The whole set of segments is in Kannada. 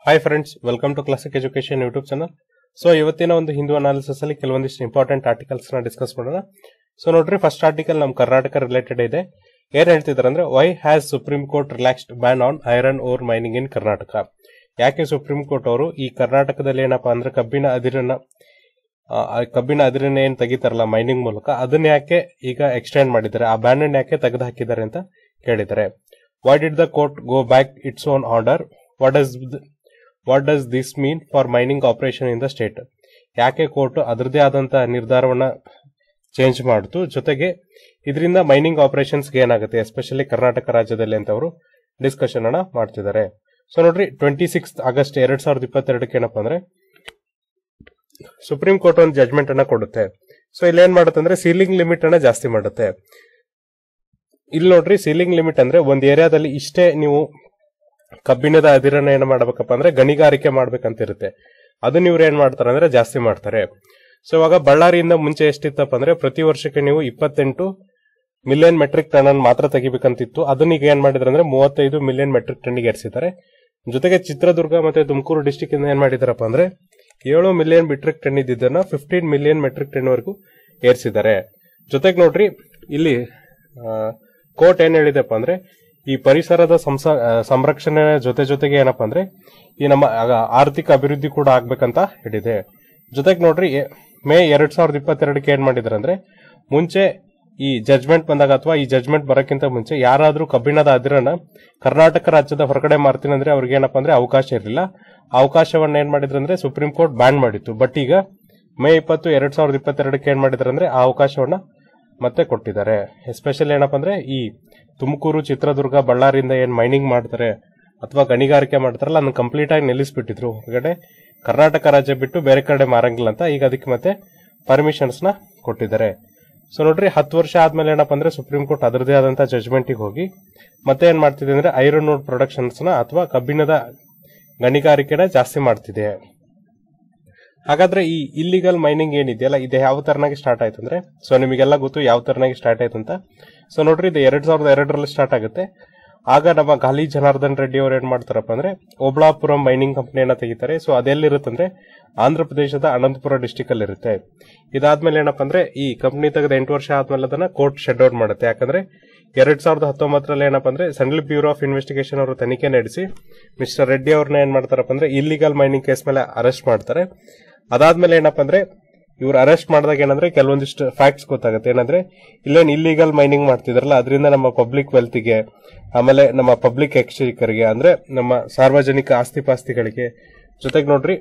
hi friends welcome to classic education YouTube channel so ಇವತ್ತಿನ ಒಂದು ಹಿಂದೂ ಅನಾಲಿಸಿಸ್ ಅಲ್ಲಿ ಕೆಲವೊಂದಿಷ್ಟು ಇಂಪಾರ್ಟೆಂಟ್ ಆರ್ಟಿಕಲ್ಸ್ ನ ಡಿಸ್ಕಸ್ ಮಾಡೋಣ ಸೊ ನೋಡ್ರಿ ಫಸ್ಟ್ ಆರ್ಟಿಕಲ್ ನಮ್ಮ ಕರ್ನಾಟಕ ರಿಲೇಟೆಡ್ ಇದೆ ಏನ್ ಹೇಳ್ತಿದ್ದಾರೆ ಅಂದ್ರೆ why has Supreme Court relaxed ban on iron ore mining in Karnataka ಯಾಕೆ ಸುಪ್ರೀಂ ಕೋರ್ಟ್ ಅವರು ಈ ಕರ್ನಾಟಕದಲ್ಲಿ ಏನಪ್ಪಾ ಅಂದ್ರೆ ಕಬ್ಬಿನ ಅದಿರನ್ನ ಆ, ಆ ಕಬ್ಬಿನ ಅದಿರನ್ನ ಏನ್ ತೆಗಿತಾರಲ್ಲ ಮೈನಿಂಗ್ ಮೂಲಕ ಅದನ್ನ ಯಾಕೆ ಈಗ ಎಕ್ಸ್ಟೆಂಡ್ ಮಾಡಿದ್ದಾರೆ ಆ ಬ್ಯಾನ್ ಅನ್ನು ಯಾಕೆ ತೆಗೆದು ಹಾಕಿದ್ದಾರೆ ಅಂತ ಕೇಳಿದ್ದಾರೆ why did the court go back its own order what does what does this mean for mining operation in the state ಯಾಕೆ ಕೋರ್ಟ್ ಅದರದೇ ಆದಂತ ನಿರ್ಧಾರವನ್ನ ಚೇಂಜ್ ಮಾಡಿತು ಜೊತೆಗೆ ಇದರಿಂದ ಮೈನಿಂಗ್ ಆಪರೇಷನ್ಸ್ಗೆ ಏನಾಗುತ್ತೆ ಎಸ್ಪೆಷಲಿ ಕರ್ನಾಟಕ ರಾಜ್ಯದಲ್ಲಿ ಅಂತ ಅವರು ಡಿಸ್ಕಷನ್ ಅನ್ನ ಮಾಡ್ತಿದ್ದಾರೆ ಸೊ ನೋಡ್ರಿ ಟ್ವೆಂಟಿ ಸಿಕ್ಸ್ ಆಗಸ್ಟ್ ಎರಡ್ ಸಾವಿರದ ಇಪ್ಪತ್ತೆರಡಕ್ಕೆ ಏನಪ್ಪಾ ಅಂದ್ರೆ ಸುಪ್ರೀಂ ಕೋರ್ಟ್ ಒಂದು ಜಜ್ಮೆಂಟ್ ಅನ್ನ ಕೊಡುತ್ತೆ ಸೊ ಇಲ್ಲಿ ಏನ್ ಮಾಡುತ್ತೆ ಅಂದ್ರೆ ಸೀಲಿಂಗ್ ಲಿಮಿಟ್ ಅನ್ನ ಜಾಸ್ತಿ ಮಾಡುತ್ತೆ ಇಲ್ಲಿ ನೋಡ್ರಿ ಸೀಲಿಂಗ್ ಲಿಮಿಟ್ ಅಂದ್ರೆ ಒಂದ್ ಏರಿಯಾದಲ್ಲಿ ಇಷ್ಟೇ ನೀವು ಕಬ್ಬಿಣದ ಅದಿರನ್ನ ಏನ್ ಮಾಡ್ಬೇಕಪ್ಪ ಅಂದ್ರೆ ಗಣಿಗಾರಿಕೆ ಮಾಡ್ಬೇಕಂತಿರುತ್ತೆ ಅದನ್ನ ಇವ್ರು ಏನ್ ಮಾಡ್ತಾರೆ ಅಂದ್ರೆ ಜಾಸ್ತಿ ಮಾಡ್ತಾರೆ ಸೊ ಇವಾಗ ಬಳ್ಳಾರಿಯಿಂದ ಮುಂಚೆ ಎಷ್ಟಿತ್ತಪ್ಪ ಅಂದ್ರೆ ಪ್ರತಿ ವರ್ಷಕ್ಕೆ ನೀವು ಇಪ್ಪತ್ತೆಂಟು ಮಿಲಿಯನ್ ಮೆಟ್ರಿಕ್ ಟನ್ ಅನ್ನು ಮಾತ್ರ ತೆಗಿಬೇಕಂತಿತ್ತು ಅದನ್ನ ಈಗ ಏನ್ ಮಾಡಿದ್ರೆ ಅಂದ್ರೆ ಮೂವತ್ತೈದು ಮಿಲಿಯನ್ ಮೆಟ್ರಿಕ್ ಟನ್ಗೆ ಏರಿಸಿದ್ದಾರೆ ಜೊತೆಗೆ ಚಿತ್ರದುರ್ಗ ಮತ್ತೆ ತುಮಕೂರು ಡಿಸ್ಟಿಕ್ ಇಂದ ಏನ್ ಮಾಡಿದಾರಪ್ಪ ಅಂದ್ರೆ ಏಳು ಮಿಲಿಯನ್ ಮೆಟ್ರಿಕ್ ಟನ್ ಇದ್ದಿದ್ದನ್ನ ಫಿಫ್ಟೀನ್ ಮಿಲಿಯನ್ ಮೆಟ್ರಿಕ್ ಟನ್ ವರೆಗೂ ಏರಿಸಿದ್ದಾರೆ ಜೊತೆಗೆ ನೋಡ್ರಿ ಇಲ್ಲಿ ಕೋರ್ಟ್ ಏನ್ ಹೇಳಿದೆಪ್ಪ ಅಂದ್ರೆ ಈ ಪರಿಸರದ ಸಂಸ- ಆ, ಸಂರಕ್ಷಣೆ ಜೊತೆ ಜೊತೆಗೆ ಏನಪ್ಪಾ ಅಂದ್ರೆ ಈ ನಮ್ಮ ಆ- ಆರ್ಥಿಕ ಅಭಿವೃದ್ಧಿ ಕೂಡ ಆಗ್ಬೇಕಂತ ಹೇಳಿದೆ ಜೊತೆಗೆ ನೋಡ್ರಿ ಎ- ಮೇ ಎರಡ್ ಸಾವಿರದ ಇಪ್ಪತ್ತೆರಡಕ್ಕೆ ಏನ್ ಮಾಡಿದಾರೆ ಅಂದ್ರೆ ಮುಂಚೆ ಈ ಜಜ್ಮೆಂಟ್ ಬಂದಾಗ ಅಥವಾ ಈ ಜಜ್ಮೆಂಟ್ ಬರೋಕ್ಕಿಂತ ಮುಂಚೆ ಯಾರಾದ್ರೂ ಕಬ್ಬಿಣದ ಅದಿರನ್ನ ಕರ್ನಾಟಕ ರಾಜ್ಯದ ಹೊರಗಡೆ ಮಾರ್ತೀನಿ ಅಂದ್ರೆ ಅವ್ರಿಗೆ ಏನಪ್ಪಾ ಅಂದ್ರೆ ಅವಕಾಶ ಇರಲಿಲ್ಲ ಆ ಅವಕಾಶವನ್ನ ಏನ್ ಮಾಡಿದ್ರು ಅಂದ್ರೆ ಸುಪ್ರೀಂ ಕೋರ್ಟ್ ಬ್ಯಾನ್ ಮಾಡಿತ್ತು ಬಟ್ ಈಗ ಮೇ ಇಪ್ಪತ್ತು ಎರಡ್ ಸಾವಿರದ ಇಪ್ಪತ್ತೆರಡಕ್ಕೆ ಏನ್ ಮಾಡಿದಾರೆ ಅಂದ್ರೆ ಆ ಅವಕಾಶವನ್ನ ಮತ್ತೆ ಕೊಟ್ಟಿದ್ದಾರೆ ಎಸ್ಪೆಷಲಿ ಏನಪ್ಪಾ ಅಂದ್ರೆ ಈ ತುಮಕೂರು ಚಿತ್ರದುರ್ಗ ಬಳ್ಳಾರಿಯಿಂದ ಏನ್ ಮೈನಿಂಗ್ ಮಾಡ್ತಾರೆ ಅಥವಾ ಗಣಿಗಾರಿಕೆ ಮಾಡ್ತಾರಲ್ಲ ಅದನ್ನ ಕಂಪ್ಲೀಟ್ ಆಗಿ ನಿಲ್ಲಿಸ್ಬಿಟ್ಟಿದ್ರು ಹೊರಗಡೆ ಕರ್ನಾಟಕ ರಾಜ್ಯ ಬಿಟ್ಟು ಬೇರೆ ಕಡೆ ಮಾರಂಗಿಲ್ಲ ಅಂತ ಈಗ ಅದಕ್ಕೆ ಮತ್ತೆ ಪರ್ಮಿಷನ್ಸ್ ನ ಕೊಟ್ಟಿದ್ದಾರೆ ಸೊ ನೋಡ್ರಿ ಹತ್ತು ವರ್ಷ ಆದ್ಮೇಲೆ ಏನಪ್ಪಾ ಅಂದ್ರೆ ಸುಪ್ರೀಂ ಕೋರ್ಟ್ ಅದರದೇ ಆದಂತ ಜಜ್ಮೆಂಟಿಗೆ ಹೋಗಿ ಮತ್ತೆ ಏನ್ ಮಾಡ್ತಿದೆ ಅಂದ್ರೆ ಐರನ್ ರೋಡ್ ಪ್ರೊಡಕ್ಷನ್ಸ್ ನ ಅಥವಾ ಕಬ್ಬಿಣದ ಗಣಿಗಾರಿಕೆನ ಜಾಸ್ತಿ ಮಾಡ್ತಿದೆ ಹಾಗಾದ್ರೆ ಈ ಇಲ್ಲಿಗಲ್ ಮೈನಿಂಗ್ ಏನಿದೆಯಲ್ಲ ಇದು ಯಾವ ತರನಾಗಿ ಸ್ಟಾರ್ಟ್ ಆಯ್ತು ಅಂದ್ರೆ ಸೊ ನಿಮಗೆಲ್ಲ ಗೊತ್ತು ಯಾವ ತರನಾಗಿ ಸ್ಟಾರ್ಟ್ ಆಯ್ತು ಅಂತ ಸೊ ನೋಡ್ರಿ ಇದು ಎರಡ್ ಸಾವಿರದ ಎರಡರಲ್ಲಿ ಸ್ಟಾರ್ಟ್ ಆಗುತ್ತೆ ಆಗ ನಮ್ಮ ಗಾಲಿ ಜನಾರ್ದನ್ ರೆಡ್ಡಿ ಅವ್ರು ಏನ್ ಮಾಡ್ತಾರಪ್ಪ ಅಂದ್ರೆ ಓಬ್ಳಾಪುರಂ ಮೈನಿಂಗ್ ಕಂಪನಿಯನ್ನ ತೆಗಿತಾರೆ ಸೊ ಅದೆಲ್ಲಿರುತ್ತಂದ್ರೆ ಆಂಧ್ರ ಪ್ರದೇಶದ ಅನಂತಪುರ ಡಿಸ್ಟಿಕ್ ಅಲ್ಲಿ ಇರುತ್ತೆ ಇದಾದ್ಮೇಲೆ ಏನಪ್ಪ ಅಂದ್ರೆ ಈ ಕಂಪನಿ ತೆಗೆದ ಎಂಟು ವರ್ಷ ಆದ್ಮೇಲೆ ಅದನ್ನ ಕೋರ್ಟ್ ಶೆಡ್ ಔಟ್ ಮಾಡುತ್ತೆ ಯಾಕಂದ್ರೆ ಎರಡ್ ಸಾವಿರದ ಹತ್ತೊಂಬತ್ತರಲ್ಲಿ ಏನಪ್ಪ ಅಂದ್ರೆ ಸೆಂಟ್ರಲ್ ಬ್ಯೂರೋ ಆಫ್ ಇನ್ವೆಸ್ಟಿಗೇಷನ್ ಅವರು ತನಿಖೆ ನಡೆಸಿ ಮಿಸ್ಟರ್ ರೆಡ್ಡಿ ಅವ್ರನ್ನ ಏನ್ ಮಾಡ್ತಾರಪ್ಪ ಅಂದ್ರೆ ಇಲ್ಲಿಗಲ್ ಮೈನಿಂಗ್ ಕೇಸ್ ಮೇಲೆ ಅರೆಸ್ಟ್ ಮಾಡ್ತಾರೆ ಅದಾದ್ಮೇಲೆ ಏನಪ್ಪ ಅಂದ್ರೆ ಇವ್ರು ಅರೆಸ್ಟ್ ಮಾಡಿದಾಗ ಏನಂದ್ರೆ ಕೆಲವೊಂದಿಷ್ಟು ಫ್ಯಾಕ್ಟ್ಸ್ ಗೊತ್ತಾಗುತ್ತೆ ಏನಂದ್ರೆ ಇಲ್ಲೇನ್ ಇಲ್ಲಿಗಲ್ ಮೈನಿಂಗ್ ಮಾಡ್ತಿದ್ರಲ್ಲ ಅದರಿಂದ ನಮ್ಮ ಪಬ್ಲಿಕ್ ವೆಲ್ತ್ಗೆ ಆಮೇಲೆ ನಮ್ಮ ಪಬ್ಲಿಕ್ ಎಕ್ಸ್ಚೇಕರ್ಗೆ ಅಂದ್ರೆ ನಮ್ಮ ಸಾರ್ವಜನಿಕ ಆಸ್ತಿ ಪಾಸ್ತಿಗಳಿಗೆ ಜೊತೆಗೆ ನೋಡ್ರಿ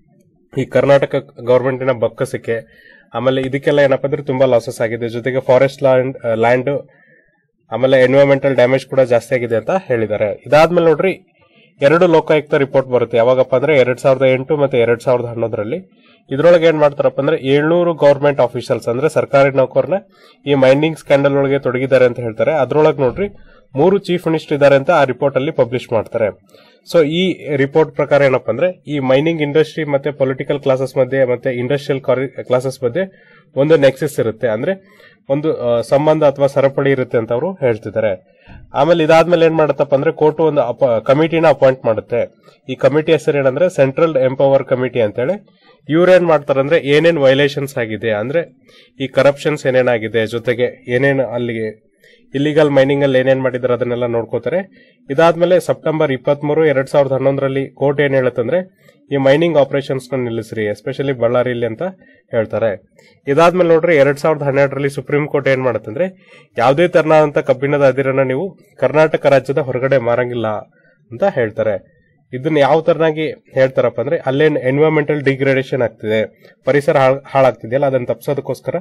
ಈ ಕರ್ನಾಟಕ ಗವರ್ಮೆಂಟಿನ ಬೊಕ್ಕಸಕ್ಕೆ ಆಮೇಲೆ ಇದಕ್ಕೆಲ್ಲ ಏನಪ್ಪ ಅಂದ್ರೆ ತುಂಬಾ ಲಾಸಸ್ ಆಗಿದೆ ಜೊತೆಗೆ ಫಾರೆಸ್ಟ್ ಲ್ಯಾಂಡ್ ಲ್ಯಾಂಡ್ ಆಮೇಲೆ ಎನ್ವಿರಾನ್ಮೆಂಟಲ್ ಡ್ಯಾಮೇಜ್ ಕೂಡ ಜಾಸ್ತಿ ಆಗಿದೆ ಅಂತ ಹೇಳಿದ್ದಾರೆ ಇದಾದ್ಮೇಲೆ ನೋಡ್ರಿ ಎರಡು ಲೋಕಾಯುಕ್ತ ರಿಪೋರ್ಟ್ ಬರುತ್ತೆ ಯಾವಾಗಪ್ಪ ಅಂದ್ರೆ ಎರಡ್ ಸಾವಿರದ ಎಂಟು ಮತ್ತೆ ಎರಡ್ ಸಾವಿರದ ಹನ್ನೊಂದರಲ್ಲಿ ಇದ್ರೊಳಗೆ ಏನ್ ಮಾಡ್ತಾರಪ್ಪ ಅಂದ್ರೆ ಏಳ್ನೂರು ಗವರ್ಮೆಂಟ್ ಆಫೀಷಿಯಲ್ಸ್ ಅಂದ್ರೆ ಸರ್ಕಾರಿ ನೌಕರನ್ನ ಈ ಮೈನಿಂಗ್ ಸ್ಕ್ಯಾಂಡಲ್ ಒಳಗೆ ತೊಡಗಿದ್ದಾರೆ ಅಂತ ಹೇಳ್ತಾರೆ ಅದ್ರೊಳಗೆ ನೋಡ್ರಿ ಮೂರು ಚೀಫ್ ಮಿನಿಸ್ಟರ್ ಇದ್ದಾರೆ ಅಂತ ಆ ರಿಪೋರ್ಟ್ ಅಲ್ಲಿ ಪಬ್ಲಿಷ್ ಮಾಡ್ತಾರೆ ಸೊ ಈ ರಿಪೋರ್ಟ್ ಪ್ರಕಾರ ಏನಪ್ಪಾ ಅಂದ್ರೆ ಈ ಮೈನಿಂಗ್ ಇಂಡಸ್ಟ್ರಿ ಮತ್ತೆ ಪೊಲಿಟಿಕಲ್ ಕ್ಲಾಸಸ್ ಮಧ್ಯೆ ಮತ್ತೆ ಇಂಡಸ್ಟ್ರಿಯಲ್ ಕ್ಲಾಸಸ್ ಮಧ್ಯೆ ಒಂದು ನೆಕ್ಸಸ್ ಇರುತ್ತೆ ಅಂದ್ರೆ ಒಂದು ಆ, ಸಂಬಂಧ ಅಥವಾ ಸರಪಳಿ ಇರುತ್ತೆ ಅಂತ ಅವರು ಹೇಳ್ತಿದ್ದಾರೆ ಆಮೇಲೆ ಇದಾದ್ಮೇಲೆ ಏನ್ ಮಾಡುತ್ತಪ್ಪ ಅಂದ್ರೆ ಕೋರ್ಟ್ ಒಂದು ಕಮಿಟಿನ ಅಪಾಯಿಂಟ್ ಮಾಡುತ್ತೆ ಈ ಕಮಿಟಿ ಹೆಸರು ಏನಂದ್ರೆ ಸೆಂಟ್ರಲ್ ಎಂಪವರ್ ಕಮಿಟಿ ಅಂತೇಳಿ ಇವ್ರೇನ್ ಮಾಡ್ತಾರೆ ಅಂದ್ರೆ ಏನೇನ್ ವೈಲೇಷನ್ಸ್ ಆಗಿದೆ ಅಂದ್ರೆ ಈ ಕರಪ್ಷನ್ಸ್ ಏನೇನಾಗಿದೆ ಜೊತೆಗೆ ಏನೇನು ಅಲ್ಲಿಗೆ ಇಲ್ಲಿಗಲ್ ಮೈನಿಂಗ್ ಅಲ್ಲಿ ಏನೇನ್ ಮಾಡಿದಾರೆ ಅದನ್ನೆಲ್ಲ ನೋಡ್ಕೋತಾರೆ ಇದಾದ್ಮೇಲೆ ಸೆಪ್ಟೆಂಬರ್ ಇಪ್ಪತ್ಮೂರು ಎರಡ್ ಸಾವಿರದ ಹನ್ನೊಂದರಲ್ಲಿ ಕೋರ್ಟ್ ಏನ್ ಹೇಳುತ್ತಂದ್ರೆ ಈ ಮೈನಿಂಗ್ ಆಪರೇಷನ್ಸ್ ನ ನಿಲ್ಲಿಸ್ರಿ ಎಸ್ಪೆಷಲಿ ಬಳ್ಳಾರಿಯಲ್ಲಿ ಅಂತ ಹೇಳ್ತಾರೆ ಇದಾದ್ಮೇಲೆ ನೋಡ್ರಿ ಎರಡ್ ಸಾವಿರದ ಹನ್ನೆರಡರಲ್ಲಿ ಸುಪ್ರೀಂ ಕೋರ್ಟ್ ಏನ್ ಮಾಡುತ್ತಂದ್ರೆ ಯಾವುದೇ ತರನಾದಂತ ಕಬ್ಬಿಣದ ಅದಿರನ್ನ ನೀವು ಕರ್ನಾಟಕ ರಾಜ್ಯದ ಹೊರಗಡೆ ಮಾರಂಗಿಲ್ಲ ಅಂತ ಹೇಳ್ತಾರೆ ಇದನ್ನ ಯಾವ ತರನಾಗಿ ಹೇಳ್ತಾರಪ್ಪ ಅಂದ್ರೆ ಅಲ್ಲೇನ್ ಎನ್ವಿರಾನ್ಮೆಂಟಲ್ ಡಿಗ್ರೇಡೇಷನ್ ಆಗ್ತಿದೆ ಪರಿಸರ ಹಾಳ್- ಹಾಳಾಗ್ತಿದೆಯಲ್ಲ ಅದನ್ನ ತಪ್ಪಿಸೋದಕ್ಕೋಸ್ಕರ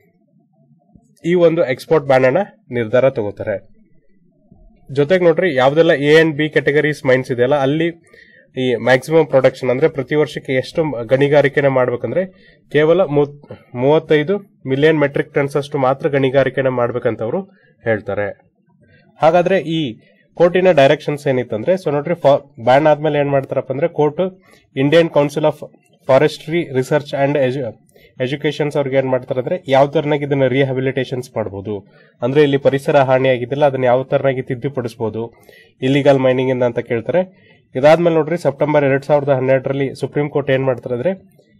ಈ ಒಂದು ಎಕ್ಸ್ಪೋರ್ಟ್ ಬ್ಯಾನ್ ಅನ್ನ ನಿರ್ಧಾರ ತಗೋತಾರೆ ಜೊತೆಗೆ ನೋಡ್ರಿ ಯಾವ್ದೆಲ್ಲ A and B categories mines ಇದೆಯಲ್ಲ ಅಲ್ಲಿ ಈ ಮ್ಯಾಕ್ಸಿಮಮ್ ಪ್ರೊಡಕ್ಷನ್ ಅಂದ್ರೆ ಪ್ರತಿ ವರ್ಷಕ್ಕೆ ಎಷ್ಟು ಗಣಿಗಾರಿಕೆನ ಮಾಡ್ಬೇಕಂದ್ರೆ ಕೇವಲ ಮೂವತ್- ಮೂವತ್ತೈದು ಮಿಲಿಯನ್ ಮೆಟ್ರಿಕ್ ಟನ್ಸ್ ಅಷ್ಟು ಮಾತ್ರ ಗಣಿಗಾರಿಕೆನ ಮಾಡ್ಬೇಕಂತ ಅವರು ಹೇಳ್ತಾರೆ ಹಾಗಾದ್ರೆ ಈ ಕೋರ್ಟಿನ ಡೈರೆಕ್ಷನ್ಸ್ ಏನಿತ್ತಂದ್ರೆ ಸೊ ನೋಡ್ರಿ ಬ್ಯಾನ್ ಆದ್ಮೇಲೆ ಏನ್ ಮಾಡ್ತಾರಪ್ಪ ಅಂದ್ರೆ court Indian council of forestry research and educations ಅವ್ರಿಗೆ ಏನ್ ಮಾಡ್ತಾರೆ ಅಂದ್ರೆ ಯಾವ ತರನಾಗಿ ಇದನ್ನ ರಿಹಬಿಲಿಟೇಷನ್ಸ್ ಮಾಡಬಹುದು ಅಂದ್ರೆ ಇಲ್ಲಿ ಪರಿಸರ ಹಾನಿ ಆಗಿದ್ದಿಲ್ಲ ಅದನ್ನ ಯಾವ ತರನಾಗಿ ತಿದ್ದುಪಡಿಸಬಹುದು ಇಲ್ಲಿಗಲ್ ಮೈನಿಂಗ್ ಇಂದ ಅಂತ ಕೇಳ್ತಾರೆ ಇದಾದ್ಮೇಲೆ ನೋಡ್ರಿ ಸೆಪ್ಟೆಂಬರ್ ಎರಡ್ ಸಾವಿರದ ಹನ್ನೆರಡರಲ್ಲಿ ಸುಪ್ರೀಂ ಕೋರ್ಟ್ ಏನ್ ಮಾಡ್ತಾರೆ ಅಂದ್ರೆ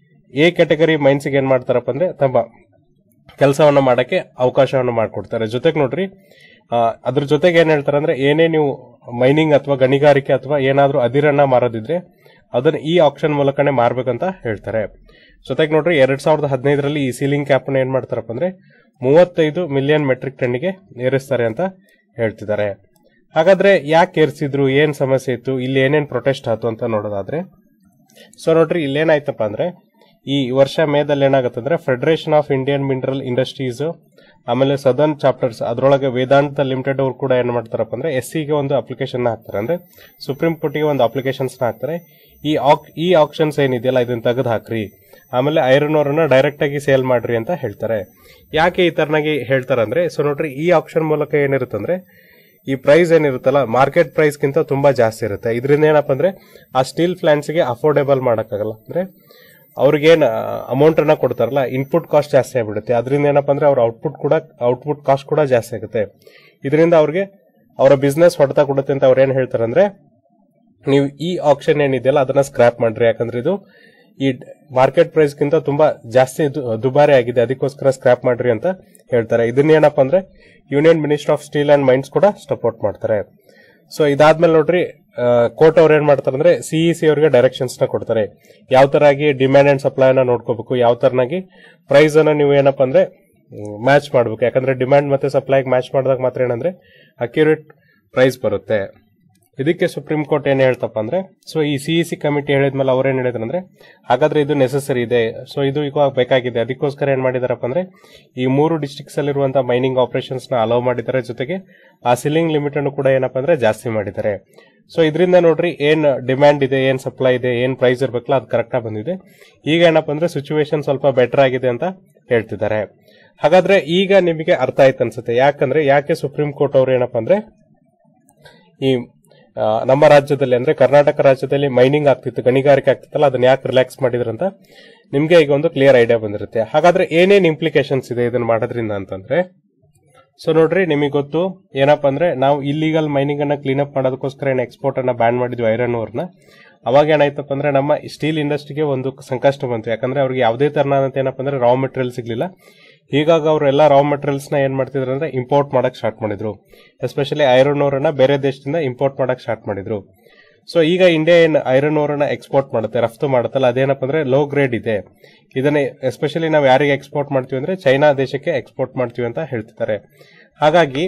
ಎ ಕ್ಯಾಟಗರಿ ಮೈನ್ಸ್ಗೆ ಏನ್ ಮಾಡ್ತಾರಪ್ಪ ಅಂದ್ರೆ ತಮ್ಮ ಕೆಲಸವನ್ನ ಮಾಡಕ್ಕೆ ಅವಕಾಶವನ್ನು ಮಾಡಿಕೊಡ್ತಾರೆ ಜೊತೆಗೆ ನೋಡ್ರಿ ಆ, ಅದ್ರ ಜೊತೆಗೆ ಏನ್ ಹೇಳ್ತಾರೆ ಅಂದ್ರೆ ಏನೇ ನೀವು ಮೈನಿಂಗ್ ಅಥವಾ ಗಣಿಗಾರಿಕೆ ಅಥವಾ ಏನಾದ್ರೂ ಅದಿರನ್ನ ಮಾರೋದಿದ್ರೆ ಅದನ್ನ ಈ ಆಪ್ಷನ್ ಮೂಲಕನೇ ಮಾರ್ಬೇಕಂತ ಹೇಳ್ತಾರೆ ಜೊತೆಗೆ ನೋಡ್ರಿ ಎರಡ್ ಸಾವಿರದ ಹದಿನೈದರಲ್ಲಿ ಈ ಸೀಲಿಂಗ್ ಕ್ಯಾಪ್ ಏನ್ ಮಾಡ್ತಾರಪ್ಪ ಅಂದ್ರೆ ಮೂವತ್ತೈದು ಮಿಲಿಯನ್ ಮೆಟ್ರಿಕ್ ಟನ್ನಿಗೆ ಏರಿಸ್ತಾರೆ ಅಂತ ಹೇಳ್ತಿದ್ದಾರೆ ಹಾಗಾದ್ರೆ ಯಾಕೆ ಏರಿಸಿದ್ರು ಏನ್ ಸಮಸ್ಯೆ ಇತ್ತು ಇಲ್ಲಿ ಏನೇನ್ ಪ್ರೊಟೆಸ್ಟ್ ಆಯ್ತು ಅಂತ ನೋಡೋದಾದ್ರೆ ಸೊ ನೋಡ್ರಿ ಇಲ್ಲೇನಾಯ್ತಪ್ಪ ಅಂದ್ರೆ ಈ ವರ್ಷ ಮೇದಲ್ಲಿ ಏನಾಗುತ್ತೆ ಅಂದ್ರೆ federation of Indian mineral industries ಆಮೇಲೆ ಸದರ್ನ್ ಚಾಪ್ಟರ್ಸ್ ಅದರೊಳಗೆ ವೇದಾಂತ ಲಿಮಿಟೆಡ್ ಅವ್ರು ಕೂಡ ಏನ್ ಮಾಡ್ತಾರಪ್ಪ ಅಂದ್ರೆ ಎಸ್ ಗೆ ಒಂದು ಅಪ್ಲಿಕೇಶನ್ ಹಾಕ್ತಾರೆ ಅಂದ್ರೆ ಸುಪ್ರೀಂ ಕೋರ್ಟ್ಗೆ ಒಂದು ಅಪ್ಲಿಕೇಶನ್ಸ್ ಹಾಕ್ತಾರೆ ಈ ಆಕ್- ಈ ಆಪ್ಷನ್ಸ್ ಏನಿದೆಯಲ್ಲ ಇದನ್ನ ತೆಗೆದು ಹಾಕ್ರಿ ಆಮೇಲೆ ಐರನ್ ಅವರನ್ನ ಡೈರೆಕ್ಟ್ ಆಗಿ ಸೇಲ್ ಮಾಡ್ರಿ ಅಂತ ಹೇಳ್ತಾರೆ ಯಾಕೆ ಈ ತರನಾಗಿ ಹೇಳ್ತಾರೆ ಅಂದ್ರೆ ಸೊ ನೋಡ್ರಿ ಈ ಆಪ್ಷನ್ ಮೂಲಕ ಏನಿರುತ್ತಂದ್ರೆ ಈ ಪ್ರೈಸ್ ಏನಿರುತ್ತಲ್ಲ ಮಾರ್ಕೆಟ್ ಪ್ರೈಸ್ಗಿಂತ ತುಂಬಾ ಜಾಸ್ತಿ ಇರುತ್ತೆ ಇದರಿಂದ ಏನಪ್ಪ ಅಂದ್ರೆ ಆ ಸ್ಟೀಲ್ ಗೆ ಅಫೋರ್ಡೆಬಲ್ ಮಾಡಕ್ಕಾಗಲ್ಲ ಅಂದ್ರೆ ಅವ್ರಿಗೇನ್ ಅಮೌಂಟ್ ಅನ್ನ ಕೊಡ್ತಾರಲ್ಲ ಇನ್ಪುಟ್ ಕಾಸ್ಟ್ ಜಾಸ್ತಿ ಆಗ್ಬಿಡುತ್ತೆ ಅದರಿಂದ ಏನಪ್ಪ ಅಂದ್ರೆ ಅವ್ರ ಔಟ್ಪುಟ್ ಕೂಡ ಔಟ್ಪುಟ್ ಕಾಸ್ಟ್ ಕೂಡ ಜಾಸ್ತಿ ಆಗುತ್ತೆ ಇದರಿಂದ ಅವ್ರಿಗೆ ಅವರ ಬಿಸ್ನೆಸ್ ಹೊಡೆತ ಕೊಡುತ್ತೆ ಅಂತ ಅವ್ರು ಏನ್ ಹೇಳ್ತಾರೆ ಅಂದ್ರೆ ನೀವು ಈ ಆಪ್ಷನ್ ಏನಿದೆಯಲ್ಲ ಅದನ್ನ ಸ್ಕ್ರಾಪ್ ಮಾಡ್ರಿ ಯಾಕಂದ್ರೆ ಇದು ಈ ಮಾರ್ಕೆಟ್ ಪ್ರೈಸ್ ಗಿಂತ ತುಂಬಾ ಜಾಸ್ತಿ ದು- ದುಬಾರಿ ಆಗಿದೆ ಅದಕ್ಕೋಸ್ಕರ ಸ್ಕ್ರಾಪ್ ಮಾಡ್ರಿ ಅಂತ ಹೇಳ್ತಾರೆ ಇದನ್ನ ಏನಪ್ಪಾ ಅಂದ್ರೆ union minister of steel and mines ಕೂಡ ಸಪೋರ್ಟ್ ಮಾಡ್ತಾರೆ ಸೊ ಇದಾದ್ಮೇಲೆ ನೋಡ್ರಿ ಕೋರ್ಟ್ ಅವ್ರು ಏನ್ ಮಾಡ್ತಾರೆ ಅಂದ್ರೆ ಸಿಇಸಿ ಅವರಿಗೆ ಡೈರೆಕ್ಷನ್ಸ್ ನ ಕೊಡ್ತಾರೆ ಯಾವ ತರ ಆಗಿ ಡಿಮ್ಯಾಂಡ್ ಅಂಡ್ ಸಪ್ಲೈ ಅನ್ನ ನೋಡ್ಕೋಬೇಕು ಯಾವ ತರನಾಗಿ ಪ್ರೈಸ್ ಅನ್ನ ನೀವು ಏನಪ್ಪಾ ಅಂದ್ರೆ ಮ್ಯಾಚ್ ಮಾಡ್ಬೇಕು ಯಾಕಂದ್ರೆ ಡಿಮ್ಯಾಂಡ್ ಮತ್ತೆ ಸಪ್ಲೈ ಮ್ಯಾಚ್ ಮಾಡಿದಾಗ ಮಾತ್ರ ಏನಂದ್ರೆ ಅಕ್ಯುರೇಟ್ ಪ್ರೈಸ್ ಬರುತ್ತೆ ಇದಕ್ಕೆ ಸುಪ್ರೀಂ ಕೋರ್ಟ್ ಏನ್ ಹೇಳ್ತಪ್ಪ ಅಂದ್ರೆ ಸೊ ಈ ಸಿಇಸಿ ಕಮಿಟಿ ಹೇಳಿದ್ಮೇಲೆ ಅವ್ರೇನ್ ಹೇಳಿದ್ರು ಅಂದ್ರೆ ಹಾಗಾದ್ರೆ ಇದು ನೆಸೆಸರಿ ಇದೆ ಸೊ ಇದು ಈಗ ಬೇಕಾಗಿದೆ ಅದಕ್ಕೋಸ್ಕರ ಏನ್ ಮಾಡಿದಾರಪ್ಪ ಅಂದ್ರೆ ಈ ಮೂರು ಡಿಸ್ಟ್ರಿಕ್ಟ್ಸ್ ಅಲ್ಲಿರುವಂತಹ ಮೈನಿಂಗ್ ಆಪರೇಷನ್ಸ್ ನ ಅಲೋ ಮಾಡಿದ್ದಾರೆ ಜೊತೆಗೆ ಆ ಸಿಲಿಂಗ್ ಲಿಮಿಟ್ ಅನ್ನು ಕೂಡ ಏನಪ್ಪಾ ಅಂದ್ರೆ ಜಾಸ್ತಿ ಮಾಡಿದ್ದಾರೆ ಸೊ ಇದರಿಂದ ನೋಡ್ರಿ ಏನ್ ಡಿಮ್ಯಾಂಡ್ ಇದೆ ಏನ್ ಸಪ್ಲೈ ಇದೆ ಏನ್ ಪ್ರೈಸ್ ಇರ್ಬೇಕಲ್ಲ ಅದು ಕರೆಕ್ಟ್ ಆಗಿ ಬಂದಿದೆ ಈಗ ಏನಪ್ಪಾ ಅಂದ್ರೆ ಸಿಚುವೇಶನ್ ಸ್ವಲ್ಪ ಬೆಟರ್ ಆಗಿದೆ ಅಂತ ಹೇಳ್ತಿದ್ದಾರೆ ಹಾಗಾದ್ರೆ ಈಗ ನಿಮಗೆ ಅರ್ಥ ಆಯ್ತು ಅನ್ಸುತ್ತೆ ಯಾಕಂದ್ರೆ ಯಾಕೆ ಸುಪ್ರೀಂ ಕೋರ್ಟ್ ಅವ್ರು ಏನಪ್ಪಾ ಅಂದ್ರೆ ಈ ಆ, ನಮ್ಮ ರಾಜ್ಯದಲ್ಲಿ ಅಂದ್ರೆ ಕರ್ನಾಟಕ ರಾಜ್ಯದಲ್ಲಿ ಮೈನಿಂಗ್ ಆಗ್ತಿತ್ತು ಗಣಿಗಾರಿಕೆ ಆಗ್ತಿತ್ತಲ್ಲ ಅದನ್ನ ಯಾಕೆ ರಿಲ್ಯಾಕ್ಸ್ ಮಾಡಿದ್ರಂತ ನಿಮ್ಗೆ ಈಗ ಒಂದು ಕ್ಲಿಯರ್ ಐಡಿಯಾ ಬಂದಿರುತ್ತೆ ಹಾಗಾದ್ರೆ ಏನೇನ್ ಇಂಪ್ಲಿಕೇಶನ್ಸ್ ಇದೆ ಇದನ್ನ ಮಾಡೋದ್ರಿಂದ ಅಂತಂದ್ರೆ ಸೊ ನೋಡ್ರಿ ನಿಮಗೆ ಗೊತ್ತು ಏನಪ್ಪಾ ಅಂದ್ರೆ ನಾವು ಇಲ್ಲಿಗಲ್ ಮೈನಿಂಗ್ ಅನ್ನ ಕ್ಲೀನ್ ಅಪ್ ಮಾಡೋದಕ್ಕೋಸ್ಕರ ಏನು ಎಕ್ಸ್ಪೋರ್ಟ್ ಅನ್ನ ಬ್ಯಾನ್ ಮಾಡಿದ್ವಿ ಐರನ್ ಓರ್ನ ಅವಾಗ ಏನಾಯ್ತಪ್ಪ ಅಂದ್ರೆ ನಮ್ಮ ಸ್ಟೀಲ್ ಇಂಡಸ್ಟ್ರಿಗೆ ಒಂದು ಸಂಕಷ್ಟ ಬಂತು ಯಾಕಂದ್ರೆ ಅವ್ರಿಗೆ ಯಾವುದೇ ತರನಾದಂತ ಏನಪ್ಪಾ ಅಂದ್ರೆ ರಾ ಮೆಟೀರಿಯಲ್ ಸಿಗ್ಲಿಲ್ಲ ಹೀಗಾಗಿ ಅವರು ಎಲ್ಲ ರಾ ಮೆಟೀರಿಯಲ್ಸ್ ನ ಏನ್ ಮಾಡ್ತಿದ್ರು ಅಂದ್ರೆ ಇಂಪೋರ್ಟ್ ಮಾಡಕ್ ಸ್ಟಾರ್ಟ್ ಮಾಡಿದ್ರು ಎಸ್ಪೆಷಲಿ ಐರನ್ ಓರನ್ನ ಬೇರೆ ದೇಶದಿಂದ ಇಂಪೋರ್ಟ್ ಮಾಡಕ್ ಸ್ಟಾರ್ಟ್ ಮಾಡಿದ್ರು ಸೊ ಈಗ ಇಂಡಿಯಾ ಏನ್ ಐರನ್ ಓರನ್ನ ಎಕ್ಸ್ಪೋರ್ಟ್ ಮಾಡುತ್ತೆ ರಫ್ತು ಮಾಡುತ್ತಲ್ಲ ಅದೇನಪ್ಪ ಅಂದ್ರೆ ಲೋ ಗ್ರೇಡ್ ಇದೆ ಇದನ್ನ ಎಸ್ಪೆಷಲಿ ನಾವು ಯಾರಿಗೆ ಎಕ್ಸ್ಪೋರ್ಟ್ ಮಾಡ್ತೀವಿ ಅಂದ್ರೆ ಚೈನಾ ದೇಶಕ್ಕೆ ಎಕ್ಸ್ಪೋರ್ಟ್ ಮಾಡ್ತೀವಿ ಅಂತ ಹೇಳ್ತಿದ್ದಾರೆ ಹಾಗಾಗಿ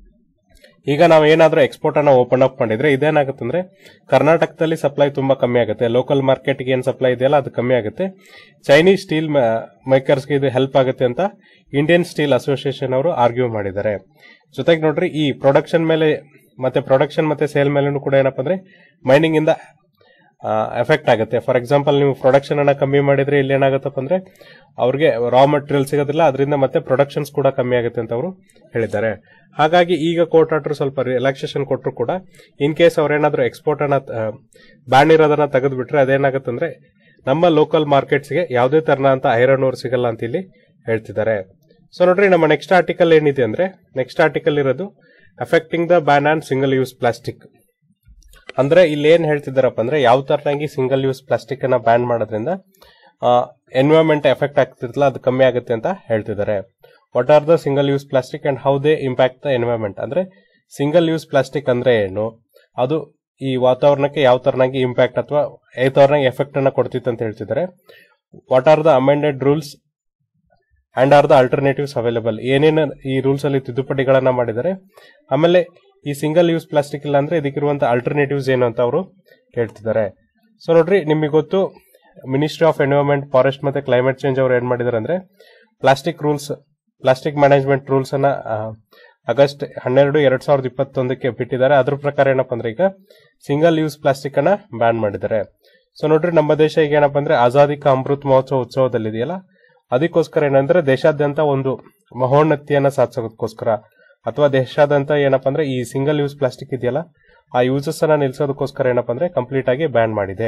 ಈಗ ನಾವು ಏನಾದ್ರೂ ಎಕ್ಸ್ಪೋರ್ಟ್ ಅನ್ನ ಓಪನ್ ಅಪ್ ಮಾಡಿದ್ರೆ ಇದೇನಾಗುತ್ತೆ ಅಂದ್ರೆ ಕರ್ನಾಟಕದಲ್ಲಿ ಸಪ್ಲೈ ತುಂಬಾ ಕಮ್ಮಿ ಆಗುತ್ತೆ ಲೋಕಲ್ ಮಾರ್ಕೆಟ್ಗೆ ಏನ್ ಸಪ್ಲೈ ಇದೆಯಲ್ಲ ಅದು ಕಮ್ಮಿ ಆಗುತ್ತೆ ಚೈನೀಸ್ ಸ್ಟೀಲ್ ಮೇಕರ್ಸ್ಗೆ ಇದು ಹೆಲ್ಪ್ ಆಗುತ್ತೆ ಅಂತ ಇಂಡಿಯನ್ ಸ್ಟೀಲ್ ಅಸೋಸಿಯೇಷನ್ ಅವರು ಆರ್ಗ್ಯೂ ಮಾಡಿದ್ದಾರೆ ಜೊತೆಗೆ ನೋಡ್ರಿ ಈ ಪ್ರೊಡಕ್ಷನ್ ಮೇಲೆ ಮತ್ತೆ ಪ್ರೊಡಕ್ಷನ್ ಮತ್ತೆ ಸೇಲ್ ಮೇಲೂ ಕೂಡ ಏನಪ್ಪಾ ಅಂದ್ರೆ ಮೈನಿಂಗ್ ಇಂದ ಎಫೆಕ್ಟ್ ಆಗುತ್ತೆ ಫಾರ್ ಎಕ್ಸಾಂಪಲ್ ನೀವು ಪ್ರೊಡಕ್ಷನ್ ಅನ್ನ ಕಮ್ಮಿ ಮಾಡಿದ್ರೆ ಇಲ್ಲಿ ಏನಾಗುತ್ತಪ್ಪ ಅಂದ್ರೆ ಅವ್ರಿಗೆ ರಾ ಮಟೀರಿಯಲ್ ಸಿಗೋದಿಲ್ಲ ಅದರಿಂದ ಮತ್ತೆ ಪ್ರೊಡಕ್ಷನ್ಸ್ ಕೂಡ ಕಮ್ಮಿ ಆಗುತ್ತೆ ಅಂತ ಅವರು ಹೇಳಿದ್ದಾರೆ ಹಾಗಾಗಿ ಈಗ ಕೋರ್ಟ್ ಆರ್ಡರ್ ಸ್ವಲ್ಪ ರಿಲ್ಯಾಕ್ಸೇಷನ್ ಕೊಟ್ಟರು ಕೂಡ ಇನ್ ಕೇಸ್ ಅವ್ರೇನಾದ್ರೂ ಎಕ್ಸ್ಪೋರ್ಟ್ ಅನ್ನ ಬ್ಯಾನ್ ಇರೋದನ್ನ ತೆಗೆದ್ಬಿಟ್ರೆ ಅದೇನಾಗುತ್ತೆ ಅಂದ್ರೆ ನಮ್ಮ ಲೋಕಲ್ ಮಾರ್ಕೆಟ್ಸ್ಗೆ ಯಾವುದೇ ತರನ ಅಂತ ಐರನ್ ಓರ್ ಸಿಗಲ್ಲ ಅಂತ ಇಲ್ಲಿ ಹೇಳ್ತಿದ್ದಾರೆ ಸೊ ನೋಡ್ರಿ ನಮ್ಮ ನೆಕ್ಸ್ಟ್ ಆರ್ಟಿಕಲ್ ಏನಿದೆ ಅಂದ್ರೆ ನೆಕ್ಸ್ಟ್ ಆರ್ಟಿಕಲ್ ಇರೋದು affecting the ban on single use plastic ಅಂದ್ರೆ ಇಲ್ಲಿ ಏನ್ ಹೇಳ್ತಿದಾರಪ್ಪ ಅಂದ್ರೆ ಯಾವ ತರನಾಗಿ ಸಿಂಗಲ್ ಯೂಸ್ ಪ್ಲಾಸ್ಟಿಕ್ ಅನ್ನ ಬ್ಯಾನ್ ಮಾಡೋದ್ರಿಂದ ಎನ್ವೈರನ್ಮೆಂಟ್ ಎಫೆಕ್ಟ್ ಆಗ್ತಿರ್ತಲ್ಲ ಅದು ಕಮ್ಮಿ ಆಗುತ್ತೆ ಅಂತ ಹೇಳ್ತಿದ್ದಾರೆ what are the single use plastic and how they impact the environment ಅಂದ್ರೆ ಸಿಂಗಲ್ ಯೂಸ್ ಪ್ಲಾಸ್ಟಿಕ್ ಅಂದ್ರೆ ಏನು ಅದು ಈ ವಾತಾವರಣಕ್ಕೆ ಯಾವ ತರನಾಗಿ ಇಂಪ್ಯಾಕ್ಟ್ ಅಥವಾ ಯಾವ ತರನಾಗಿ ಎಫೆಕ್ಟ್ ಅನ್ನ ಕೊಡ್ತಿತ್ತು ಅಂತ ಹೇಳ್ತಿದ್ದಾರೆ what are the amended rules and are the alternatives available ಏನೇನು ಈ ರೂಲ್ಸ್ ಅಲ್ಲಿ ತಿದ್ದುಪಡಿಗಳನ್ನ ಮಾಡಿದ್ದಾರೆ ಆಮೇಲೆ ಈ ಸಿಂಗಲ್ ಯೂಸ್ ಪ್ಲಾಸ್ಟಿಕ್ ಇಲ್ಲ ಅಂದ್ರೆ ಇದಕ್ಕಿರುವಂತ ಅಲ್ಟರ್ನೇಟಿವ್ಸ್ ಏನು ಅಂತ ಅವರು ಹೇಳ್ತಿದ್ದಾರೆ ಸೊ ನೋಡ್ರಿ ನಿಮಗೆ ಗೊತ್ತು ಮಿನಿಸ್ಟ್ರಿ ಆಫ್ ಎನ್ವಿರಾನ್ಮೆಂಟ್ ಫಾರೆಸ್ಟ್ ಮತ್ತೆ ಕ್ಲೈಮೇಟ್ ಚೇಂಜ್ ಅವ್ರು ಏನ್ ಮಾಡಿದಾರೆ ಅಂದ್ರೆ plastic rules plastic management rules ಅನ್ನ ಆ, ಆಗಸ್ಟ್ ಹನ್ನೆರಡು ಎರಡ್ ಸಾವಿರದ ಇಪ್ಪತ್ತೊಂದಕ್ಕೆ ಬಿಟ್ಟಿದ್ದಾರೆ ಅದ್ರ ಪ್ರಕಾರ ಏನಪ್ಪಾ ಅಂದ್ರೆ ಈಗ ಸಿಂಗಲ್ ಯೂಸ್ ಪ್ಲಾಸ್ಟಿಕ್ ಅನ್ನ ಬ್ಯಾನ್ ಮಾಡಿದ್ದಾರೆ ಸೊ ನೋಡ್ರಿ ನಮ್ಮ ದೇಶ ಈಗ ಏನಪ್ಪಾ ಅಂದ್ರೆ ಆಜಾದಿ ಕಾ ಅಮೃತ್ ಮಹೋತ್ಸವ ಉತ್ಸವದಲ್ಲಿದೆಯಲ್ಲ ಅದಕ್ಕೋಸ್ಕರ ಏನಂದ್ರೆ ದೇಶಾದ್ಯಂತ ಒಂದು ಮಹೋನ್ನತಿಯನ್ನ ಸಾಧಿಸೋದಕ್ಕೋಸ್ಕರ ಅಥವಾ ದೇಶಾದ್ಯಂತ ಏನಪ್ಪಾ ಅಂದ್ರೆ ಈ ಸಿಂಗಲ್ ಯೂಸ್ ಪ್ಲಾಸ್ಟಿಕ್ ಇದೆಯಲ್ಲ ಆ ಯೂಸಸ್ ಅನ್ನ ನಿಲ್ಸೋದಕ್ಕೋಸ್ಕರ ಏನಪ್ಪಾ ಅಂದ್ರೆ ಕಂಪ್ಲೀಟ್ ಆಗಿ ಬ್ಯಾನ್ ಮಾಡಿದೆ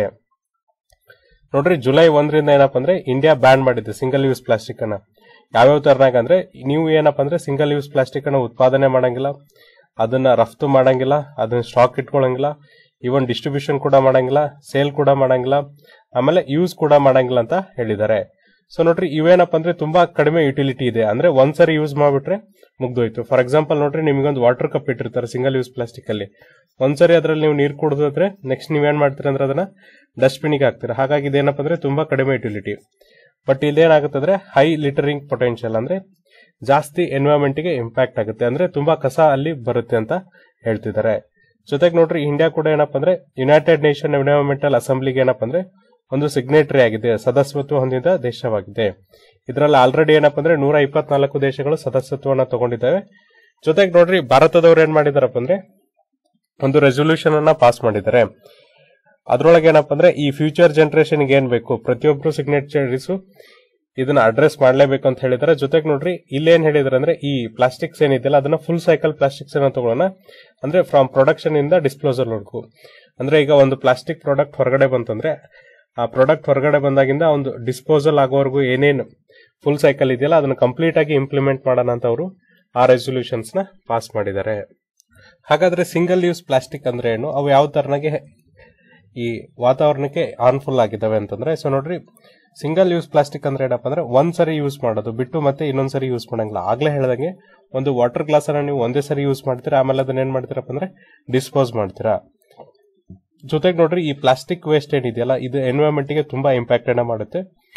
ನೋಡ್ರಿ ಜುಲೈ ಒಂದರಿಂದ ಏನಪ್ಪಾ ಅಂದ್ರೆ ಇಂಡಿಯಾ ಬ್ಯಾನ್ ಮಾಡಿದೆ ಸಿಂಗಲ್ ಯೂಸ್ ಪ್ಲಾಸ್ಟಿಕ್ ಅನ್ನ ಯಾವ್ಯಾವ ತರನಾಗ ಅಂದ್ರೆ ನೀವು ಏನಪ್ಪಾ ಅಂದ್ರೆ ಸಿಂಗಲ್ ಯೂಸ್ ಪ್ಲಾಸ್ಟಿಕ್ ಅನ್ನ ಉತ್ಪಾದನೆ ಮಾಡಂಗಿಲ್ಲ ಅದನ್ನ ರಫ್ತು ಮಾಡಂಗಿಲ್ಲ ಅದನ್ನ ಸ್ಟಾಕ್ ಇಟ್ಕೊಳಂಗಿಲ್ಲ ಇವನ್ ಡಿಸ್ಟ್ರಿಬ್ಯೂಷನ್ ಕೂಡ ಮಾಡಂಗಿಲ್ಲ ಸೇಲ್ ಕೂಡ ಮಾಡಂಗಿಲ್ಲ ಆಮೇಲೆ ಯೂಸ್ ಕೂಡ ಮಾಡಂಗಿಲ್ಲ ಅಂತ ಹೇಳಿದ್ದಾರೆ ಸೊ ನೋಡ್ರಿ ಇವೇನಪ್ಪ ಅಂದ್ರೆ ತುಂಬಾ ಕಡಿಮೆ ಯುಟಿಲಿಟಿ ಇದೆ ಅಂದ್ರೆ ಒಂದ್ಸರಿ ಯೂಸ್ ಮಾಡ್ಬಿಟ್ರೆ ಮುಗ್ದೋಯ್ತು ಫಾರ್ ಎಕ್ಸಾಂಪಲ್ ನೋಡ್ರಿ ನಿಮ್ಗೊಂದು ವಾಟರ್ ಕಪ್ ಇಟ್ಟಿರ್ತಾರೆ ಸಿಂಗಲ್ ಯೂಸ್ ಪ್ಲಾಸ್ಟಿಕ್ ಅಲ್ಲಿ ಒಂದ್ಸರಿ ಅದ್ರಲ್ಲಿ ನೀವು ನೀರು ಕುಡಿದ್ರೆ ನೆಕ್ಸ್ಟ್ ನೀವೇನ್ ಮಾಡ್ತೀರಾ ಅಂದ್ರೆ ಅದನ್ನ ಡಸ್ಟ್ಬಿನ್ಗೆ ಹಾಕ್ತೀರಾ ಹಾಗಾಗಿ ಇದೇನಪ್ಪ ಅಂದ್ರೆ ತುಂಬಾ ಕಡಿಮೆ ಯುಟಿಲಿಟಿ ಬಟ್ ಇಲ್ಲೇನಾಗುತ್ತೆ ಅಂದ್ರೆ ಹೈ ಲಿಟರಿಂಗ್ ಪೊಟೆನ್ಶಿಯಲ್ ಅಂದ್ರೆ ಜಾಸ್ತಿ ಎನ್ವೈರನ್ಮೆಂಟ್ ಗೆ ಇಂಪ್ಯಾಕ್ಟ್ ಆಗುತ್ತೆ ಅಂದ್ರೆ ತುಂಬಾ ಕಸ ಅಲ್ಲಿ ಬರುತ್ತೆ ಅಂತ ಹೇಳ್ತಿದ್ದಾರೆ ಜೊತೆಗೆ ನೋಡ್ರಿ ಇಂಡಿಯಾ ಕೂಡ ಏನಪ್ಪ ಅಂದ್ರೆ ಯುನೈಟೆಡ್ ನೇಷನ್ ಎನ್ವೈರನ್ಮೆಂಟಲ್ ಅಸೆಂಬ್ಲಿಗೆ ಏನಪ್ಪ ಅಂದ್ರೆ ಒಂದು ಸಿಗ್ನೇಟರಿ ಆಗಿದೆ ಸದಸ್ಯತ್ವ ಹೊಂದಿದ ದೇಶವಾಗಿದೆ ಇದರಲ್ಲಿ ಆಲ್ರೆಡಿ ಏನಪ್ಪ ಅಂದ್ರೆ ನೂರ ಇಪ್ಪತ್ನಾಲ್ಕು ದೇಶಗಳು ಸದಸ್ಯತ್ವವನ್ನು ತಗೊಂಡಿದ್ದಾವೆ ಜೊತೆಗೆ ನೋಡ್ರಿ ಭಾರತದವ್ರು ಏನ್ ಮಾಡಿದಾರಪ್ಪ ಅಂದ್ರೆ ಒಂದು ರೆಸೊಲ್ಯೂಷನ್ ಅನ್ನ ಪಾಸ್ ಮಾಡಿದ್ದಾರೆ ಅದ್ರೊಳಗೆ ಏನಪ್ಪ ಅಂದ್ರೆ ಈ ಫ್ಯೂಚರ್ ಜನರೇಷನ್ ಏನ್ ಬೇಕು ಪ್ರತಿಯೊಬ್ರು ಸಿಗ್ನೇಚರೀಸ್ ಇದನ್ನ ಅಡ್ರೆಸ್ ಮಾಡ್ಲೇಬೇಕು ಅಂತ ಹೇಳಿದಾರೆ ಜೊತೆಗೆ ನೋಡ್ರಿ ಇಲ್ಲೇನ್ ಹೇಳಿದಾರೆ ಅಂದ್ರೆ ಈ ಪ್ಲಾಸ್ಟಿಕ್ಸ್ ಏನಿದೆಯಲ್ಲ ಅದನ್ನ ಫುಲ್ ಸೈಕಲ್ ಪ್ಲಾಸ್ಟಿಕ್ಸ್ ಅನ್ನ ತಗೊಳ್ಳೋಣ ಅಂದ್ರೆ ಫ್ರಮ್ ಪ್ರೊಡಕ್ಷನ್ ಇಂದ ಡಿಸ್ಪೋಸಲ್ ವರ್ಗು ಅಂದ್ರೆ ಈಗ ಒಂದು ಪ್ಲಾಸ್ಟಿಕ್ ಪ್ರಾಡಕ್ಟ್ ಹೊರಗಡೆ ಬಂತಂದ್ರೆ ಆ ಪ್ರಾಡಕ್ಟ್ ಹೊರಗಡೆ ಬಂದಾಗಿಂದ ಒಂದು ಡಿಸ್ಪೋಸಲ್ ಆಗೋವರೆಗೂ ಏನೇನು ಫುಲ್ ಸೈಕಲ್ ಇದೆಯಲ್ಲ ಅದನ್ನ ಕಂಪ್ಲೀಟ್ ಆಗಿ ಇಂಪ್ಲಿಮೆಂಟ್ ಮಾಡೋಣ ಅಂತ ಅವರು ಆ ರೆಸೊಲ್ಯೂಷನ್ಸ್ ನ ಪಾಸ್ ಮಾಡಿದ್ದಾರೆ ಹಾಗಾದ್ರೆ ಸಿಂಗಲ್ ಯೂಸ್ ಪ್ಲಾಸ್ಟಿಕ್ ಅಂದ್ರೆ ಏನು ಅವು ಯಾವ ತರನಾಗೆ ಈ ವಾತಾವರಣಕ್ಕೆ ಹಾರ್ಮ್ಫುಲ್ ಆಗಿದ್ದಾವೆ ಅಂತಂದ್ರೆ ಸೊ ನೋಡ್ರಿ ಸಿಂಗಲ್ ಯೂಸ್ ಪ್ಲಾಸ್ಟಿಕ್ ಅಂದ್ರೆ ಏನಪ್ಪ ಅಂದ್ರೆ ಒಂದ್ ಸರಿ ಯೂಸ್ ಮಾಡೋದು ಬಿಟ್ಟು ಮತ್ತೆ ಇನ್ನೊಂದ್ ಸರಿ ಯೂಸ್ ಮಾಡಂಗಿಲ್ಲ ಆಗ್ಲೇ ಹೇಳ್ದಂಗೆ ಒಂದು ವಾಟರ್ ಗ್ಲಾಸ್ ಅನ್ನ ನೀವು ಒಂದೇ ಸರಿ ಯೂಸ್ ಮಾಡ್ತೀರಾ ಆಮೇಲೆ ಅದನ್ನ ಏನ್ ಮಾಡ್ತೀರಪ್ಪ ಅಂದ್ರೆ ಡಿಸ್ಪೋಸ್ ಮಾಡ್ತೀರಾ ಜೊತೆಗೆ ನೋಡ್ರಿ ಈ ಪ್ಲಾಸ್ಟಿಕ್ ವೇಸ್ಟ್ ಏನಿದೆಯಲ್ಲ ಇದು ಎನ್ವೈರನ್ಮೆಂಟ್ ಗೆ ತುಂಬಾ ಇಂಪ್ಯಾಕ್ಟ್ ಅನ್ನ ಮಾಡುತ್ತೆ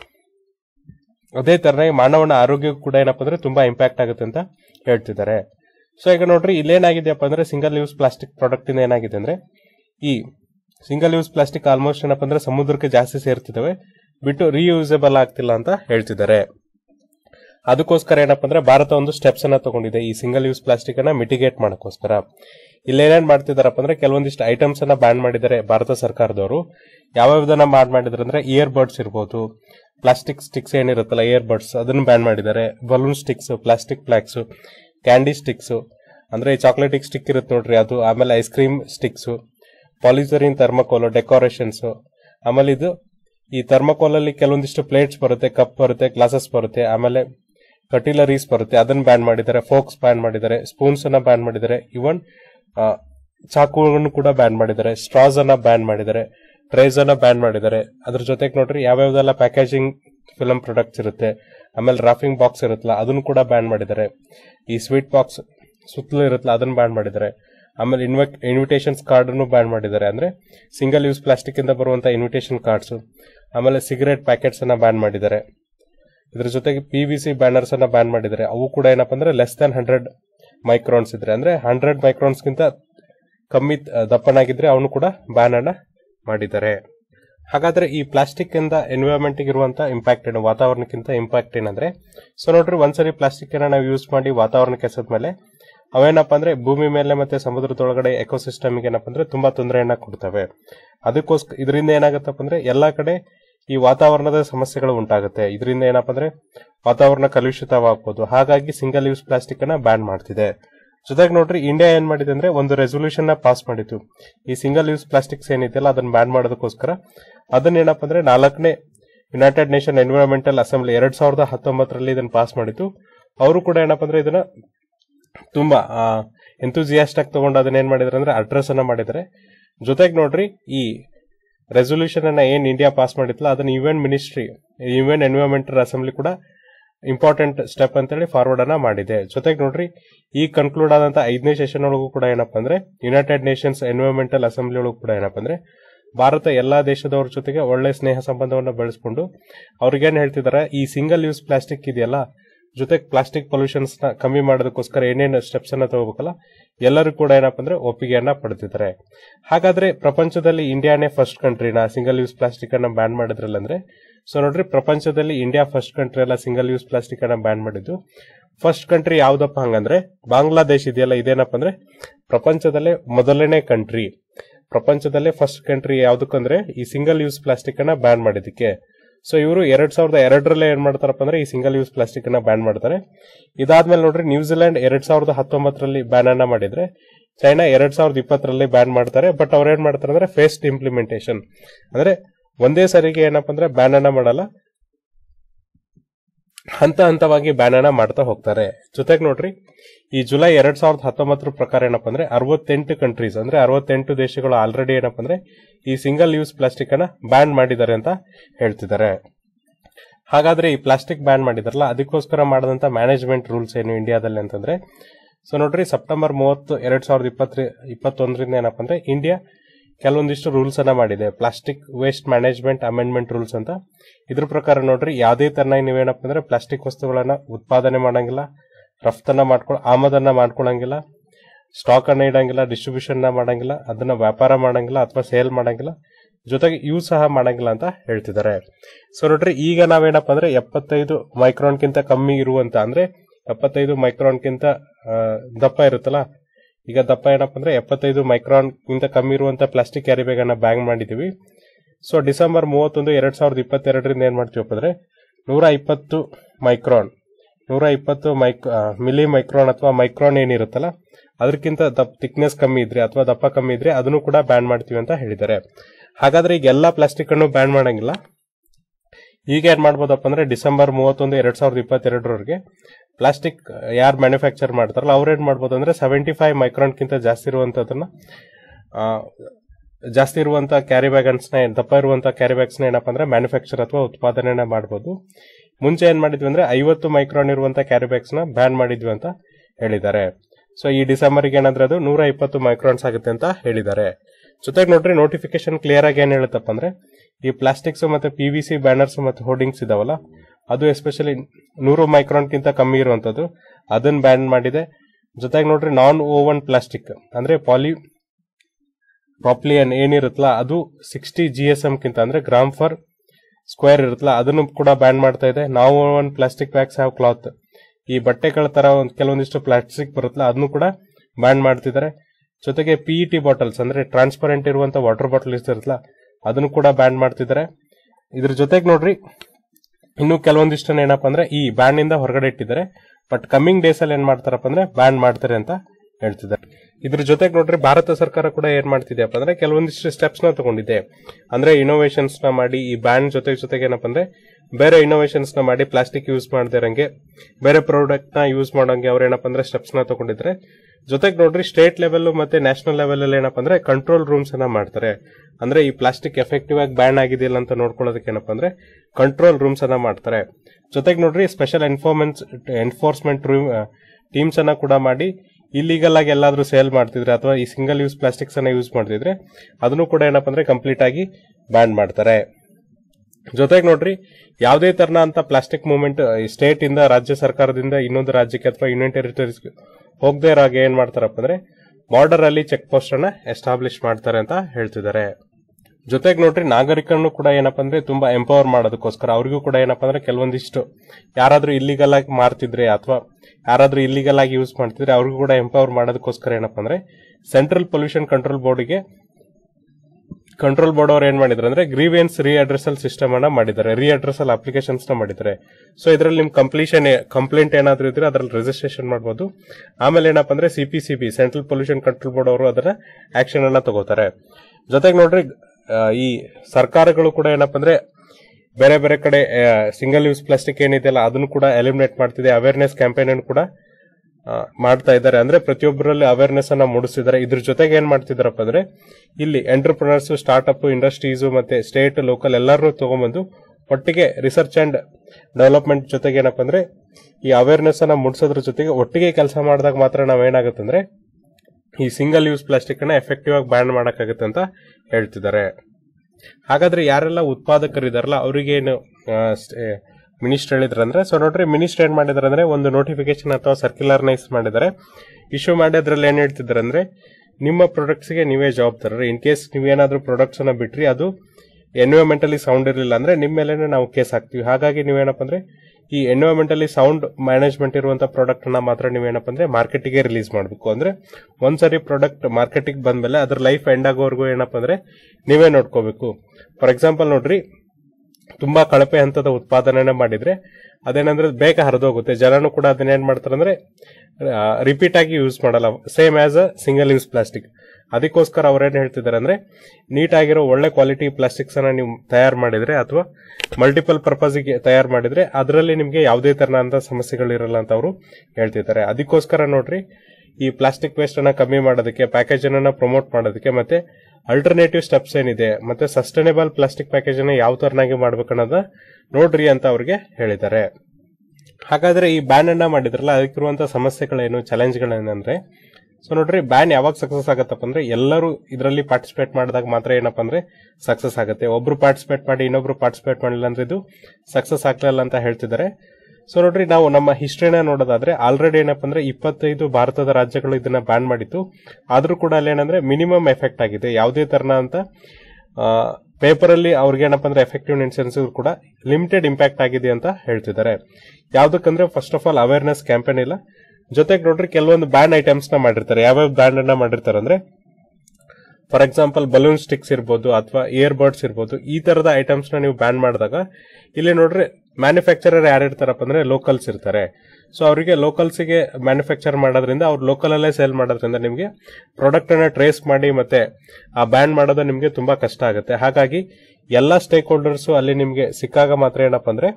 ಅದೇ ತರನಾಗಿ ಮಾನವನ ಆರೋಗ್ಯಕ್ಕೂ ಕೂಡ ಏನಪ್ಪ ಅಂದ್ರೆ ತುಂಬಾ ಇಂಪ್ಯಾಕ್ಟ್ ಆಗುತ್ತೆ ಅಂತ ಹೇಳ್ತಿದ್ದಾರೆ ಸೊ ಈಗ ನೋಡ್ರಿ ಇಲ್ಲೇನಾಗಿದೆಯಪ್ಪ ಅಂದ್ರೆ ಸಿಂಗಲ್ ಯೂಸ್ ಪ್ಲಾಸ್ಟಿಕ್ ಪ್ರಾಡಕ್ಟ್ ಇಂದ ಏನಾಗಿದೆ ಅಂದ್ರೆ ಈ ಸಿಂಗಲ್ ಯೂಸ್ ಪ್ಲಾಸ್ಟಿಕ್ ಆಲ್ಮೋಸ್ಟ್ ಏನಪ್ಪ ಅಂದ್ರೆ ಸಮುದ್ರಕ್ಕೆ ಜಾಸ್ತಿ ಸೇರ್ತಿದ್ದಾವೆ ಬಿಟ್ಟು ರೀಯೂಸಬಲ್ ಆಗ್ತಿಲ್ಲ ಅಂತ ಹೇಳ್ತಿದ್ದಾರೆ ಅದಕ್ಕೋಸ್ಕರ ಏನಪ್ಪ ಅಂದ್ರೆ ಭಾರತ ಒಂದು ಸ್ಟೆಪ್ಸ್ ಅನ್ನ ತಗೊಂಡಿದೆ ಈ ಸಿಂಗಲ್ ಯೂಸ್ ಪ್ಲಾಸ್ಟಿಕ್ ಅನ್ನ ಮಿಟಿಗೇಟ್ ಮಾಡಕ್ಕೋಸ್ಕರ ಇಲ್ಲೇನೇನ್ ಮಾಡ್ತಿದಾರಪ್ಪ ಅಂದ್ರೆ ಕೆಲವೊಂದಿಷ್ಟು ಐಟಮ್ಸ್ ಅನ್ನ ಬ್ಯಾನ್ ಮಾಡಿದ್ದಾರೆ ಭಾರತ ಸರ್ಕಾರದವರು ಯಾವ ವಿಧಾನ ಬ್ಯಾನ್ ಮಾಡಿದ್ರೆ ಅಂದ್ರೆ ಇಯರ್ ಬಡ್ಸ್ ಇರ್ಬೋದು ಪ್ಲಾಸ್ಟಿಕ್ ಸ್ಟಿಕ್ಸ್ ಏನಿರುತ್ತಲ್ಲ ಇಯರ್ ಬಡ್ಸ್ ಅದನ್ನ ಬ್ಯಾನ್ ಮಾಡಿದ್ದಾರೆ balloon sticks plastic flags candy sticks ಅಂದ್ರೆ ಚಾಕ್ಲೇಟಿಕ್ ಸ್ಟಿಕ್ ಇರುತ್ತೆ ನೋಡ್ರಿ ಅದು ಆಮೇಲೆ ice cream sticks polystyrene thermocol decorations ಆಮೇಲೆ ಇದು ಈ ಥರ್ಮಕೋಲ್ ಅಲ್ಲಿ ಕೆಲವೊಂದಿಷ್ಟು ಪ್ಲೇಟ್ಸ್ ಬರುತ್ತೆ ಕಪ್ ಬರುತ್ತೆ ಗ್ಲಾಸಸ್ ಬರುತ್ತೆ ಆಮೇಲೆ ಕಟಿಲರೀಸ್ ಬರುತ್ತೆ ಅದನ್ನ ಬ್ಯಾನ್ ಮಾಡಿದ್ದಾರೆ ಫೋಕ್ಸ್ ಬ್ಯಾನ್ ಮಾಡಿದ್ದಾರೆ ಸ್ಪೂನ್ಸ್ ಅನ್ನ ಬ್ಯಾನ್ ಮಾಡಿದ್ದಾರೆ ಇವನ್ ಚಾಕುಗಳನ್ನು ಕೂಡ ಬ್ಯಾನ್ ಮಾಡಿದ್ದಾರೆ ಸ್ಟ್ರಾಸ್ ಅನ್ನ ಬ್ಯಾನ್ ಮಾಡಿದ್ದಾರೆ ಟ್ರೇಸ್ ಅನ್ನ ಬ್ಯಾನ್ ಮಾಡಿದ್ದಾರೆ ಅದ್ರ ಜೊತೆಗೆ ನೋಡ್ರಿ ಯಾವ್ಯಾವ್ದೆಲ್ಲ ಪ್ಯಾಕೇಜಿಂಗ್ ಫಿಲಂ ಪ್ರಾಡಕ್ಟ್ಸ್ ಇರುತ್ತೆ ಆಮೇಲೆ ರಾಫಿಂಗ್ ಬಾಕ್ಸ್ ಇರುತ್ತಲ್ಲ ಅದನ್ನು ಕೂಡ ಬ್ಯಾನ್ ಮಾಡಿದ್ದಾರೆ ಈ ಸ್ವೀಟ್ ಬಾಕ್ಸ್ ಸುತ್ತಲೂ ಇರುತ್ತಲ್ಲ ಅದನ್ನ ಬ್ಯಾನ್ ಮಾಡಿದ್ದಾರೆ ಆಮೇಲೆ ಇನ್ವೆಕ್ ಇನ್ವಿಟೇಷನ್ಸ್ ಕಾರ್ಡ್ ಅನ್ನು ಬ್ಯಾನ್ ಮಾಡಿದ್ದಾರೆ ಅಂದ್ರೆ ಸಿಂಗಲ್ ಯೂಸ್ ಪ್ಲಾಸ್ಟಿಕ್ ಇಂದ ಬರುವಂತ ಇನ್ವಿಟೇಷನ್ ಕಾರ್ಡ್ಸ್ ಆಮೇಲೆ ಸಿಗರೇಟ್ ಪ್ಯಾಕೆಟ್ಸ್ ಅನ್ನ ಬ್ಯಾನ್ ಮಾಡಿದ್ದಾರೆ ಇದ್ರ ಜೊತೆಗೆ ಪಿ ವಿ ಸಿ ಬ್ಯಾನರ್ಸ್ ಅನ್ನ ಬ್ಯಾನ್ ಮಾಡಿದ್ದಾರೆ ಅವು ಕೂಡ ಏನಪ್ಪ ಅಂದ್ರೆ ಲೆಸ್ ದನ್ ಹಂಡ್ರೆಡ್ ಮೈಕ್ರಾನ್ಸ್ ಇದ್ರೆ ಅಂದ್ರೆ ಹಂಡ್ರೆಡ್ ಮೈಕ್ರಾನ್ಸ್ ಗಿಂತ ಕಮ್ಮಿ ತ- ದಪ್ಪನಾಗಿದ್ರೆ ಅವನು ಕೂಡ ಬ್ಯಾನ್ ಅನ್ನ ಮಾಡಿದ್ದಾರೆ ಹಾಗಾದ್ರೆ ಈ ಪ್ಲಾಸ್ಟಿಕ್ ಇಂದ ಎನ್ವಿರಾನ್ಮೆಂಟ್ ಇರುವಂತ ಇಂಪ್ಯಾಕ್ಟ್ ಏನು ವಾತಾವರಣಕ್ಕಿಂತ ಇಂಪ್ಯಾಕ್ಟ್ ಏನಂದ್ರೆ ಸೊ ನೋಡ್ರಿ ಒಂದ್ಸರಿ ಪ್ಲಾಸ್ಟಿಕ್ ಅನ್ನ ನಾವು ಯೂಸ್ ಮಾಡಿ ವಾತಾವರಣಕ್ಕೆ ಎಸೆದ್ಮೇಲೆ ಅವೇನಪ್ಪ ಅಂದ್ರೆ ಭೂಮಿ ಮೇಲೆ ಮತ್ತೆ ಸಮುದ್ರದೊಳಗಡೆ ಎಕೋಸಿಸ್ಟಮ್ ಏನಪ್ಪ ಅಂದ್ರೆ ತುಂಬಾ ತೊಂದರೆಯನ್ನ ಕೊಡ್ತವೆ ಅದಕ್ಕೋಸ್ಕರ ಇದರಿಂದ ಏನಾಗುತ್ತಪ್ಪ ಅಂದ್ರೆ ಎಲ್ಲಾ ಕಡೆ ಈ ವಾತಾವರಣದ ಸಮಸ್ಯೆಗಳು ಉಂಟಾಗುತ್ತೆ ಇದರಿಂದ ಏನಪ್ಪ ಅಂದ್ರೆ ವಾತಾವರಣ ಕಲುಷಿತವಾಗಬಹುದು ಹಾಗಾಗಿ ಸಿಂಗಲ್ ಯೂಸ್ ಪ್ಲಾಸ್ಟಿಕ್ ಅನ್ನ ಬ್ಯಾನ್ ಮಾಡ್ತಿದೆ ಜೊತೆಗೆ ನೋಡ್ರಿ ಇಂಡಿಯಾ ಏನ್ ಮಾಡಿದೆ ಅಂದ್ರೆ ಒಂದು ರೆಸೊಲ್ಯೂಷನ್ ನ ಪಾಸ್ ಮಾಡಿತ್ತು ಈ ಸಿಂಗಲ್ ಯೂಸ್ ಪ್ಲಾಸ್ಟಿಕ್ಸ್ ಏನಿದೆಯಲ್ಲ ಅದನ್ನ ಬ್ಯಾನ್ ಮಾಡೋದಕ್ಕೋಸ್ಕರ ಅದನ್ನ ಏನಪ್ಪ ಅಂದ್ರೆ ನಾಲ್ಕನೇ ಯುನೈಟೆಡ್ ನೇಷನ್ ಎನ್ವಿರಾನ್ಮೆಂಟಲ್ ಅಸೆಂಬ್ಲಿ ಎರಡ್ ಸಾವಿರದ ಹತ್ತೊಂಬತ್ತರಲ್ಲಿ ಇದನ್ನ ಪಾಸ್ ಮಾಡಿತ್ತು ಅವರು ಕೂಡ ಏನಪ್ಪ ಅಂದ್ರೆ ಇದನ್ನ ತುಂಬಾ ಎಂತೂಸಿಯಾಸ್ಟ್ ಆಗಿ ತಗೊಂಡು ಅದನ್ನ ಏನ್ ಮಾಡಿದ್ರೆ ಅಂದ್ರೆ ಅಡ್ರೆಸ್ ಅನ್ನ ಮಾಡಿದ್ದಾರೆ ಜೊತೆಗೆ ನೋಡ್ರಿ ಈ ರೆಸೊಲ್ಯೂಷನ್ ಅನ್ನ ಏನ್ ಇಂಡಿಯಾ ಪಾಸ್ ಮಾಡಿತ್ತಲ್ಲ ಅದನ್ನ UN ministry UN environmental assembly ಕೂಡ ಇಂಪಾರ್ಟೆಂಟ್ ಸ್ಟೆಪ್ ಅಂತೇಳಿ ಫಾರ್ವರ್ಡ್ ಅನ್ನ ಮಾಡಿದೆ ಜೊತೆಗೆ ನೋಡ್ರಿ ಈ ಕನ್ಕ್ಲೂಡ್ ಆದಂತ ಐದನೇ ಸೆಷನ್ ಒಳಗೂ ಕೂಡ ಏನಪ್ಪಾ ಅಂದ್ರೆ ಯುನೈಟೆಡ್ ನೇಷನ್ಸ್ ಎನ್ವಿರಾನ್ಮೆಂಟಲ್ ಅಸೆಂಬ್ಲಿ ಒಳಗೂ ಕೂಡ ಏನಪ್ಪಾ ಅಂದ್ರೆ ಭಾರತ ಎಲ್ಲಾ ದೇಶದವ್ರ ಜೊತೆಗೆ ಒಳ್ಳೆ ಸ್ನೇಹ ಸಂಬಂಧವನ್ನ ಬೆಳೆಸ್ಕೊಂಡು ಅವ್ರಿಗೇನ್ ಹೇಳ್ತಿದಾರೆ ಈ ಸಿಂಗಲ್ ಯೂಸ್ ಪ್ಲಾಸ್ಟಿಕ್ ಇದೆಯಲ್ಲ ಜೊತೆಗೆ ಪ್ಲಾಸ್ಟಿಕ್ ಪೊಲ್ಯೂಷನ್ಸ್ ನ ಕಮ್ಮಿ ಮಾಡೋದಕ್ಕೋಸ್ಕರ ಏನೇನು ಸ್ಟೆಪ್ಸ್ ಅನ್ನ ತಗೋಬೇಕಲ್ಲ ಎಲ್ಲರೂ ಕೂಡ ಏನಪ್ಪ ಅಂದ್ರೆ ಒಪ್ಪಿಗೆಯನ್ನ ಪಡೆದಿದ್ದಾರೆ ಹಾಗಾದ್ರೆ ಪ್ರಪಂಚದಲ್ಲಿ ಇಂಡಿಯಾನೇ ಫಸ್ಟ್ ಕಂಟ್ರಿನ ಸಿಂಗಲ್ ಯೂಸ್ ಪ್ಲಾಸ್ಟಿಕ್ ಅನ್ನ ಬ್ಯಾನ್ ಮಾಡಿದ್ರಲ್ಲ ಅಂದ್ರೆ ಸೊ ನೋಡ್ರಿ ಪ್ರಪಂಚದಲ್ಲಿ ಇಂಡಿಯಾ ಫಸ್ಟ್ ಕಂಟ್ರಿ ಅಲ್ಲ ಸಿಂಗಲ್ ಯೂಸ್ ಪ್ಲಾಸ್ಟಿಕ್ ಅನ್ನ ಬ್ಯಾನ್ ಮಾಡಿದ್ದು ಫಸ್ಟ್ ಕಂಟ್ರಿ ಯಾವ್ದಪ್ಪ ಹಂಗಂದ್ರೆ ಬಾಂಗ್ಲಾದೇಶ್ ಇದೆಯಲ್ಲ ಇದೇನಪ್ಪ ಅಂದ್ರೆ ಪ್ರಪಂಚದಲ್ಲೇ ಮೊದಲನೇ ಕಂಟ್ರಿ ಪ್ರಪಂಚದಲ್ಲೇ ಫಸ್ಟ್ ಕಂಟ್ರಿ ಯಾವ್ದಕ್ಕಂದ್ರೆ ಈ ಸಿಂಗಲ್ ಯೂಸ್ ಪ್ಲಾಸ್ಟಿಕ್ ಅನ್ನ ಬ್ಯಾನ್ ಮಾಡಿದಕ್ಕೆ ಸೊ ಇವರು ಎರಡ್ ಸಾವಿರದ ಎರಡರಲ್ಲೇ ಏನ್ ಮಾಡ್ತಾರಪ್ಪ ಅಂದ್ರೆ ಈ ಸಿಂಗಲ್ ಯೂಸ್ ಪ್ಲಾಸ್ಟಿಕ್ ಅನ್ನ ಬ್ಯಾನ್ ಮಾಡ್ತಾರೆ ಇದಾದ್ಮೇಲೆ ನೋಡ್ರಿ ನ್ಯೂಜಿಲೆಂಡ್ ಎರಡ್ ಸಾವಿರದ ಹತ್ತೊಂಬತ್ತರಲ್ಲಿ ಬ್ಯಾನ್ ಅನ್ನ ಮಾಡಿದ್ರೆ ಚೈನಾ ಎರಡ್ ಸಾವಿರದ ಇಪ್ಪತ್ತರಲ್ಲಿ ಬ್ಯಾನ್ ಮಾಡ್ತಾರೆ ಬಟ್ ಅವ್ರು ಏನ್ ಮಾಡ್ತಾರೆ ಅಂದ್ರೆ ಫೇಸ್ಟ್ ಇಂಪ್ಲಿಮೆಂಟೇಷನ್ ಅಂದ್ರೆ ಒಂದೇ ಸರಿಗೆ ಏನಪ್ಪ ಅಂದ್ರೆ ಬ್ಯಾನ್ ಅನ್ನ ಮಾಡಲ್ಲ ಹಂತ ಹಂತವಾಗಿ ಬ್ಯಾನ್ ಅನ್ನ ಮಾಡ್ತಾ ಹೋಗ್ತಾರೆ ಜೊತೆಗೆ ನೋಡ್ರಿ ಈ ಜುಲೈ ಎರಡ್ ಸಾವಿರದ ಹತ್ತೊಂಬತ್ತರ ಪ್ರಕಾರ ಏನಪ್ಪಾ ಅಂದ್ರೆ ಅರವತ್ತೆಂಟು ಕಂಟ್ರೀಸ್ ಅಂದ್ರೆ ಅರವತ್ತೆಂಟು ದೇಶಗಳು ಆಲ್ರೆಡಿ ಏನಪ್ಪಾ ಅಂದ್ರೆ ಈ ಸಿಂಗಲ್ ಯೂಸ್ ಪ್ಲಾಸ್ಟಿಕ್ ಅನ್ನ ಬ್ಯಾನ್ ಮಾಡಿದ್ದಾರೆ ಅಂತ ಹೇಳ್ತಿದ್ದಾರೆ ಹಾಗಾದ್ರೆ ಈ ಪ್ಲಾಸ್ಟಿಕ್ ಬ್ಯಾನ್ ಮಾಡಿದಾರಲ್ಲ ಅದಕ್ಕೋಸ್ಕರ ಮಾಡಿದಂತ ಮ್ಯಾನೇಜ್ಮೆಂಟ್ ರೂಲ್ಸ್ ಏನು ಇಂಡಿಯಾದಲ್ಲಿ ಅಂತಂದ್ರೆ ಸೊ ನೋಡ್ರಿ ಸೆಪ್ಟೆಂಬರ್ ಮೂವತ್ತು ಎರಡ್ ಸಾವಿರದ ಇಪ್ಪತ್ತರ ಇಪ್ಪತ್ತೊಂದರಿಂದ ಏನಪ್ಪಾ ಅಂದ್ರೆ ಇಂಡಿಯಾ ಕೆಲವೊಂದಿಷ್ಟು ರೂಲ್ಸ್ ಅನ್ನ ಮಾಡಿದೆ plastic waste management amendment rules ಅಂತ ಇದ್ರ ಪ್ರಕಾರ ನೋಡ್ರಿ ಯಾವುದೇ ತರನಾಗಿ ನೀವೇನಪ್ಪ ಅಂದ್ರೆ ಪ್ಲಾಸ್ಟಿಕ್ ವಸ್ತುಗಳನ್ನ ಉತ್ಪಾದನೆ ಮಾಡಂಗಿಲ್ಲ ರಫ್ತನ್ನ ಮಾಡ್ಕೊಳ ಆಮದನ್ನ ಮಾಡ್ಕೊಳಂಗಿಲ್ಲ ಸ್ಟಾಕ್ ಅನ್ನ ಇಡಂಗಿಲ್ಲ ಡಿಸ್ಟ್ರಿಬ್ಯೂಷನ್ ಮಾಡಂಗಿಲ್ಲ ಅದನ್ನ ವ್ಯಾಪಾರ ಮಾಡಂಗಿಲ್ಲ ಅಥವಾ ಸೇಲ್ ಮಾಡಂಗಿಲ್ಲ ಜೊತೆಗೆ ಇವು ಸಹ ಮಾಡಂಗಿಲ್ಲ ಅಂತ ಹೇಳ್ತಿದ್ದಾರೆ ಸೊ ನೋಡ್ರಿ ಈಗ ನಾವೇನಪ್ಪ ಅಂದ್ರೆ ಎಪ್ಪತ್ತೈದು ಮೈಕ್ರಾನ್ಗಿಂತ ಕಮ್ಮಿ ಇರುವಂತ ಅಂದ್ರೆ ಎಪ್ಪತ್ತೈದು ಮೈಕ್ರಾನ್ಗಿಂತ ಆ, ದಪ್ಪ ಇರುತ್ತಲ್ಲ ಈಗ ದಪ್ಪ ಏನಪ್ಪ ಅಂದ್ರೆ ಎಪ್ಪತ್ತೈದು ಮೈಕ್ರಾನ್ ಗಿಂತ ಕಮ್ಮಿ ಇರುವಂತ ಪ್ಲಾಸ್ಟಿಕ್ ಕ್ಯಾರಿ ಬ್ಯಾಗ್ ಅನ್ನ ಬ್ಯಾನ್ ಮಾಡಿದೀವಿ ಸೊ ಡಿಸೆಂಬರ್ ಮೂವತ್ತೊಂದು ಎರಡ್ ಸಾವಿರದ ಇಪ್ಪತ್ತೆರಡರಿಂದ ಏನ್ ಮಾಡ್ತೀವಪ್ಪ ಅಂದ್ರೆ ನೂರ ಇಪ್ಪತ್ತು ಮೈಕ್ರಾನ್ ನೂರ ಇಪ್ಪತ್ತು ಮೈಕ್ ಆ, ಮಿಲಿ ಮೈಕ್ರಾನ್ ಅಥವಾ ಮೈಕ್ರಾನ್ ಏನಿರುತ್ತಲ್ಲ ಅದಕ್ಕಿಂತ ದಪ್ ಥಿಕ್ನೆಸ್ ಕಮ್ಮಿ ಇದ್ರೆ ಅಥವಾ ದಪ್ಪ ಕಮ್ಮಿ ಇದ್ರೆ ಅದನ್ನು ಕೂಡ ಬ್ಯಾನ್ ಮಾಡ್ತೀವಿ ಅಂತ ಹೇಳಿದ್ದಾರೆ ಹಾಗಾದ್ರೆ ಈಗ ಎಲ್ಲಾ ಪ್ಲಾಸ್ಟಿಕ್ ಅನ್ನು ಬ್ಯಾನ್ ಮಾಡಂಗಿಲ್ಲ ಈಗ ಏನ್ ಮಾಡ್ಬೋದಪ್ಪ ಅಂದ್ರೆ ಡಿಸೆಂಬರ್ ಮೂವತ್ತೊಂದು ಎರಡ್ ಸಾವಿರದ ಇಪ್ಪತ್ತೆರಡರವರೆಗೆ ಪ್ಲಾಸ್ಟಿಕ್ ಯಾರು ಮ್ಯಾನುಫ್ಯಾಕ್ಚರ್ ಮಾಡ್ತಾರಲ್ಲ ಅವ್ರು ಏನ್ ಮಾಡ್ಬೋದು ಅಂದ್ರೆ ಸೆವೆಂಟಿ ಫೈವ್ ಮೈಕ್ರಾನ್ಗಿಂತ ಜಾಸ್ತಿ ಇರುವಂತದನ್ನ ಆ, ಜಾಸ್ತಿ ಇರುವಂತ ಕ್ಯಾರಿ ಬ್ಯಾಗನ್ಸ್ ನ ದಪ್ಪ ಇರುವಂತ ಕ್ಯಾರಿ ಬ್ಯಾಗ್ಸ್ ನ ಏನಪ್ಪಾ ಅಂದ್ರೆ ಮ್ಯಾನುಫ್ಯಾಕ್ಚರ್ ಅಥವಾ ಉತ್ಪಾದನೆನ ಮಾಡಬಹುದು ಮುಂಚೆ ಏನ್ ಮಾಡಿದ್ವಿ ಅಂದ್ರೆ ಐವತ್ತು ಮೈಕ್ರಾನ್ ಇರುವಂತ ಕ್ಯಾರಿ ಬ್ಯಾಗ್ಸ್ ನ ಬ್ಯಾನ್ ಮಾಡಿದ್ವಿ ಅಂತ ಹೇಳಿದ್ದಾರೆ ಸೊ ಈ ಡಿಸೆಂಬರ್ಗೆ ಏನಾದ್ರೆ ಅದು ನೂರ ಇಪ್ಪತ್ತು ಮೈಕ್ರಾನ್ಸ್ ಆಗುತ್ತೆ ಅಂತ ಹೇಳಿದ್ದಾರೆ ಜೊತೆಗೆ ನೋಡ್ರಿ ನೋಟಿಫಿಕೇಶನ್ ಕ್ಲಿಯರ್ ಆಗಿ ಏನ್ ಹೇಳುತ್ತಪ್ಪ ಅಂದ್ರೆ ಈ ಪ್ಲಾಸ್ಟಿಕ್ಸ್ ಮತ್ತೆ ಪಿ ವಿ ಸಿ ಬ್ಯಾನರ್ಸ್ ಮತ್ತೆ ಹೋರ್ಡಿಂಗ್ಸ್ ಇದಾವಲ್ಲ ಅದು ಎಸ್ಪೆಷಲಿ ನೂರು ಮೈಕ್ರಾನ್ಗಿಂತ ಕಮ್ಮಿ ಇರುವಂತದ್ದು ಅದನ್ನ ಬ್ಯಾನ್ ಮಾಡಿದೆ ಜೊತೆಗೆ ನೋಡ್ರಿ ನಾನ್ ಓವನ್ ಪ್ಲಾಸ್ಟಿಕ್ ಅಂದ್ರೆ ಪಾಲಿ ಪ್ರಾಪ್ಲಿಯನ್ ಏನಿರುತ್ತಲ್ಲ ಅದು ಸಿಕ್ಸ್ಟಿ ಜಿ ಎಸ್ ಕಿಂತ ಅಂದ್ರೆ ಗ್ರಾಮ್ ಫರ್ ಸ್ಕ್ವೇರ್ ಇರುತ್ತಲ್ಲ ಅದನ್ನು ಕೂಡ ಬ್ಯಾನ್ ಮಾಡ್ತಾ ಇದೆ ನಾವು woven plastic bags have cloth ಈ ಬಟ್ಟೆಗಳ ತರ ಒಂದ್ ಕೆಲವೊಂದಿಷ್ಟು ಪ್ಲಾಸ್ಟಿಕ್ ಬರುತ್ತಲ್ಲ ಅದನ್ನು ಕೂಡ ಬ್ಯಾನ್ ಮಾಡ್ತಿದ್ದಾರೆ ಜೊತೆಗೆ ಪಿ ಟಿ ಬಾಟಲ್ಸ್ ಅಂದ್ರೆ ಟ್ರಾನ್ಸ್ಪರೆಂಟ್ ಇರುವಂತ ವಾಟರ್ ಬಾಟಲ್ ಇರುತ್ತಲ್ಲ ಅದನ್ನು ಕೂಡ ಬ್ಯಾನ್ ಮಾಡ್ತಿದ್ದಾರೆ ಇದ್ರ ಜೊತೆಗೆ ನೋಡ್ರಿ ಇನ್ನು ಕೆಲವೊಂದಿಷ್ಟನ್ನ ಏನಪ್ಪಾ ಅಂದ್ರೆ ಈ ಬ್ಯಾನ್ ಇಂದ ಹೊರಗಡೆ ಇಟ್ಟಿದ್ದಾರೆ ಬಟ್ ಕಮಿಂಗ್ ಡೇಸ್ ಅಲ್ಲಿ ಏನ್ ಮಾಡ್ತಾರಪ್ಪ ಅಂದ್ರೆ ಬ್ಯಾನ್ ಮಾಡ್ತಾರೆ ಅಂತ ಹೇಳ್ತಿದ್ದಾರೆ ಇದ್ರ ಜೊತೆಗೆ ನೋಡ್ರಿ ಭಾರತ ಸರ್ಕಾರ ಕೂಡ ಏನ್ ಮಾಡ್ತಿದೆಯಪ್ಪ ಅಂದ್ರೆ ಕೆಲವೊಂದಿಷ್ಟು ಸ್ಟೆಪ್ಸ್ ನ ತಗೊಂಡಿದೆ ಅಂದ್ರೆ ಇನೋವೇಷನ್ಸ್ ನ ಮಾಡಿ ಈ ಬ್ಯಾನ್ ಜೊತೆ ಜೊತೆಗೆ ಏನಪ್ಪ ಅಂದ್ರೆ ಬೇರೆ ಇನೋವೇಷನ್ಸ್ ನ ಮಾಡಿ ಪ್ಲಾಸ್ಟಿಕ್ ಯೂಸ್ ಮಾಡದಿರಂಗೆ ಬೇರೆ ಪ್ರಾಡಕ್ಟ್ ನ ಯೂಸ್ ಮಾಡೋಂಗೆ ಅವ್ರು ಏನಪ್ಪ ಅಂದ್ರೆ ಸ್ಟೆಪ್ಸ್ ನ ತಗೊಂಡಿದ್ರೆ ಜೊತೆಗೆ ನೋಡ್ರಿ ಸ್ಟೇಟ್ ಲೆವೆಲ್ ಮತ್ತೆ ನ್ಯಾಷನಲ್ ಲೆವೆಲ್ ಅಲ್ಲಿ ಏನಪ್ಪ ಅಂದ್ರೆ ಕಂಟ್ರೋಲ್ ರೂಮ್ಸ್ ಅನ್ನ ಮಾಡ್ತಾರೆ ಅಂದ್ರೆ ಈ ಪ್ಲಾಸ್ಟಿಕ್ ಎಫೆಕ್ಟಿವ್ ಆಗಿ ಬ್ಯಾನ್ ಆಗಿದೆಯಲ್ಲ ಅಂತ ನೋಡ್ಕೊಳ್ಳೋದಕ್ಕೆ ಏನಪ್ಪ ಅಂದ್ರೆ ಕಂಟ್ರೋಲ್ ರೂಮ್ಸ್ ಅನ್ನ ಮಾಡ್ತಾರೆ ಜೊತೆಗೆ ನೋಡ್ರಿ ಸ್ಪೆಷಲ್ ಎನ್ಫೋರ್ಮೆಂಟ್ ಎನ್ಫೋರ್ಸ್ಮೆಂಟ್ ಟೀಮ್ಸ್ ಅನ್ನ ಕೂಡ ಮಾಡಿ ಇಲ್ಲಿಗಲ್ ಆಗಿ ಎಲ್ಲಾದ್ರೂ ಸೇಲ್ ಮಾಡ್ತಿದ್ರೆ ಅಥವಾ ಈ ಸಿಂಗಲ್ ಯೂಸ್ ಪ್ಲಾಸ್ಟಿಕ್ಸ್ ಅನ್ನ ಯೂಸ್ ಮಾಡ್ತಿದ್ರೆ ಅದನ್ನು ಕೂಡ ಏನಪ್ಪ ಅಂದ್ರೆ ಕಂಪ್ಲೀಟ್ ಆಗಿ ಬ್ಯಾನ್ ಮಾಡ್ತಾರೆ ಜೊತೆಗೆ ನೋಡ್ರಿ ಯಾವುದೇ ತರನ ಅಂತ ಪ್ಲಾಸ್ಟಿಕ್ ಮೂವ್ಮೆಂಟ್ ಸ್ಟೇಟ್ ಇಂದ ರಾಜ್ಯ ಸರ್ಕಾರದಿಂದ ಇನ್ನೊಂದು ರಾಜ್ಯಕ್ಕೆ ಅಥವಾ ಯೂನಿಯನ್ ಟೆರಿಟರೀಸ್ ಹೋಗದೆ ಇರೋ ಹಾಗೆ ಏನ್ ಮಾಡ್ತಾರಪ್ಪ ಅಂದ್ರೆ ಬಾರ್ಡರ್ ಅಲ್ಲಿ ಚೆಕ್ ಪೋಸ್ಟ್ ಅನ್ನ ಎಸ್ಟಾಬ್ಲಿಷ್ ಮಾಡ್ತಾರೆ ಅಂತ ಹೇಳ್ತಿದ್ದಾರೆ ಜೊತೆಗೆ ನೋಡ್ರಿ ನಾಗರಿಕರನ್ನು ಕೂಡ ಏನಪ್ಪಾ ಅಂದ್ರೆ ತುಂಬಾ ಎಂಪವರ್ ಮಾಡೋದಕ್ಕೋಸ್ಕರ ಅವ್ರಿಗೂ ಕೂಡ ಏನಪ್ಪಾ ಅಂದ್ರೆ ಕೆಲವೊಂದಿಷ್ಟು ಯಾರಾದ್ರೂ ಇಲ್ಲಿಗಲ್ ಆಗಿ ಮಾರ್ತಿದ್ರೆ ಅಥವಾ ಯಾರಾದ್ರೂ ಇಲ್ಲಿಗಲ್ ಆಗಿ ಯೂಸ್ ಮಾಡ್ತಿದ್ರೆ ಅವ್ರಿಗೂ ಕೂಡ ಎಂಪವರ್ ಮಾಡೋದಕ್ಕೋಸ್ಕರ ಏನಪ್ಪಾ ಅಂದ್ರೆ ಸೆಂಟ್ರಲ್ ಪೊಲ್ಯೂಷನ್ ಕಂಟ್ರೋಲ್ ಬೋರ್ಡ್ಗೆ ಕಂಟ್ರೋಲ್ ಬೋರ್ಡ್ ಅವ್ರು ಏನ್ ಮಾಡಿದ್ರು ಅಂದ್ರೆ ಗ್ರೀವಿಯನ್ಸ್ ರೀ ಅಡ್ರೆಸಲ್ ಸಿಸ್ಟಮ್ ಅನ್ನ ಮಾಡಿದ್ದಾರೆ ರೀ ಅಡ್ರೆಸಲ್ ಅಪ್ಲಿಕೇಶನ್ಸ್ ನ ಮಾಡಿದ್ದಾರೆ ಸೊ ಇದರಲ್ಲಿ ನಿಮ್ ಕಂಪ್ಲೀಷನ್ ಕಂಪ್ಲೇಂಟ್ ಏನಾದ್ರೂ ಇದ್ರೆ ಅದ್ರಲ್ಲಿ ರಿಜಿಸ್ಟ್ರೇಷನ್ ಮಾಡಬಹುದು ಆಮೇಲೆ ಏನಪ್ಪಾ ಅಂದ್ರೆ CPCB central pollution control board ಅವರು ಅದರ ಆಕ್ಷನ್ ಅನ್ನ ತಗೋತಾರೆ ಜೊತೆಗೆ ನೋಡ್ರಿ ಆ, ಈ ಸರ್ಕಾರಗಳು ಕೂಡ ಏನಪ್ಪಾ ಅಂದ್ರೆ ಬೇರೆ ಬೇರೆ ಕಡೆ ಸಿಂಗಲ್ ಯೂಸ್ ಪ್ಲಾಸ್ಟಿಕ್ ಏನಿದೆಯಲ್ಲ ಅದನ್ನು ಕೂಡ ಎಲಿಮಿನೇಟ್ ಮಾಡ್ತಿದೆ ಅವೇರ್ನೆಸ್ ಕ್ಯಾಂಪೇನ್ ಅನ್ನು ಕೂಡ ಆ, ಮಾಡ್ತಾ ಇದ್ದಾರೆ ಅಂದ್ರೆ ಪ್ರತಿಯೊಬ್ಬರಲ್ಲಿ ಅವೇರ್ನೆಸ್ ಅನ್ನ ಮೂಡಿಸಿದ್ದಾರೆ ಇದ್ರ ಜೊತೆಗೆ ಏನ್ ಮಾಡ್ತಿದಾರಪ್ಪ ಅಂದ್ರೆ ಇಲ್ಲಿ ಎಂಟರ್ಪ್ರಿನರ್ಸ್ ಸ್ಟಾರ್ಟ್ಅಪ್ ಇಂಡಸ್ಟ್ರೀಸ್ ಮತ್ತೆ ಸ್ಟೇಟ್ ಲೋಕಲ್ ಎಲ್ಲರನ್ನೂ ತಗೊಂಡ್ಬಂದು ಒಟ್ಟಿಗೆ ರಿಸರ್ಚ್ ಅಂಡ್ ಡೆವಲಪ್ಮೆಂಟ್ ಜೊತೆಗೆ ಏನಪ್ಪ ಅಂದ್ರೆ ಈ ಅವೇರ್ನೆಸ್ ಅನ್ನ ಮೂಡಿಸೋದ್ರ ಜೊತೆಗೆ ಒಟ್ಟಿಗೆ ಕೆಲಸ ಮಾಡಿದಾಗ ಮಾತ್ರ ನಾವೇನಾಗುತ್ತಂದ್ರೆ ಈ ಸಿಂಗಲ್ ಯೂಸ್ ಪ್ಲಾಸ್ಟಿಕ್ ಅನ್ನ ಎಫೆಕ್ಟಿವ್ ಆಗಿ ಬ್ಯಾನ್ ಮಾಡಕ್ಕಾಗುತ್ತೆ ಅಂತ ಹೇಳ್ತಿದ್ದಾರೆ ಹಾಗಾದ್ರೆ ಯಾರೆಲ್ಲ ಉತ್ಪಾದಕರಿದಾರಲ್ಲ ಅವರಿಗೇನು ಮಿನಿಸ್ಟರ್ ಹೇಳಿದ್ರಂದ್ರೆ ಸೊ ನೋಡ್ರಿ ಮಿನಿಸ್ಟರ್ ಏನ್ ಮಾಡಿದಾರೆ ಅಂದ್ರೆ ಒಂದು ನೋಟಿಫಿಕೇಶನ್ ಅಥವಾ ಸರ್ಕ್ಯುಲರ್ನೈಸ್ ಮಾಡಿದ್ದಾರೆ ಇಶ್ಯೂ ಮಾಡಿ ಅದ್ರಲ್ಲಿ ಏನ್ ಹೇಳ್ತಿದ್ದಾರೆ ಅಂದ್ರೆ ನಿಮ್ಮ products ಗೆ ನೀವೇ ಜವಾಬ್ದಾರರು ಇನ್ ಕೇಸ್ ನೀವೇನಾದ್ರೂ ಪ್ರಾಡಕ್ಟ್ಸ್ ಅನ್ನ ಬಿಟ್ರಿ ಅದು ಎನ್ವಿರಾನ್ಮೆಂಟಲಿ ಸೌಂಡ್ ಇರಲಿಲ್ಲ ಅಂದ್ರೆ ನಿಮ್ಮ ಮೇಲೆನೆ ನಾವು ಕೇಸ್ ಹಾಕ್ತಿವಿ ಹಾಗಾಗಿ ನೀವೇನಪ್ಪ ಅಂದ್ರೆ ಈ ಎನ್ವಿರಾನ್ಮೆಂಟಲಿ ಸೌಂಡ್ ಮ್ಯಾನೇಜ್ಮೆಂಟ್ ಇರುವಂತ ಪ್ರಾಡಕ್ಟ್ ಅನ್ನ ಮಾತ್ರ ನೀವೇನಪ್ಪ ಅಂದ್ರೆ ಮಾರ್ಕೆಟಿಗೆ ರಿಲೀಸ್ ಮಾಡಬೇಕು ಅಂದ್ರೆ ಒಂದ್ಸರಿ ಪ್ರಾಡಕ್ಟ್ ಮಾರ್ಕೆಟಿಗೆ ಬಂದ್ಮೇಲೆ ಅದ್ರ ಲೈಫ್ ಎಂಡ್ ಆಗೋವರೆಗೂ ಏನಪ್ಪ ಅಂದ್ರೆ ನೀವೇ ನೋಡ್ಕೋಬೇಕು ಫಾರ್ ಎಕ್ಸಾಂಪಲ್ ನೋಡ್ರಿ ತುಂಬಾ ಕಳಪೆ ಹಂತದ ಉತ್ಪಾದನೆ ಮಾಡಿದ್ರೆ ಅದೇನಂದ್ರೆ ಬೇಗ ಹರಿದೋಗುತ್ತೆ ಜನನು ಕೂಡ ಅದನ್ನ ಏನ್ ಮಾಡ್ತಾರೆ ಅಂದ್ರೆ ರಿಪೀಟ್ ಆಗಿ ಯೂಸ್ ಮಾಡಲ್ಲ same as a single use plastic ಅದಕ್ಕೋಸ್ಕರ ಅವ್ರೇನ್ ಹೇಳ್ತಿದ್ದಾರೆ ಅಂದ್ರೆ ನೀಟ್ ಆಗಿರೋ ಒಳ್ಳೆ ಕ್ವಾಲಿಟಿ ಪ್ಲಾಸ್ಟಿಕ್ಸ್ ಅನ್ನ ನೀವು ತಯಾರು ಮಾಡಿದ್ರೆ ಅಥವಾ ಮಲ್ಟಿಪಲ್ ಪರ್ಪಸ್ಗೆ ತಯಾರು ಮಾಡಿದ್ರೆ ಅದರಲ್ಲಿ ನಿಮಗೆ ಯಾವುದೇ ತರನಾದ ಸಮಸ್ಯೆಗಳಿರಲ್ಲ ಅಂತ ಅವರು ಹೇಳ್ತಿದ್ದಾರೆ ಅದಕ್ಕೋಸ್ಕರ ನೋಡ್ರಿ ಈ ಪ್ಲಾಸ್ಟಿಕ್ ವೇಸ್ಟ್ ಅನ್ನ ಕಮ್ಮಿ ಮಾಡೋದಕ್ಕೆ ಪ್ಯಾಕೇಜ್ ಅನ್ನ ಪ್ರಮೋಟ್ ಮಾಡೋದಕ್ಕೆ ಮತ್ತೆ ಅಲ್ಟರ್ನೇಟಿವ್ ಸ್ಟೆಪ್ಸ್ ಏನಿದೆ ಮತ್ತೆ ಸಸ್ಟೈನೇಬಲ್ ಪ್ಲಾಸ್ಟಿಕ್ ಪ್ಯಾಕೇಜ್ ಅನ್ನ ಯಾವ ತರನಾಗಿ ಮಾಡ್ಬೇಕನ್ನೋದ ನೋಡ್ರಿ ಅಂತ ಅವ್ರಿಗೆ ಹೇಳಿದ್ದಾರೆ ಹಾಗಾದ್ರೆ ಈ ಬ್ಯಾನ್ ಅನ್ನ ಮಾಡಿದ್ರಲ್ಲ ಅದಕ್ಕಿರುವಂತಹ ಸಮಸ್ಯೆಗಳೇನು ಚಾಲೆಂಜ್ಗಳೇನಂದ್ರೆ ಸೊ ನೋಡ್ರಿ ಬ್ಯಾನ್ ಯಾವಾಗ ಸಕ್ಸಸ್ ಆಗತ್ತಪ್ಪ ಅಂದ್ರೆ ಎಲ್ಲರೂ ಇದರಲ್ಲಿ ಪಾರ್ಟಿಸಿಪೇಟ್ ಮಾಡಿದಾಗ ಮಾತ್ರ ಏನಪ್ಪ ಅಂದ್ರೆ ಸಕ್ಸಸ್ ಆಗುತ್ತೆ ಒಬ್ರು ಪಾರ್ಟಿಸಿಪೇಟ್ ಮಾಡಿ ಇನ್ನೊಬ್ರು ಪಾರ್ಟಿಸಿಪೇಟ್ ಮಾಡಿಲ್ಲ ಅಂದ್ರೆ ಇದು ಸಕ್ಸಸ್ ಆಗ್ಲಿಲ್ಲ ಅಂತ ಹೇಳ್ತಿದ್ದಾರೆ ಸೊ ನೋಡ್ರಿ ನಾವು ನಮ್ಮ ಹಿಸ್ಟ್ರಿನ ನೋಡೋದಾದ್ರೆ ಆಲ್ರೆಡಿ ಏನಪ್ಪ ಅಂದ್ರೆ ಇಪ್ಪತ್ತೈದು ಭಾರತದ ರಾಜ್ಯಗಳು ಇದನ್ನ ಬ್ಯಾನ್ ಮಾಡಿತ್ತು ಆದ್ರೂ ಕೂಡ ಅಲ್ಲಿ ಏನಂದ್ರೆ ಮಿನಿಮಮ್ ಎಫೆಕ್ಟ್ ಆಗಿದೆ ಯಾವುದೇ ತರನ ಅಂತ ಪೇಪರ್ ಅಲ್ಲಿ ಅವ್ರಿಗೆ ಏನಪ್ಪ ಅಂದ್ರೆ ಎಫೆಕ್ಟಿವ್ ಇನ್ಸೆನ್ಸ್ ಕೂಡ ಲಿಮಿಟೆಡ್ ಇಂಪ್ಯಾಕ್ಟ್ ಆಗಿದೆ ಅಂತ ಹೇಳ್ತಿದ್ದಾರೆ ಯಾವ್ದಕ್ಕಂದ್ರೆ first of all awareness campaign ಇಲ್ಲ ಜೊತೆಗೆ ನೋಡ್ರಿ ಕೆಲವೊಂದು ಬ್ಯಾನ್ ಐಟಮ್ಸ್ ನ ಮಾಡಿರ್ತಾರೆ ಯಾವ್ಯಾವ ಬ್ಯಾನ್ ಅನ್ನ ಮಾಡಿರ್ತಾರೆ ಅಂದ್ರೆ ಫಾರ್ ಎಕ್ಸಾಂಪಲ್ ಬಲೂನ್ ಸ್ಟಿಕ್ಸ್ ಇರ್ಬೋದು ಅಥವಾ ಇಯರ್ ಬಡ್ಸ್ ಇರ್ಬೋದು ಈ ತರದ ಐಟಮ್ಸ್ ನ ನೀವು ಬ್ಯಾನ್ ಮಾಡಿದಾಗ ಇಲ್ಲಿ ನೋಡ್ರಿ ಮ್ಯಾನುಫ್ಯಾಕ್ಚರರ್ ಯಾರು ಇರ್ತಾರಪ್ಪ ಅಂದ್ರೆ ಲೋಕಲ್ಸ್ ಇರ್ತಾರೆ ಸೊ ಅವರಿಗೆ ಲೋಕಲ್ಸ್ಗೆ ಮ್ಯಾನುಫ್ಯಾಕ್ಚರ್ ಮಾಡೋದ್ರಿಂದ ಅವ್ರು ಲೋಕಲ್ ಅಲ್ಲೇ ಸೇಲ್ ಮಾಡೋದ್ರಿಂದ ನಿಮಗೆ ಪ್ರಾಡಕ್ಟ್ ಅನ್ನ ಟ್ರೇಸ್ ಮಾಡಿ ಮತ್ತೆ ಆ ಬ್ಯಾನ್ ಮಾಡೋದು ನಿಮಗೆ ತುಂಬಾ ಕಷ್ಟ ಆಗುತ್ತೆ ಹಾಗಾಗಿ ಎಲ್ಲಾ ಸ್ಟೇಕ್ ಹೋಲ್ಡರ್ಸ್ ಅಲ್ಲಿ ನಿಮಗೆ ಸಿಕ್ಕಾಗ ಮಾತ್ರ ಏನಪ್ಪ ಅಂದ್ರೆ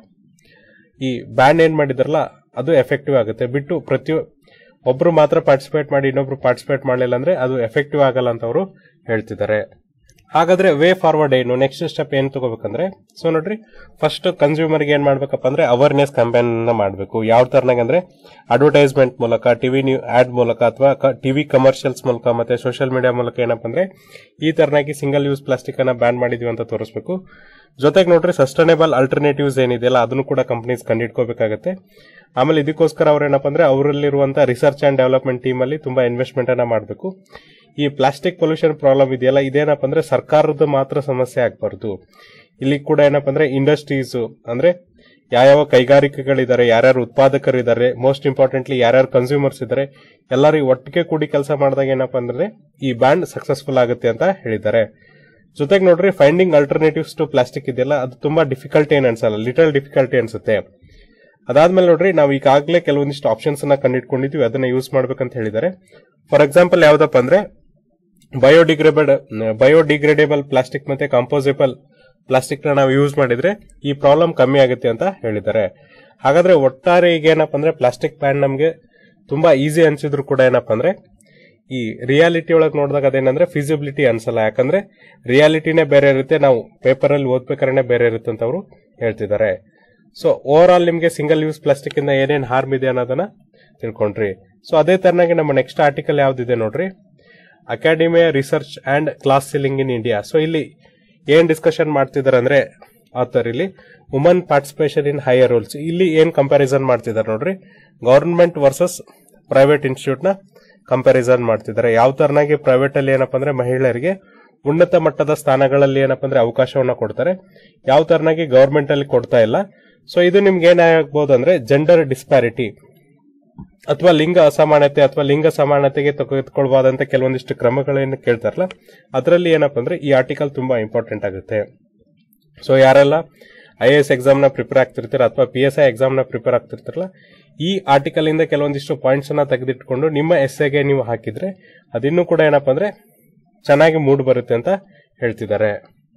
ಈ ಬ್ಯಾನ್ ಏನ್ ಮಾಡಿದಾರಲ್ಲ ಅದು ಎಫೆಕ್ಟಿವ್ ಆಗುತ್ತೆ ಬಿಟ್ಟು ಪ್ರತಿ ಒಬ್ರು ಮಾತ್ರ ಪಾರ್ಟಿಸಿಪೇಟ್ ಮಾಡಿ ಇನ್ನೊಬ್ರು ಪಾರ್ಟಿಸಿಪೇಟ್ ಮಾಡಲಿಲ್ಲ ಅಂದ್ರೆ ಅದು ಎಫೆಕ್ಟಿವ್ ಆಗಲ್ಲ ಅಂತ ಅವರು ಹೇಳ್ತಿದ್ದಾರೆ ಹಾಗಾದ್ರೆ ವೇ ಫಾರ್ವರ್ಡ್ ಏನು ನೆಕ್ಸ್ಟ್ ಸ್ಟೆಪ್ ಏನ್ ತಗೋಬೇಕಂದ್ರೆ ಸೊ ನೋಡ್ರಿ ಫಸ್ಟ್ ಕನ್ಸ್ಯೂಮರ್ ಏನ್ ಮಾಡ್ಬೇಕಪ್ಪ ಅಂದ್ರೆ ಅವೇರ್ನೆಸ್ ಕ್ಯಾಂಪೇನ್ ಮಾಡಬೇಕು ಯಾವ ತರನಾಗ ಅಂದ್ರೆ ಅಡ್ವರ್ಟೈಸ್ಮೆಂಟ್ ಮೂಲಕ ಟಿವಿ ನ್ಯೂ ಆಡ್ ಮೂಲಕ ಅಥವಾ ಟಿವಿ ಕಮರ್ಷಿಯಲ್ಸ್ ಮೂಲಕ ಮತ್ತೆ ಸೋಷಿಯಲ್ ಮೀಡಿಯಾ ಮೂಲಕ ಏನಪ್ಪ ಅಂದ್ರೆ ಈ ತರನಾಗಿ ಸಿಂಗಲ್ ಯೂಸ್ ಪ್ಲಾಸ್ಟಿಕ್ ಅನ್ನ ಬ್ಯಾನ್ ಮಾಡಿದ್ವಿ ಅಂತ ತೋರಿಸಬೇಕು ಜೊತೆಗೆ ನೋಡ್ರಿ ಸಸ್ಟೈನೇಬಲ್ ಅಲ್ಟರ್ನೇಟಿವ್ಸ್ ಏನಿದೆಯಲ್ಲ ಅದನ್ನು ಕೂಡ ಕಂಪನೀಸ್ ಕಂಡಿಡ್ಕೋಬೇಕಾಗತ್ತೆ ಆಮೇಲೆ ಇದಕ್ಕೋಸ್ಕರ ಅವ್ರು ಏನಪ್ಪ ಅಂದ್ರೆ ಅವರಲ್ಲಿರುವಂತಹ ರಿಸರ್ಚ್ ಅಂಡ್ ಡೆವಲಪ್ಮೆಂಟ್ ಟೀಮ್ ಅಲ್ಲಿ ತುಂಬಾ ಇನ್ವೆಸ್ಟ್ಮೆಂಟ್ ಅನ್ನ ಮಾಡಬೇಕು ಈ ಪ್ಲಾಸ್ಟಿಕ್ ಪೊಲ್ಯೂಷನ್ ಪ್ರಾಬ್ಲಮ್ ಇದೆಯಲ್ಲ ಇದೇನಪ್ಪ ಅಂದ್ರೆ ಸರ್ಕಾರದ ಮಾತ್ರ ಸಮಸ್ಯೆ ಆಗಬಾರ್ದು ಇಲ್ಲಿ ಕೂಡ ಏನಪ್ಪ ಅಂದ್ರೆ ಇಂಡಸ್ಟ್ರೀಸ್ ಅಂದ್ರೆ ಯಾವ್ಯಾವ ಕೈಗಾರಿಕೆಗಳಿದ್ದಾರೆ ಯಾರ್ಯಾರು ಉತ್ಪಾದಕರಿದ್ದಾರೆ ಮೋಸ್ಟ್ ಇಂಪಾರ್ಟೆಂಟ್ಲಿ ಯಾರ್ಯಾರು ಕನ್ಸ್ಯೂಮರ್ಸ್ ಇದ್ದಾರೆ ಎಲ್ಲರೂ ಒಟ್ಟಿಗೆ ಕೂಡಿ ಕೆಲಸ ಮಾಡಿದಾಗ ಏನಪ್ಪ ಅಂದ್ರೆ ಈ ಬ್ಯಾಂಡ್ ಸಕ್ಸಸ್ಫುಲ್ ಆಗುತ್ತೆ ಅಂತ ಹೇಳಿದ್ದಾರೆ ಜೊತೆಗೆ ನೋಡ್ರಿ ಫೈಂಡಿಂಗ್ ಅಲ್ಟರ್ನೇಟಿವ್ಸ್ ಟು ಪ್ಲಾಸ್ಟಿಕ್ ಇದೆಯಲ್ಲ ಅದು ತುಂಬಾ ಡಿಫಿಕಲ್ಟಿ ಏನ್ ಅನ್ಸಲ್ಲ ಲಿಟಲ್ ಡಿಫಿಕಲ್ಟಿ ಅನ್ಸುತ್ತೆ ಅದಾದ್ಮೇಲೆ ನೋಡ್ರಿ ನಾವು ಈಗಾಗಲೇ ಕೆಲವೊಂದಿಷ್ಟು ಆಪ್ಷನ್ಸ್ ಅನ್ನ ಕಂಡಿಟ್ಕೊಂಡಿದ್ವಿ ಅದನ್ನ ಯೂಸ್ ಮಾಡ್ಬೇಕಂತ ಹೇಳಿದ್ದಾರೆ ಫಾರ್ ಎಕ್ಸಾಂಪಲ್ ಯಾವ್ದಪ್ಪ ಅಂದ್ರೆ ಬಯೋಡಿಗ್ರೇಬಲ್ ಬಯೋಡಿಗ್ರೇಡೇಬಲ್ ಪ್ಲಾಸ್ಟಿಕ್ ಮತ್ತೆ ಕಾಂಪೋಸಿಬಲ್ ಪ್ಲಾಸ್ಟಿಕ್ ನ ನಾವು ಯೂಸ್ ಮಾಡಿದ್ರೆ ಈ ಪ್ರಾಬ್ಲಮ್ ಕಮ್ಮಿ ಆಗುತ್ತೆ ಅಂತ ಹೇಳಿದ್ದಾರೆ ಹಾಗಾದ್ರೆ ಒಟ್ಟಾರೆ ಈಗ ಏನಪ್ಪ ಅಂದ್ರೆ ಪ್ಲಾಸ್ಟಿಕ್ ಬ್ಯಾನ್ ನಮಗೆ ತುಂಬಾ ಈಸಿ ಅನ್ಸಿದ್ರು ಕೂಡ ಏನಪ್ಪ ಅಂದ್ರೆ ಈ ರಿಯಾಲಿಟಿ ಒಳಗೆ ನೋಡಿದಾಗ ಅದೇನಂದ್ರೆ ಫಿಸಿಬಿಲಿಟಿ ಅನ್ಸಲ್ಲ ಯಾಕಂದ್ರೆ ರಿಯಾಲಿಟಿನೇ ಬೇರೆ ಇರುತ್ತೆ ನಾವು ಪೇಪರ್ ಅಲ್ಲಿ ಓದ್ಬೇಕಾದ್ರೆ ಬೇರೆ ಇರುತ್ತೆ ಅಂತ ಅವರು ಹೇಳ್ತಿದ್ದಾರೆ ಸೊ ಓವರ್ ಆಲ್ ನಿಮಗೆ ಸಿಂಗಲ್ ಯೂಸ್ ಪ್ಲಾಸ್ಟಿಕ್ ಇಂದ ಏನೇನ್ ಹಾರ್ಮ್ ಇದೆ ಅನ್ನೋದನ್ನ ತಿಳ್ಕೊಂಡ್ರಿ ಸೊ ಅದೇ ತರನಾಗಿ ನಮ್ಮ ನೆಕ್ಸ್ಟ್ ಆರ್ಟಿಕಲ್ ಯಾವ್ದಿದೆ ನೋಡ್ರಿ ಅಕಾಡೆಮಿಯ research and class ceiling in India so ಇಲ್ಲಿ ಏನ್ ಡಿಸ್ಕಷನ್ ಮಾಡ್ತಿದ್ದಾರೆ ಅಂದ್ರೆ ಆಥರ್ ಇಲ್ಲಿ woman participation in higher rules ಇಲ್ಲಿ ಏನ್ ಕಂಪ್ಯಾರಿಸನ್ ಮಾಡ್ತಿದ್ದಾರೆ ನೋಡ್ರಿ ಗವರ್ಮೆಂಟ್ ವರ್ಸಸ್ ಪ್ರೈವೇಟ್ ಇನ್ಸ್ಟಿಟ್ಯೂಟ್ ನ ಕಂಪ್ಯಾರಿಸನ್ ಮಾಡ್ತಿದ್ದಾರೆ ಯಾವ ತರನಾಗಿ ಪ್ರೈವೇಟ್ ಅಲ್ಲಿ ಏನಪ್ಪಾ ಅಂದ್ರೆ ಮಹಿಳೆಯರಿಗೆ ಉನ್ನತ ಮಟ್ಟದ ಸ್ಥಾನಗಳಲ್ಲಿ ಏನಪ್ಪಾ ಅಂದ್ರೆ ಅವಕಾಶವನ್ನ ಕೊಡ್ತಾರೆ ಯಾವ ತರನಾಗಿ ಗವರ್ಮೆಂಟ್ ಅಲ್ಲಿ ಕೊಡ್ತಾ ಇಲ್ಲ ಸೊ ಇದು ನಿಮ್ಗೆ ಏನಾಗಬಹುದು ಅಂದ್ರೆ ಜೆಂಡರ್ ಡಿಸ್ಪ್ಯಾರಿಟಿ ಅಥವಾ ಲಿಂಗ ಅಸಮಾನತೆ ಅಥವಾ ಲಿಂಗ ಸಮಾನತೆಗೆ ತೆಗೆದುಕೊಳ್ಬಹುದಂತ ಕೆಲವೊಂದಿಷ್ಟು ಕ್ರಮಗಳೇನು ಕೇಳ್ತಾರಲ್ಲ ಅದರಲ್ಲಿ ಏನಪ್ಪಾ ಅಂದ್ರೆ ಈ ಆರ್ಟಿಕಲ್ ತುಂಬಾ ಇಂಪಾರ್ಟೆಂಟ್ ಆಗುತ್ತೆ ಸೊ ಯಾರೆಲ್ಲ ಐ ಎಸ್ ಎಕ್ಸಾಮ್ ನ ಪ್ರಿಪೇರ್ ಆಗ್ತಿರ್ತೀರ ಅಥವಾ ಪಿ ಎಸ್ ಐ ಎಕ್ಸಾಮ್ ನ ಪ್ರಿಪೇರ್ ಆಗ್ತಿರ್ತಾರಲ್ಲ ಈ ಆರ್ಟಿಕಲ್ ಇಂದ ಕೆಲವೊಂದಿಷ್ಟು ಪಾಯಿಂಟ್ಸ್ ಅನ್ನ ತೆಗೆದಿಟ್ಕೊಂಡು ನಿಮ್ಮ ಎಸ್ಸೆಗೆ ನೀವು ಹಾಕಿದ್ರೆ ಅದಿನ್ನೂ ಕೂಡ ಏನಪ್ಪಾ ಅಂದ್ರೆ ಚೆನ್ನಾಗಿ ಮೂಡ್ ಬರುತ್ತೆ ಅಂತ ಹೇಳ್ತಿದ್ದಾರೆ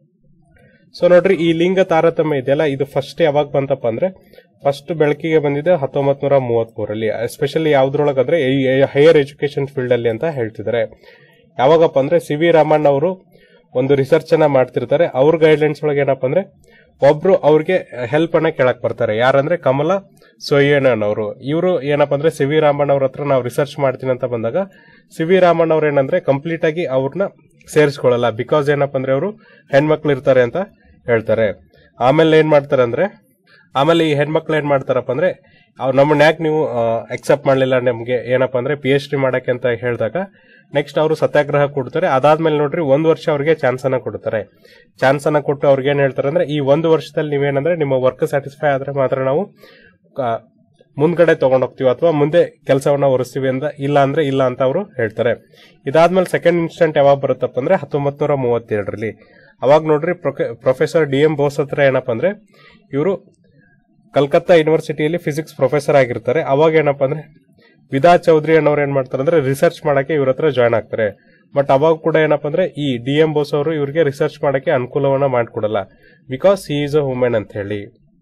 ಸೊ ನೋಡ್ರಿ ಈ ಲಿಂಗ ತಾರತಮ್ಯ ಇದೆಯಲ್ಲ ಇದು ಫಸ್ಟ್ ಯಾವಾಗ ಬಂತಪ್ಪ ಅಂದ್ರೆ ಫಸ್ಟ್ ಬೆಳಕಿಗೆ ಬಂದಿದೆ ಹತ್ತೊಂಬತ್ ನೂರ ಮೂವತ್ಮೂರಲ್ಲಿ ಎಸ್ಪೆಷಲಿ ಯಾವ್ದ್ರೊಳಗಂದ್ರೆ ಹೈಯರ್ ಎಜುಕೇಶನ್ ಫೀಲ್ಡ್ ಅಲ್ಲಿ ಅಂತ ಹೇಳ್ತಿದ್ದಾರೆ ಯಾವಾಗಪ್ಪ ಅಂದ್ರೆ ಸಿ ವಿ ರಾಮಣ್ಣ ಅವರು ಒಂದು ರಿಸರ್ಚ್ ಅನ್ನ ಮಾಡ್ತಿರ್ತಾರೆ ಅವ್ರ ಗೈಡ್ಲೈನ್ಸ್ ಒಳಗೆ ಏನಪ್ಪ ಅಂದ್ರೆ ಒಬ್ರು ಅವ್ರಿಗೆ ಹೆಲ್ಪ್ ಅನ್ನ ಕೇಳಕ್ ಬರ್ತಾರೆ ಯಾರಂದ್ರೆ ಕಮಲ ಸೊಯ್ಯಣ್ಣನ್ ಅವರು ಇವರು ಏನಪ್ಪ ಅಂದ್ರೆ ಸಿ ವಿ ರಾಮಣ್ಣ ಅವ್ರ ಹತ್ರ ನಾವು ರಿಸರ್ಚ್ ಮಾಡ್ತೀನಿ ಅಂತ ಬಂದಾಗ ಸಿ ವಿ ರಾಮಣ್ಣ ಅವ್ರು ಏನಂದ್ರೆ ಕಂಪ್ಲೀಟ್ ಆಗಿ ಅವ್ರನ್ನ ಸೇರಿಸ್ಕೊಳ್ಳಲ್ಲ ಬಿಕಾಸ್ ಏನಪ್ಪ ಅಂದ್ರೆ ಅವರು ಹೆಣ್ಮಕ್ಳು ಇರ್ತಾರೆ ಅಂತ ಹೇಳ್ತಾರೆ ಆಮೇಲೆ ಏನ್ ಮಾಡ್ತಾರೆ ಅಂದ್ರೆ ಆಮೇಲೆ ಈ ಹೆಣ್ಮಕ್ಳು ಏನ್ ಮಾಡ್ತಾರಪ್ಪ ಅಂದ್ರೆ ಅವ್ರು ನಮ್ಮನ್ನ ಯಾಕೆ ನೀವು ಅಕ್ಸೆಪ್ಟ್ ಮಾಡಲಿಲ್ಲ ನಮ್ಗೆ ಏನಪ್ಪಾ ಅಂದ್ರೆ ಪಿ ಎಚ್ ಡಿ ಮಾಡಕ್ಕೆ ಅಂತ ಹೇಳಿದಾಗ ನೆಕ್ಸ್ಟ್ ಅವರು ಸತ್ಯಾಗ್ರಹ ಕೊಡ್ತಾರೆ ಅದಾದ್ಮೇಲೆ ನೋಡ್ರಿ ಒಂದ್ ವರ್ಷ ಅವ್ರಿಗೆ ಚಾನ್ಸ್ ಅನ್ನ ಕೊಡ್ತಾರೆ ಚಾನ್ಸ್ ಅನ್ನ ಕೊಟ್ಟು ಅವ್ರಿಗೆ ಏನ್ ಹೇಳ್ತಾರೆ ಅಂದ್ರೆ ಈ ಒಂದು ವರ್ಷದಲ್ಲಿ ನೀವೇನಂದ್ರೆ ನಿಮ್ಮ ವರ್ಕ್ ಸ್ಯಾಟಿಸ್ಫೈ ಆದ್ರೆ ಮಾತ್ರ ನಾವು ಕ- ಮುಂದ್ಗಡೆ ತಗೊಂಡ್ ಹೋಗ್ತೀವಿ ಅಥವಾ ಮುಂದೆ ಕೆಲಸವನ್ನ ಒರೆಸ್ತೀವಿ ಅಂತ ಇಲ್ಲ ಅಂದ್ರೆ ಇಲ್ಲ ಅಂತ ಅವರು ಹೇಳ್ತಾರೆ ಇದಾದ್ಮೇಲೆ ಸೆಕೆಂಡ್ ಇನ್ಸ್ಟೆಂಟ್ ಯಾವಾಗ ಬರುತ್ತಪ್ಪ ಅಂದ್ರೆ ಹತ್ತೊಂಬತ್ ನೂರ ಮೂವತ್ತೆರಡರಲ್ಲಿ ಅವಾಗ ನೋಡ್ರಿ ಪ್ರೊಫೆಸರ್ ಡಿ ಎಂ ಬೋಸ್ ಹತ್ರ ಏನಪ್ಪ ಅಂದ್ರೆ ಇವರು ಕಲ್ಕತ್ತಾ ಯೂನಿವರ್ಸಿಟಿಯಲ್ಲಿ ಫಿಸಿಕ್ಸ್ ಪ್ರೊಫೆಸರ್ ಆಗಿರ್ತಾರೆ ಅವಾಗ ಏನಪ್ಪ ಅಂದ್ರೆ ವಿದಾ ಚೌಧರಿ ಅನ್ನೋರು ಏನ್ ಮಾಡ್ತಾರೆ ಅಂದ್ರೆ ರಿಸರ್ಚ್ ಮಾಡಕ್ಕೆ ಇವ್ರ ಹತ್ರ ಜಾಯ್ನ್ ಆಗ್ತಾರೆ ಬಟ್ ಅವಾಗ ಕೂಡ ಏನಪ್ಪ ಅಂದ್ರೆ ಈ ಡಿ ಎಂ ಬೋಸ್ ಅವರು ಇವರಿಗೆ ರಿಸರ್ಚ್ ಮಾಡಕ್ಕೆ ಅನುಕೂಲವನ್ನ ಮಾಡಿಕೊಡಲ್ಲ because he is a women ಅಂತ ಹೇಳಿ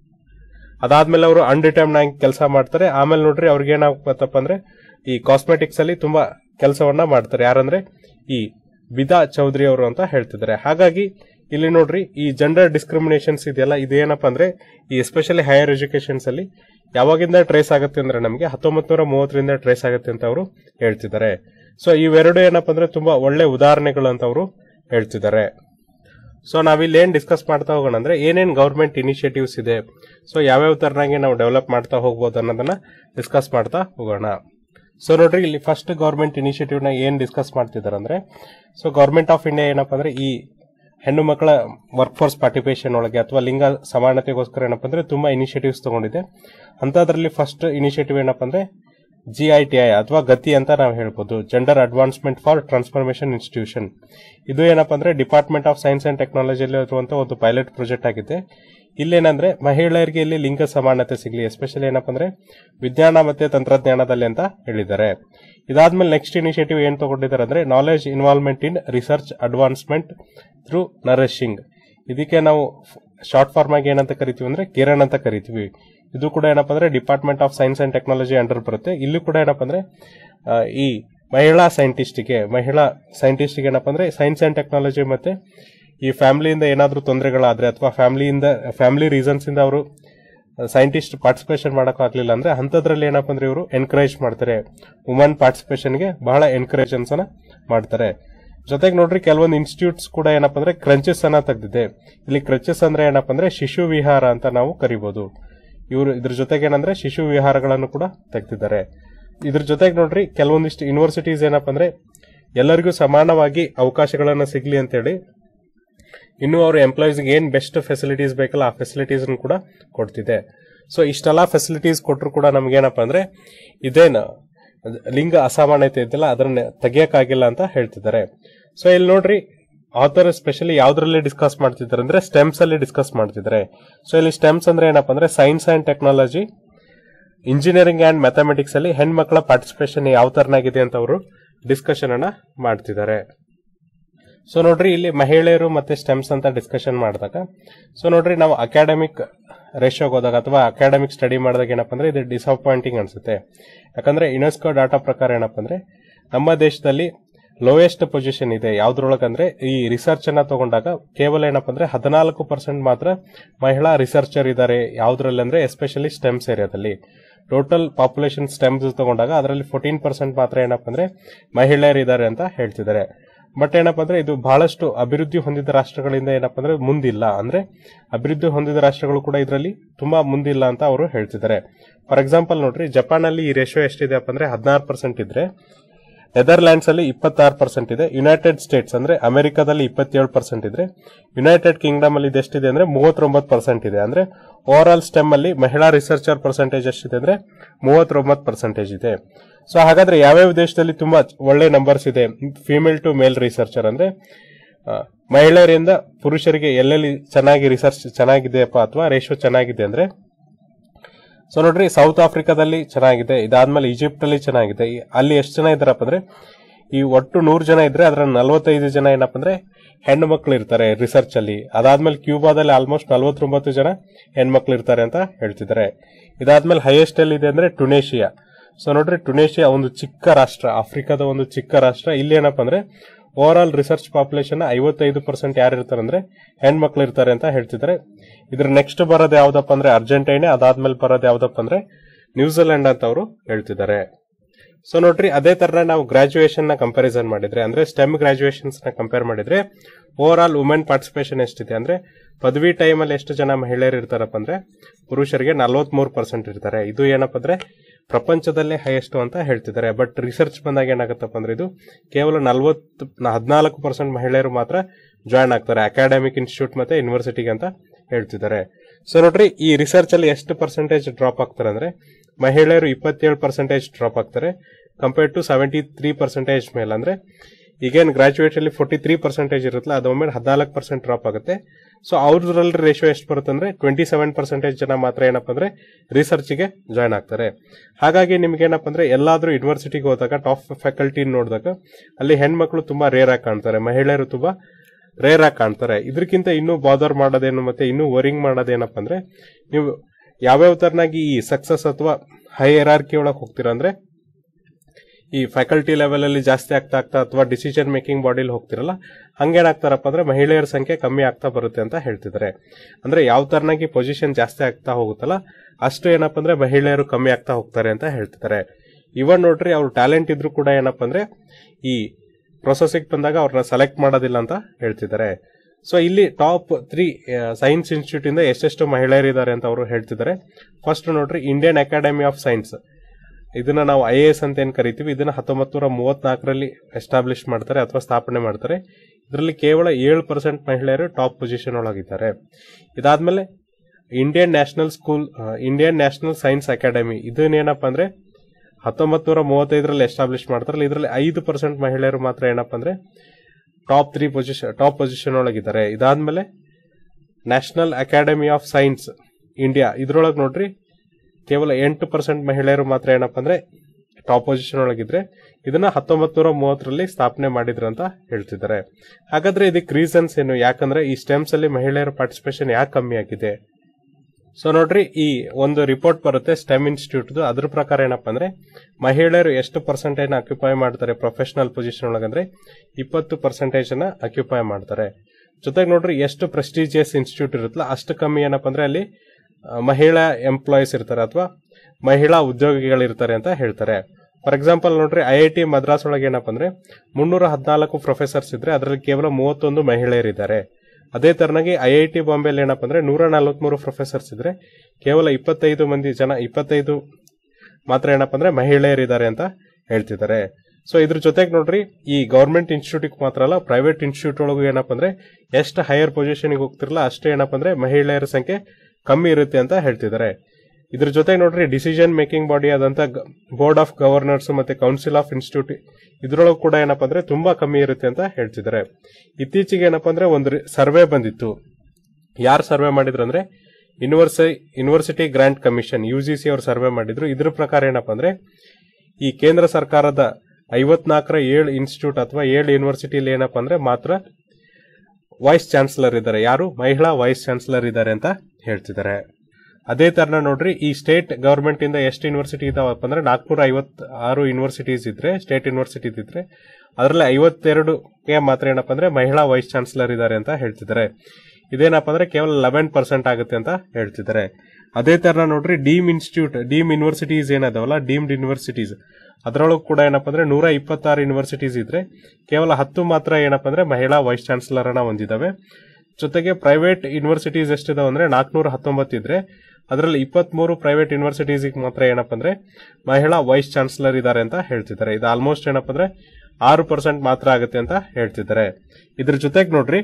ಅದಾದ್ಮೇಲೆ ಅವರು ಅನ್ಡಿಟರ್ಮ್ಡ್ ಆಗಿ ಕೆಲಸ ಮಾಡ್ತಾರೆ ಆಮೇಲೆ ನೋಡ್ರಿ ಅವ್ರಿಗೆ ಏನಾಗ್ತಪ್ಪ ಅಂದ್ರೆ ಈ ಕಾಸ್ಮೆಟಿಕ್ಸ್ ಅಲ್ಲಿ ತುಂಬಾ ಕೆಲಸವನ್ನ ಮಾಡ್ತಾರೆ ಯಾರಂದ್ರೆ ಈ ಬಿದಾ ಚೌಧರಿ ಅವರು ಅಂತ ಹೇಳ್ತಿದ್ದಾರೆ ಹಾಗಾಗಿ ಇಲ್ಲಿ ನೋಡ್ರಿ ಈ ಜೆಂಡರ್ ಡಿಸ್ಕ್ರಿಮಿನೇಷನ್ಸ್ ಇದೆಯಲ್ಲ ಇದೇನಪ್ಪ ಅಂದ್ರೆ ಈ ಎಸ್ಪೆಷಲಿ ಹೈಯರ್ ಎಜುಕೇಶನ್ಸ್ ಅಲ್ಲಿ ಯಾವಾಗಿಂದ ಟ್ರೇಸ್ ಆಗುತ್ತೆ ಅಂದ್ರೆ ನಮಗೆ ಹತ್ತೊಂಬತ್ ನೂರ ಮೂವತ್ತರಿಂದ ಟ್ರೇಸ್ ಆಗುತ್ತೆ ಅಂತ ಅವರು ಹೇಳ್ತಿದ್ದಾರೆ ಸೊ ಇವೆರಡು ಏನಪ್ಪ ಅಂದ್ರೆ ತುಂಬಾ ಒಳ್ಳೆ ಉದಾಹರಣೆಗಳು ಅಂತ ಅವರು ಹೇಳ್ತಿದ್ದಾರೆ ಸೊ ನಾವಿಲ್ಲಿ ಏನ್ ಡಿಸ್ಕಸ್ ಮಾಡ್ತಾ ಹೋಗೋಣ ಅಂದ್ರೆ ಏನೇನ್ ಗೌರ್ಮೆಂಟ್ ಇನಿಷಿಯೇಟಿವ್ಸ್ ಇದೆ ಸೊ ಯಾವ್ಯಾವ ತರನಾಗಿ ನಾವು ಡೆವಲಪ್ ಮಾಡ್ತಾ ಹೋಗ್ಬೋದು ಅನ್ನೋದನ್ನ ಡಿಸ್ಕಸ್ ಮಾಡ್ತಾ ಹೋಗೋಣ ಸೊ ನೋಡ್ರಿ ಇಲ್ಲಿ ಫಸ್ಟ್ ಗೌರ್ಮೆಂಟ್ ಇನಿಷಿಯೇಟಿವ್ ನ ಏನ್ ಡಿಸ್ಕಸ್ ಮಾಡ್ತಿದ್ದಾರೆ ಅಂದ್ರೆ ಸೊ ಗೌರ್ಮೆಂಟ್ ಆಫ್ ಇಂಡಿಯಾ ಏನಪ್ಪಾ ಅಂದ್ರೆ ಈ ಹೆಣ್ಣು ಮಕ್ಕಳ ವರ್ಕ್ ಫೋರ್ಸ್ ಪಾರ್ಟಿಸಿಪೇಷನ್ ಒಳಗೆ ಅಥವಾ ಲಿಂಗ ಸಮಾನತೆಗೋಸ್ಕರ ಏನಪ್ಪಾ ಅಂದ್ರೆ ತುಂಬಾ ಇನಿಷಿಯೇಟಿವ್ಸ್ ತಗೊಂಡಿದೆ ಅಂತದ್ರಲ್ಲಿ ಫಸ್ಟ್ ಇನಿಷಿಯೇಟಿವ್ ಏನಪ್ಪಾ ಅಂದ್ರೆ ಜಿ ಐ ಟಿ ಐ ಅಥವಾ ಗತಿ ಅಂತ ನಾವು ಹೇಳ್ಬೋದು gender advancement for transformation institution ಇದು ಏನಪ್ಪಾ ಅಂದ್ರೆ ಡಿಪಾರ್ಟ್ಮೆಂಟ್ ಆಫ್ ಸೈನ್ಸ್ ಅಂಡ್ ಟೆಕ್ನಾಲಜಿಯಲ್ಲಿ ಇರುವಂತಹ ಒಂದು ಪೈಲಟ್ ಪ್ರಾಜೆಕ್ಟ್ ಆಗಿದೆ ಇಲ್ಲೇನಂದ್ರೆ ಮಹಿಳೆಯರಿಗೆ ಇಲ್ಲಿ ಲಿಂಗ ಸಮಾನತೆ ಸಿಗಲಿ ಎಸ್ಪೆಷಲಿ ಏನಪ್ಪಾ ಅಂದ್ರೆ ವಿಜ್ಞಾನ ಮತ್ತೆ ತಂತ್ರಜ್ಞಾನದಲ್ಲಿ ಅಂತ ಹೇಳಿದ್ದಾರೆ ಇದಾದ್ಮೇಲೆ ನೆಕ್ಸ್ಟ್ ಇನಿಷಿಯೇಟಿವ್ ಏನ್ ತಗೊಂಡಿದ್ದಾರೆ ಅಂದ್ರೆ knowledge involvement in research advancement through nourishing ಇದಕ್ಕೆ ನಾವು ಶಾರ್ಟ್ ಫಾರ್ಮ್ ಆಗಿ ಏನಂತ ಕರಿತೀವಿ ಅಂದ್ರೆ ಕಿರಣ್ ಅಂತ ಕರಿತೀವಿ ಇದು ಕೂಡ ಏನಪ್ಪಾ ಅಂದ್ರೆ department of science and technology under ಬರುತ್ತೆ ಇಲ್ಲಿ ಕೂಡ ಏನಪ್ಪಾ ಅಂದ್ರೆ ಆ, ಈ ಮಹಿಳಾ ಸೈಂಟಿಸ್ಟ್ಗೆ ಮಹಿಳಾ ಸೈಂಟಿಸ್ಟ್ಗೆ ಏನಪ್ಪಾ ಅಂದ್ರೆ ಸೈನ್ಸ್ ಅಂಡ್ ಟೆಕ್ನಾಲಜಿ ಮತ್ತೆ ಈ ಫ್ಯಾಮಿಲಿಯಿಂದ ಏನಾದ್ರೂ ತೊಂದರೆಗಳಾದ್ರೆ ಅಥವಾ ಫ್ಯಾಮಿಲಿಯಿಂದ ಫ್ಯಾಮಿಲಿ ರೀಸನ್ಸ್ ಇಂದ ಅವರು ಸೈಂಟಿಸ್ಟ್ ಪಾರ್ಟಿಸಿಪೇಷನ್ ಮಾಡಕ್ ಆಗ್ಲಿಲ್ಲ ಅಂದ್ರೆ ಅಂತದ್ರಲ್ಲಿ ಏನಪ್ಪಾ ಅಂದ್ರೆ ಇವರು ಎನ್ಕರೇಜ್ ಮಾಡ್ತಾರೆ ವುಮನ್ ಪಾರ್ಟಿಸಿಪೇಷನ್ಗೆ ಬಹಳ ಎನ್ಕರೇಜ್ ಅನ್ನ ಮಾಡ್ತಾರೆ ಜೊತೆಗೆ ನೋಡ್ರಿ ಕೆಲವೊಂದು ಇನ್ಸ್ಟಿಟ್ಯೂಟ್ಸ್ ಕೂಡ ಏನಪ್ಪಾ ಅಂದ್ರೆ ಕ್ರಂಚಸ್ ಅನ್ನ ತೆಗ್ದಿದೆ ಇಲ್ಲಿ ಕ್ರಂಚಸ್ ಅಂದ್ರೆ ಏನಪ್ಪಾ ಅಂದ್ರೆ ಶಿಶು ವಿಹಾರ ಅಂತ ನಾವು ಕರಿಬಹುದು ಇವರು ಇದ್ರ ಜೊತೆಗೆ ಏನಂದ್ರೆ ಶಿಶು ವಿಹಾರಗಳನ್ನು ಕೂಡ ತೆಗ್ದಿದ್ದಾರೆ ಇದ್ರ ಜೊತೆಗೆ ನೋಡ್ರಿ ಕೆಲವೊಂದಿಷ್ಟು ಯೂನಿವರ್ಸಿಟೀಸ್ ಏನಪ್ಪಾ ಅಂದ್ರೆ ಎಲ್ಲರಿಗೂ ಸಮಾನವಾಗಿ ಅವಕಾಶಗಳನ್ನ ಸಿಗ್ಲಿ ಅಂತೇಳಿ ಇನ್ನು ಅವ್ರ ಎಂಪ್ಲಾಯೀಸ್ಗೆ ಏನ್ ಬೆಸ್ಟ್ ಫೆಸಿಲಿಟೀಸ್ ಬೇಕಲ್ಲ ಆ ಫೆಸಿಲಿಟೀಸ್ ಕೂಡ ಕೊಡ್ತಿದೆ ಸೊ ಇಷ್ಟೆಲ್ಲ ಫೆಸಿಲಿಟೀಸ್ ಕೊಟ್ಟರು ಕೂಡ ನಮ್ಗೇನಪ್ಪ ಅಂದ್ರೆ ಇದೇನು ಲಿಂಗ ಅಸಮಾನತೆ ಇದೆಯಲ್ಲ ಅದನ್ನ ತೆಗಿಯಕ್ಕಾಗಿಲ್ಲ ಅಂತ ಹೇಳ್ತಿದ್ದಾರೆ ಸೊ ಇಲ್ಲಿ ನೋಡ್ರಿ ಆಥರ್ ಸ್ಪೆಷಲಿ ಯಾವ್ದ್ರಲ್ಲಿ ಡಿಸ್ಕಸ್ ಮಾಡ್ತಿದ್ದಾರೆ ಅಂದ್ರೆ ಸ್ಟೆಮ್ಸ್ ಅಲ್ಲಿ ಡಿಸ್ಕಸ್ ಮಾಡ್ತಿದ್ದಾರೆ ಸೊ ಇಲ್ಲಿ ಸ್ಟೆಮ್ಸ್ ಅಂದ್ರೆ ಏನಪ್ಪ ಅಂದ್ರೆ science and technology engineering and mathematics ಅಲ್ಲಿ ಹೆಣ್ಮಕ್ಳ ಪಾರ್ಟಿಸಿಪೇಷನ್ ಯಾವ ತರನಾಗಿದೆ ಅಂತ ಅವರು ಡಿಸ್ಕಷನ್ ಅನ್ನ ಮಾಡ್ತಿದ್ದಾರೆ ಸೊ ನೋಡ್ರಿ ಇಲ್ಲಿ ಮಹಿಳೆಯರು ಮತ್ತೆ ಸ್ಟೆಮ್ಸ್ ಅಂತ ಡಿಸ್ಕಷನ್ ಮಾಡಿದಾಗ ಸೊ ನೋಡ್ರಿ ನಾವು ಅಕಾಡೆಮಿಕ್ ರೇಷಿಯೋಗೆ ಹೋದಾಗ ಅಥವಾ ಅಕಾಡೆಮಿಕ್ ಸ್ಟಡಿ ಮಾಡಿದಾಗ ಏನಪ್ಪ ಅಂದ್ರೆ ಇದು ಡಿಸಪಾಯಿಂಟಿಂಗ್ ಅನ್ಸುತ್ತೆ ಯಾಕಂದ್ರೆ ಯುನೆಸ್ಕೋ ಡಾಟಾ ಪ್ರಕಾರ ಏನಪ್ಪ ಅಂದ್ರೆ ನಮ್ಮ ದೇಶದಲ್ಲಿ ಲೋಯೆಸ್ಟ್ ಪೊಸಿಷನ್ ಇದೆ ಯಾವ್ದ್ರೊಳಗಂದ್ರೆ ಈ ರಿಸರ್ಚ್ ಅನ್ನ ತಗೊಂಡಾಗ ಕೇವಲ ಏನಪ್ಪ ಅಂದ್ರೆ ಹದಿನಾಲ್ಕು ಪರ್ಸೆಂಟ್ ಮಾತ್ರ ಮಹಿಳಾ ರಿಸರ್ಚರ್ ಇದ್ದಾರೆ ಯಾವ್ದ್ರಲ್ಲಿ ಅಂದ್ರೆ ಎಸ್ಪೆಷಲಿ ಸ್ಟೆಮ್ಸ್ ಏರಿಯಾದಲ್ಲಿ ಟೋಟಲ್ ಪಾಪ್ಯುಲೇಷನ್ ಸ್ಟೆಮ್ಸ್ ತಗೊಂಡಾಗ ಅದರಲ್ಲಿ ಫೋರ್ಟೀನ್ ಪರ್ಸೆಂಟ್ ಮಾತ್ರ ಏನಪ್ಪ ಅಂದ್ರೆ ಮಹಿಳೆಯರು ಇದ್ದಾರೆ ಅಂತ ಹೇಳ್ತಿದ್ದಾರೆ ಬಟ್ ಏನಪ್ಪ ಅಂದ್ರೆ ಇದು ಬಹಳಷ್ಟು ಅಭಿವೃದ್ಧಿ ಹೊಂದಿದ ರಾಷ್ಟ್ರಗಳಿಂದ ಏನಪ್ಪ ಅಂದ್ರೆ ಮುಂದಿಲ್ಲ ಅಂದ್ರೆ ಅಭಿವೃದ್ಧಿ ಹೊಂದಿದ ರಾಷ್ಟ್ರಗಳು ಕೂಡ ಇದರಲ್ಲಿ ತುಂಬಾ ಮುಂದಿಲ್ಲ ಅಂತ ಅವರು ಹೇಳ್ತಿದ್ದಾರೆ ಫಾರ್ ಎಕ್ಸಾಂಪಲ್ ನೋಡ್ರಿ ಜಪಾನ್ ಅಲ್ಲಿ ಈ ರೇಷಿಯೋ ಎಷ್ಟಿದೆ ಅಂದ್ರೆ ಹದಿನಾರು ಪರ್ಸೆಂಟ್ ಇದ್ರೆ ನೆದರ್ಲ್ಯಾಂಡ್ಸ್ ಅಲ್ಲಿ ಇಪ್ಪತ್ತಾರು ಪರ್ಸೆಂಟ್ ಇದೆ ಯುನೈಟೆಡ್ ಸ್ಟೇಟ್ಸ್ ಅಂದ್ರೆ ಅಮೆರಿಕದಲ್ಲಿ ಇಪ್ಪತ್ತೇಳು ಪರ್ಸೆಂಟ್ ಇದೆ ಯುನೈಟೆಡ್ ಕಿಂಗ್ಡಮ್ ಅಲ್ಲಿ ಇದೆಷ್ಟಿದೆ ಅಂದ್ರೆ ಮೂವತ್ತೊಂಬತ್ತು ಪರ್ಸೆಂಟ್ ಇದೆ ಅಂದ್ರೆ ಓವರ್ ಆಲ್ ಸ್ಟೆಮ್ ಅಲ್ಲಿ ಮಹಿಳಾ ರಿಸರ್ಚರ್ ಪರ್ಸೆಂಟೇಜ್ ಎಷ್ಟಿದೆ ಅಂದ್ರೆ ಮೂವತ್ತೊಂಬತ್ತು ಪರ್ಸೆಂಟೇಜ್ ಇದೆ ಸೊ ಹಾಗಾದ್ರೆ ಯಾವ್ಯಾವ ದೇಶದಲ್ಲಿ ತುಂಬಾ ಒಳ್ಳೆ ನಂಬರ್ಸ್ ಇದೆ ಫಿಮೇಲ್ ಟು ಮೇಲ್ ರಿಸರ್ಚರ್ ಅಂದ್ರೆ ಆ, ಮಹಿಳೆಯರಿಂದ ಪುರುಷರಿಗೆ ಎಲ್ಲೆಲ್ಲಿ ಚೆನ್ನಾಗಿ ರಿಸರ್ಚ್ ಚೆನ್ನಾಗಿದೆಯಪ್ಪ ಅಥವಾ ರೇಷಿಯೋ ಚೆನ್ನಾಗಿದೆ ಅಂದ್ರೆ ಸೊ ನೋಡ್ರಿ ಸೌತ್ ಆಫ್ರಿಕಾದಲ್ಲಿ ಚೆನ್ನಾಗಿದೆ ಇದಾದ್ಮೇಲೆ ಈಜಿಪ್ಟ್ ಅಲ್ಲಿ ಚೆನ್ನಾಗಿದೆ ಈ- ಅಲ್ಲಿ ಎಷ್ಟು ಜನ ಇದಾರಪ್ಪ ಅಂದ್ರೆ ಈ ಒಟ್ಟು ನೂರು ಜನ ಇದ್ರೆ ಅದ್ರ ನಲವತ್ತೈದು ಜನ ಏನಪ್ಪ ಅಂದ್ರೆ ಹೆಣ್ಣು ಮಕ್ಳು ಇರ್ತಾರೆ ರಿಸರ್ಚ್ ಅಲ್ಲಿ ಅದಾದ್ಮೇಲೆ ಕ್ಯೂಬಾದಲ್ಲಿ ಆಲ್ಮೋಸ್ಟ್ ನಲವತ್ತೊಂಬತ್ತು ಜನ ಹೆಣ್ಮಕ್ಳು ಇರ್ತಾರೆ ಅಂತ ಹೇಳ್ತಿದ್ದಾರೆ ಇದಾದ್ಮೇಲೆ ಹೈಯೆಸ್ಟ್ ಅಲ್ಲಿ ಇದೆ ಅಂದ್ರೆ ಟುನೇಷಿಯಾ ಸೊ ನೋಡ್ರಿ ಟುನೇಷಿಯಾ ಒಂದು ಚಿಕ್ಕ ರಾಷ್ಟ್ರ ಆಫ್ರಿಕಾದ ಒಂದು ಚಿಕ್ಕ ರಾಷ್ಟ್ರ ಇಲ್ಲಿ ಏನಪ್ಪ ಅಂದ್ರೆ ಓವರ್ ಆಲ್ ರಿಸರ್ಚ್ ಪಾಪ್ಯುಲೇಷನ್ ಐವತ್ತೈದು ಪರ್ಸೆಂಟ್ ಯಾರು ಇರ್ತಾರೆ ಅಂದ್ರೆ ಹೆಣ್ಮಕ್ಳು ಇರ್ತಾರೆ ಅಂತ ಹೇಳ್ತಿದ್ದಾರೆ ಇದ್ರ ನೆಕ್ಸ್ಟ್ ಬರೋದು ಯಾವ್ದಪ್ಪ ಅಂದ್ರೆ ಅರ್ಜೆಂಟೈನೆ ಅದಾದ್ಮೇಲೆ ಬರೋದು ಯಾವ್ದಪ್ಪ ಅಂದ್ರೆ ನ್ಯೂಜಿಲೆಂಡ್ ಅಂತ ಅವರು ಹೇಳ್ತಿದ್ದಾರೆ ಸೊ ನೋಡ್ರಿ ಅದೇ ತರ ನಾವು ಗ್ರಾಜುಯೇಷನ್ ನ ಕಂಪ್ಯಾರಿಸನ್ ಮಾಡಿದ್ರೆ ಅಂದ್ರೆ ಸ್ಟೆಮ್ ಗ್ರಾಜುಯೇಷನ್ಸ್ ನ ಕಂಪೇರ್ ಮಾಡಿದ್ರೆ ಓವರ್ ಆಲ್ ವುಮೆನ್ ಪಾರ್ಟಿಸಿಪೇಷನ್ ಎಷ್ಟಿದೆ ಅಂದ್ರೆ ಪದವಿ ಟೈಮ್ ಅಲ್ಲಿ ಎಷ್ಟು ಜನ ಮಹಿಳೆಯರು ಇರ್ತಾರಪ್ಪ ಅಂದ್ರೆ ಪುರುಷರಿಗೆ ನಲವತ್ಮೂರು ಪರ್ಸೆಂಟ್ ಇರ್ತಾರೆ ಇದು ಏನಪ್ಪ ಅಂದ್ರೆ ಪ್ರಪಂಚದಲ್ಲೇ ಹೈಯೆಸ್ಟ್ ಅಂತ ಹೇಳ್ತಿದ್ದಾರೆ ಬಟ್ ರಿಸರ್ಚ್ ಬಂದಾಗ ಏನಾಗುತ್ತಪ್ಪ ಅಂದ್ರೆ ಇದು ಕೇವಲ ನಲವತ್ತು ಹದಿನಾಲ್ಕು ಪರ್ಸೆಂಟ್ ಮಹಿಳೆಯರು ಮಾತ್ರ ಜಾಯ್ನ್ ಆಗ್ತಾರೆ ಅಕಾಡೆಮಿಕ್ ಇನ್ಸ್ಟಿಟ್ಯೂಟ್ ಮತ್ತೆ ಯೂನಿವರ್ಸಿಟಿಗೆ ಅಂತ ಹೇಳ್ತಿದ್ದಾರೆ ಸೊ ನೋಡ್ರಿ ಈ ರಿಸರ್ಚ್ ಅಲ್ಲಿ ಎಷ್ಟು ಪರ್ಸೆಂಟೇಜ್ ಡ್ರಾಪ್ ಆಗ್ತಾರೆ ಅಂದ್ರೆ ಮಹಿಳೆಯರು ಇಪ್ಪತ್ತೇಳು ಪರ್ಸೆಂಟೇಜ್ ಡ್ರಾಪ್ ಆಗ್ತಾರೆ compared to seventy three percentage ಮೇಲೆ ಅಂದ್ರೆ ಈಗೇನು ಗ್ರಾಜುಯೇಟ್ ಅಲ್ಲಿ ಫೋರ್ಟಿ ತ್ರೀ ಪರ್ಸೆಂಟೇಜ್ ಇರುತ್ತಲ್ಲ ಅದು ಒಮ್ಮೆ ಹದಿನಾಲ್ಕು ಪರ್ಸೆಂಟ್ ಡ್ರಾಪ್ ಆಗುತ್ತೆ ಸೊ ಅವ್ರದ್ರಲ್ಲಿ ರೇಷಿಯೋ ಎಷ್ಟು ಬರುತ್ತೆ ಅಂದ್ರೆ ಟ್ವೆಂಟಿ ಸೆವೆನ್ ಪರ್ಸೆಂಟೇಜ್ ಜನ ಮಾತ್ರ ಏನಪ್ಪ ಅಂದ್ರೆ ರಿಸರ್ಚ್ಗೆ ಜಾಯ್ನ್ ಆಗ್ತಾರೆ ಹಾಗಾಗಿ ನಿಮ್ಗೆ ಏನಪ್ಪ ಅಂದ್ರೆ ಎಲ್ಲಾದ್ರೂ ಯೂನಿವರ್ಸಿಟಿಗೆ ಹೋದಾಗ ಟಾಪ್ ಫ್ಯಾಕಲ್ಟಿ ನೋಡಿದಾಗ ಅಲ್ಲಿ ಹೆಣ್ಮಕ್ಳು ತುಂಬಾ ರೇರ್ ಆಗಿ ಕಾಣ್ತಾರೆ ಮಹಿಳೆಯರು ತುಂಬಾ ರೇರ್ ಆಗಿ ಕಾಣ್ತಾರೆ ಇದಕ್ಕಿಂತ ಇನ್ನೂ ಬಾದರ್ ಮಾಡೋದೇನು ಮತ್ತೆ ಇನ್ನೂ ವರಿಂಗ್ ಮಾಡೋದೇನಪ್ಪ ಅಂದ್ರೆ ನೀವು ಯಾವ್ಯಾವ ತರನಾಗಿ ಈ ಸಕ್ಸಸ್ ಅಥವಾ ಹೈ ಎರಾರ್ಕಿ ಒಳಗೆ ಹೋಗ್ತೀರಾ ಅಂದ್ರೆ ಈ ಫ್ಯಾಕಲ್ಟಿ ಲೆವೆಲ್ ಅಲ್ಲಿ ಜಾಸ್ತಿ ಆಗ್ತಾ ಆಗ್ತಾ ಅಥವಾ ಡಿಸಿಷನ್ ಮೇಕಿಂಗ್ ಬಾಡಿಲಿ ಹೋಗ್ತಿರಲ್ಲ ಹಂಗೇನಾಗ್ತಾರಪ್ಪ ಅಂದ್ರೆ ಮಹಿಳೆಯರ ಸಂಖ್ಯೆ ಕಮ್ಮಿ ಆಗ್ತಾ ಬರುತ್ತೆ ಅಂತ ಹೇಳ್ತಿದ್ದಾರೆ ಅಂದ್ರೆ ಯಾವ ತರನಾಗಿ ಪೊಸಿಷನ್ ಜಾಸ್ತಿ ಆಗ್ತಾ ಹೋಗುತ್ತಲ್ಲ ಅಷ್ಟು ಏನಪ್ಪ ಅಂದ್ರೆ ಮಹಿಳೆಯರು ಕಮ್ಮಿ ಆಗ್ತಾ ಹೋಗ್ತಾರೆ ಅಂತ ಹೇಳ್ತಿದ್ದಾರೆ ಇವನ್ ನೋಡ್ರಿ ಅವ್ರ ಟ್ಯಾಲೆಂಟ್ ಇದ್ರು ಕೂಡ ಏನಪ್ಪ ಅಂದ್ರೆ ಈ ಪ್ರೊಸೆಸಿಗೆ ಬಂದಾಗ ಅವ್ರನ್ನ ಸೆಲೆಕ್ಟ್ ಮಾಡೋದಿಲ್ಲ ಅಂತ ಹೇಳ್ತಿದ್ದಾರೆ ಸೊ ಇಲ್ಲಿ ಟಾಪ್ ತ್ರೀ ಸೈನ್ಸ್ ಇನ್ಸ್ಟಿಟ್ಯೂಟ್ ಇಂದ ಎಷ್ಟೆಷ್ಟು ಮಹಿಳೆಯರಿದ್ದಾರೆ ಅಂತ ಅವರು ಹೇಳ್ತಿದ್ದಾರೆ ಫಸ್ಟ್ ನೋಡ್ರಿ ಇಂಡಿಯನ್ ಅಕಾಡೆಮಿ ಆಫ್ ಸೈನ್ಸ್ ಇದನ್ನ ನಾವು ಐ ಎ ಎಸ್ ಅಂತ ಏನ್ ಕರಿತೀವಿ ಇದನ್ನ ಹತ್ತೊಂಬತ್ತು ನೂರ ಮೂವತ್ನಾಲ್ಕರಲ್ಲಿ ಎಸ್ಟಾಬ್ಲಿಷ್ ಮಾಡ್ತಾರೆ ಅಥವಾ ಸ್ಥಾಪನೆ ಮಾಡ್ತಾರೆ ಇದರಲ್ಲಿ ಕೇವಲ ಏಳು ಪರ್ಸೆಂಟ್ ಮಹಿಳೆಯರು ಟಾಪ್ ಪೊಸಿಷನ್ ಒಳಗಿದ್ದಾರೆ ಇದಾದ್ಮೇಲೆ Indian national school Indian national science academy ಇದನ್ನೇನಪ್ಪ ಅಂದ್ರೆ ಹತ್ತೊಂಬತ್ತು ನೂರ ಮೂವತ್ತೈದರಲ್ಲಿ ಎಸ್ಟಾಬ್ಲಿಷ್ ಮಾಡ್ತಾರಲ್ಲ ಇದರಲ್ಲಿ ಐದು ಪರ್ಸೆಂಟ್ ಮಹಿಳೆಯರು ಮಾತ್ರ ಏನಪ್ಪ ಅಂದ್ರೆ top three position top position ಒಳಗಿದ್ದಾರೆ ಇದಾದ್ಮೇಲೆ national academy of science India ಇದ್ರೊಳಗೆ ನೋಡ್ರಿ ಕೇವಲ ಎಂಟು ಪರ್ಸೆಂಟ್ ಮಹಿಳೆಯರು ಮಾತ್ರ ಏನಪ್ಪ ಅಂದ್ರೆ ಟಾಪ್ ಪೊಸಿಷನ್ ಒಳಗಿದ್ರೆ ಇದನ್ನ ಹತ್ತೊಂಬತ್ತು ನೂರ ಮೂವತ್ತರಲ್ಲಿ ಸ್ಥಾಪನೆ ಮಾಡಿದ್ರು ಅಂತ ಹೇಳ್ತಿದ್ದಾರೆ ಹಾಗಾದ್ರೆ ಇದಕ್ಕೆ ರೀಸನ್ಸ್ ಏನು ಯಾಕಂದ್ರೆ ಈ ಸ್ಟೆಮ್ಸ್ ಅಲ್ಲಿ ಮಹಿಳೆಯರ ಪಾರ್ಟಿಸಿಪೇಷನ್ ಯಾಕೆ ಕಮ್ಮಿ ಆಗಿದೆ ಸೊ ನೋಡ್ರಿ ಈ ಒಂದು ರಿಪೋರ್ಟ್ ಬರುತ್ತೆ ಸ್ಟೆಮ್ ಇನ್ಸ್ಟಿಟ್ಯೂಟ್ ಅದ್ರ ಪ್ರಕಾರ ಏನಪ್ಪ ಅಂದ್ರೆ ಮಹಿಳೆಯರು ಎಷ್ಟು ಪರ್ಸೆಂಟೇಜ್ ಅಕ್ಯುಪೈ ಮಾಡ್ತಾರೆ ಪ್ರೊಫೆಷನಲ್ ಪೊಸಿಷನ್ ಒಳಗಂದ್ರೆ ಇಪ್ಪತ್ತು ಪರ್ಸೆಂಟೇಜ್ ನ ಅಕ್ಯುಪೈ ಮಾಡ್ತಾರೆ ಜೊತೆಗೆ ನೋಡ್ರಿ ಎಷ್ಟು ಪ್ರೆಸ್ಟೀಜಿಯಸ್ ಇನ್ಸ್ಟಿಟ್ಯೂಟ್ ಇರುತ್ತಲ್ಲ ಅಷ್ಟು ಕಮ್ಮಿ ಏನಪ್ಪ ಅಂದ್ರೆ ಅಲ್ಲಿ ಆ, ಮಹಿಳಾ ಎಂಪ್ಲಾಯೀಸ್ ಇರ್ತಾರೆ ಅಥವಾ ಮಹಿಳಾ ಉದ್ಯೋಗಿಗಳಿರ್ತಾರೆ ಅಂತ ಹೇಳ್ತಾರೆ ಫಾರ್ ಎಕ್ಸಾಂಪಲ್ ನೋಡ್ರಿ ಐ ಐ ಟಿ ಮದ್ರಾಸ್ ಒಳಗೆ ಏನಪ್ಪ ಅಂದ್ರೆ ಮುನ್ನೂರ ಹದಿನಾಲ್ಕು ಪ್ರೊಫೆಸರ್ಸ್ ಇದ್ರೆ ಅದರಲ್ಲಿ ಕೇವಲ ಮೂವತ್ತೊಂದು ಮಹಿಳೆಯರಿದ್ದಾರೆ ಅದೇ ತರನಾಗಿ ಐ ಐ ಟಿ ಬಾಂಬೆಲಿ ಏನಪ್ಪ ಅಂದ್ರೆ ನೂರ ನಲವತ್ಮೂರು ಪ್ರೊಫೆಸರ್ಸ್ ಇದ್ರೆ ಕೇವಲ ಇಪ್ಪತ್ತೈದು ಮಂದಿ ಜನ ಇಪ್ಪತ್ತೈದು ಮಾತ್ರ ಏನಪ್ಪ ಅಂದ್ರೆ ಮಹಿಳೆಯರಿದ್ದಾರೆ ಅಂತ ಹೇಳ್ತಿದ್ದಾರೆ ಸೊ ಇದ್ರ ಜೊತೆಗೆ ನೋಡ್ರಿ ಈ ಗೌರ್ಮೆಂಟ್ ಇನ್ಸ್ಟಿಟ್ಯೂಟ್ ಮಾತ್ರ ಅಲ್ಲ ಪ್ರೈವೇಟ್ ಇನ್ಸ್ಟಿಟ್ಯೂಟ್ ಒಳಗೂ ಏನಪ್ಪ ಅಂದ್ರೆ ಎಷ್ಟು ಹೈಯರ್ ಪೊಸಿಷನ್ಗೆ ಹೋಗ್ತಿರಲ್ಲ ಅಷ್ಟೇ ಏನಪ್ಪ ಅಂದ್ರೆ ಮಹಿಳೆಯರ ಸಂಖ್ಯೆ ಕಮ್ಮಿ ಇರುತ್ತೆ ಅಂತ ಹೇಳ್ತಿದ್ದಾರೆ ಇದ್ರ ಜೊತೆ ನೋಡ್ರಿ ಡಿಸಿಷನ್ ಮೇಕಿಂಗ್ ಬಾಡಿ ಆದಂತ ಬೋರ್ಡ್ ಆಫ್ ಗವರ್ನರ್ಸ್ ಮತ್ತೆ ಕೌನ್ಸಿಲ್ ಆಫ್ ಇನ್ಸ್ಟಿಟ್ಯೂಟ್ ಇದ್ರೊಳಗೂ ಕೂಡ ಏನಪ್ಪಾ ಅಂದ್ರೆ ತುಂಬಾ ಕಮ್ಮಿ ಇರುತ್ತೆ ಅಂತ ಹೇಳ್ತಿದ್ದಾರೆ ಇತ್ತೀಚೆಗೆ ಏನಪ್ಪಾ ಅಂದ್ರೆ ಒಂದು ಸರ್ವೆ ಬಂದಿತ್ತು ಯಾರು ಸರ್ವೆ ಮಾಡಿದ್ರು ಅಂದ್ರೆ universi university grant commission U G C ಅವರು ಸರ್ವೆ ಮಾಡಿದ್ರು ಇದ್ರ ಪ್ರಕಾರ ಏನಪ್ಪಾ ಅಂದ್ರೆ ಈ ಕೇಂದ್ರ ಸರ್ಕಾರದ ಐವತ್ನಾಲ್ಕರ ಏಳು ಇನ್ಸ್ಟಿಟ್ಯೂಟ್ ಅಥವಾ ಏಳು ಯೂನಿವರ್ಸಿಟಿಲಿ ಏನಪ್ಪಾ ಅಂದ್ರೆ ಮಾತ್ರ ವೈಸ್ ಚಾನ್ಸಲರ್ ಇದ್ದಾರೆ ಯಾರು ಮಹಿಳಾ ವೈಸ್ ಚಾನ್ಸಲರ್ ಇದ್ದಾರೆ ಅಂತ ಹೇಳ್ತಿದ್ದಾರೆ ಅದೇ ತರನ ನೋಡ್ರಿ ಈ ಸ್ಟೇಟ್ ಗವರ್ಮೆಂಟ್ ಇಂದ ಎಷ್ಟು ಯೂನಿವರ್ಸಿಟಿ ಇದಾವಪ್ಪ ಅಂದ್ರೆ ನಾಲ್ಕನೂರ ಐವತ್ ಆರು ಯೂನಿವರ್ಸಿಟೀಸ್ ಇದ್ರೆ ಸ್ಟೇಟ್ ಯೂನಿವರ್ಸಿಟೀಸ್ ಇದ್ರೆ ಅದರಲ್ಲಿ ಐವತ್ತೆರಡುಗೆ ಮಾತ್ರ ಏನಪ್ಪಾ ಅಂದ್ರೆ ಮಹಿಳಾ ವೈಸ್ ಚಾನ್ಸಲರ್ ಇದ್ದಾರೆ ಅಂತ ಹೇಳ್ತಿದ್ದಾರೆ ಇದೇನಪ್ಪ ಅಂದ್ರೆ ಕೇವಲ ಲೆವೆನ್ ಪರ್ಸೆಂಟ್ ಆಗುತ್ತೆ ಅಂತ ಹೇಳ್ತಿದ್ದಾರೆ ಅದೇ ತರ ನೋಡ್ರಿ ಡೀಮ್ ಇನ್ಸ್ಟಿಟ್ಯೂಟ್ ಡೀಮ್ ಯೂನಿವರ್ಸಿಟೀಸ್ ಏನದಾವಲ್ಲ ಡೀಮ್ಡ್ ಯೂನಿವರ್ಸಿಟೀಸ್ ಅದರೊಳಗೆ ಕೂಡ ಏನಪ್ಪ ಅಂದ್ರೆ ನೂರ ಇಪ್ಪತ್ತಾರು ಯೂನಿವರ್ಸಿಟೀಸ್ ಇದ್ರೆ ಕೇವಲ ಹತ್ತು ಮಾತ್ರ ಏನಪ್ಪ ಅಂದ್ರೆ ಮಹಿಳಾ ವೈಸ್ ಚಾನ್ಸಲರ್ ಅನ್ನ ಹೊಂದಿದಾವೆ ಜೊತೆಗೆ ಪ್ರೈವೇಟ್ ಯೂನಿವರ್ಸಿಟೀಸ್ ಎಷ್ಟಿದಾವೆ ಅಂದ್ರೆ ನಾಲ್ಕನೂರ ಹತ್ತೊಂಬತ್ತು ಇದ್ರೆ ಅದರಲ್ಲಿ ಇಪ್ಪತ್ಮೂರು ಪ್ರೈವೇಟ್ ಯೂನಿವರ್ಸಿಟೀಸ್ ಮಾತ್ರ ಏನಪ್ಪ ಅಂದ್ರೆ ಮಹಿಳಾ ವೈಸ್ ಚಾನ್ಸಲರ್ ಇದ್ದಾರೆ ಅಂತ ಹೇಳ್ತಿದ್ದಾರೆ ಇದು ಆಲ್ಮೋಸ್ಟ್ ಏನಪ್ಪ ಅಂದ್ರೆ ಆರು ಪರ್ಸೆಂಟ್ ಮಾತ್ರ ಆಗುತ್ತೆ ಅಂತ ಹೇಳ್ತಿದ್ದಾರೆ ಇದ್ರ ಜೊತೆಗೆ ನೋಡ್ರಿ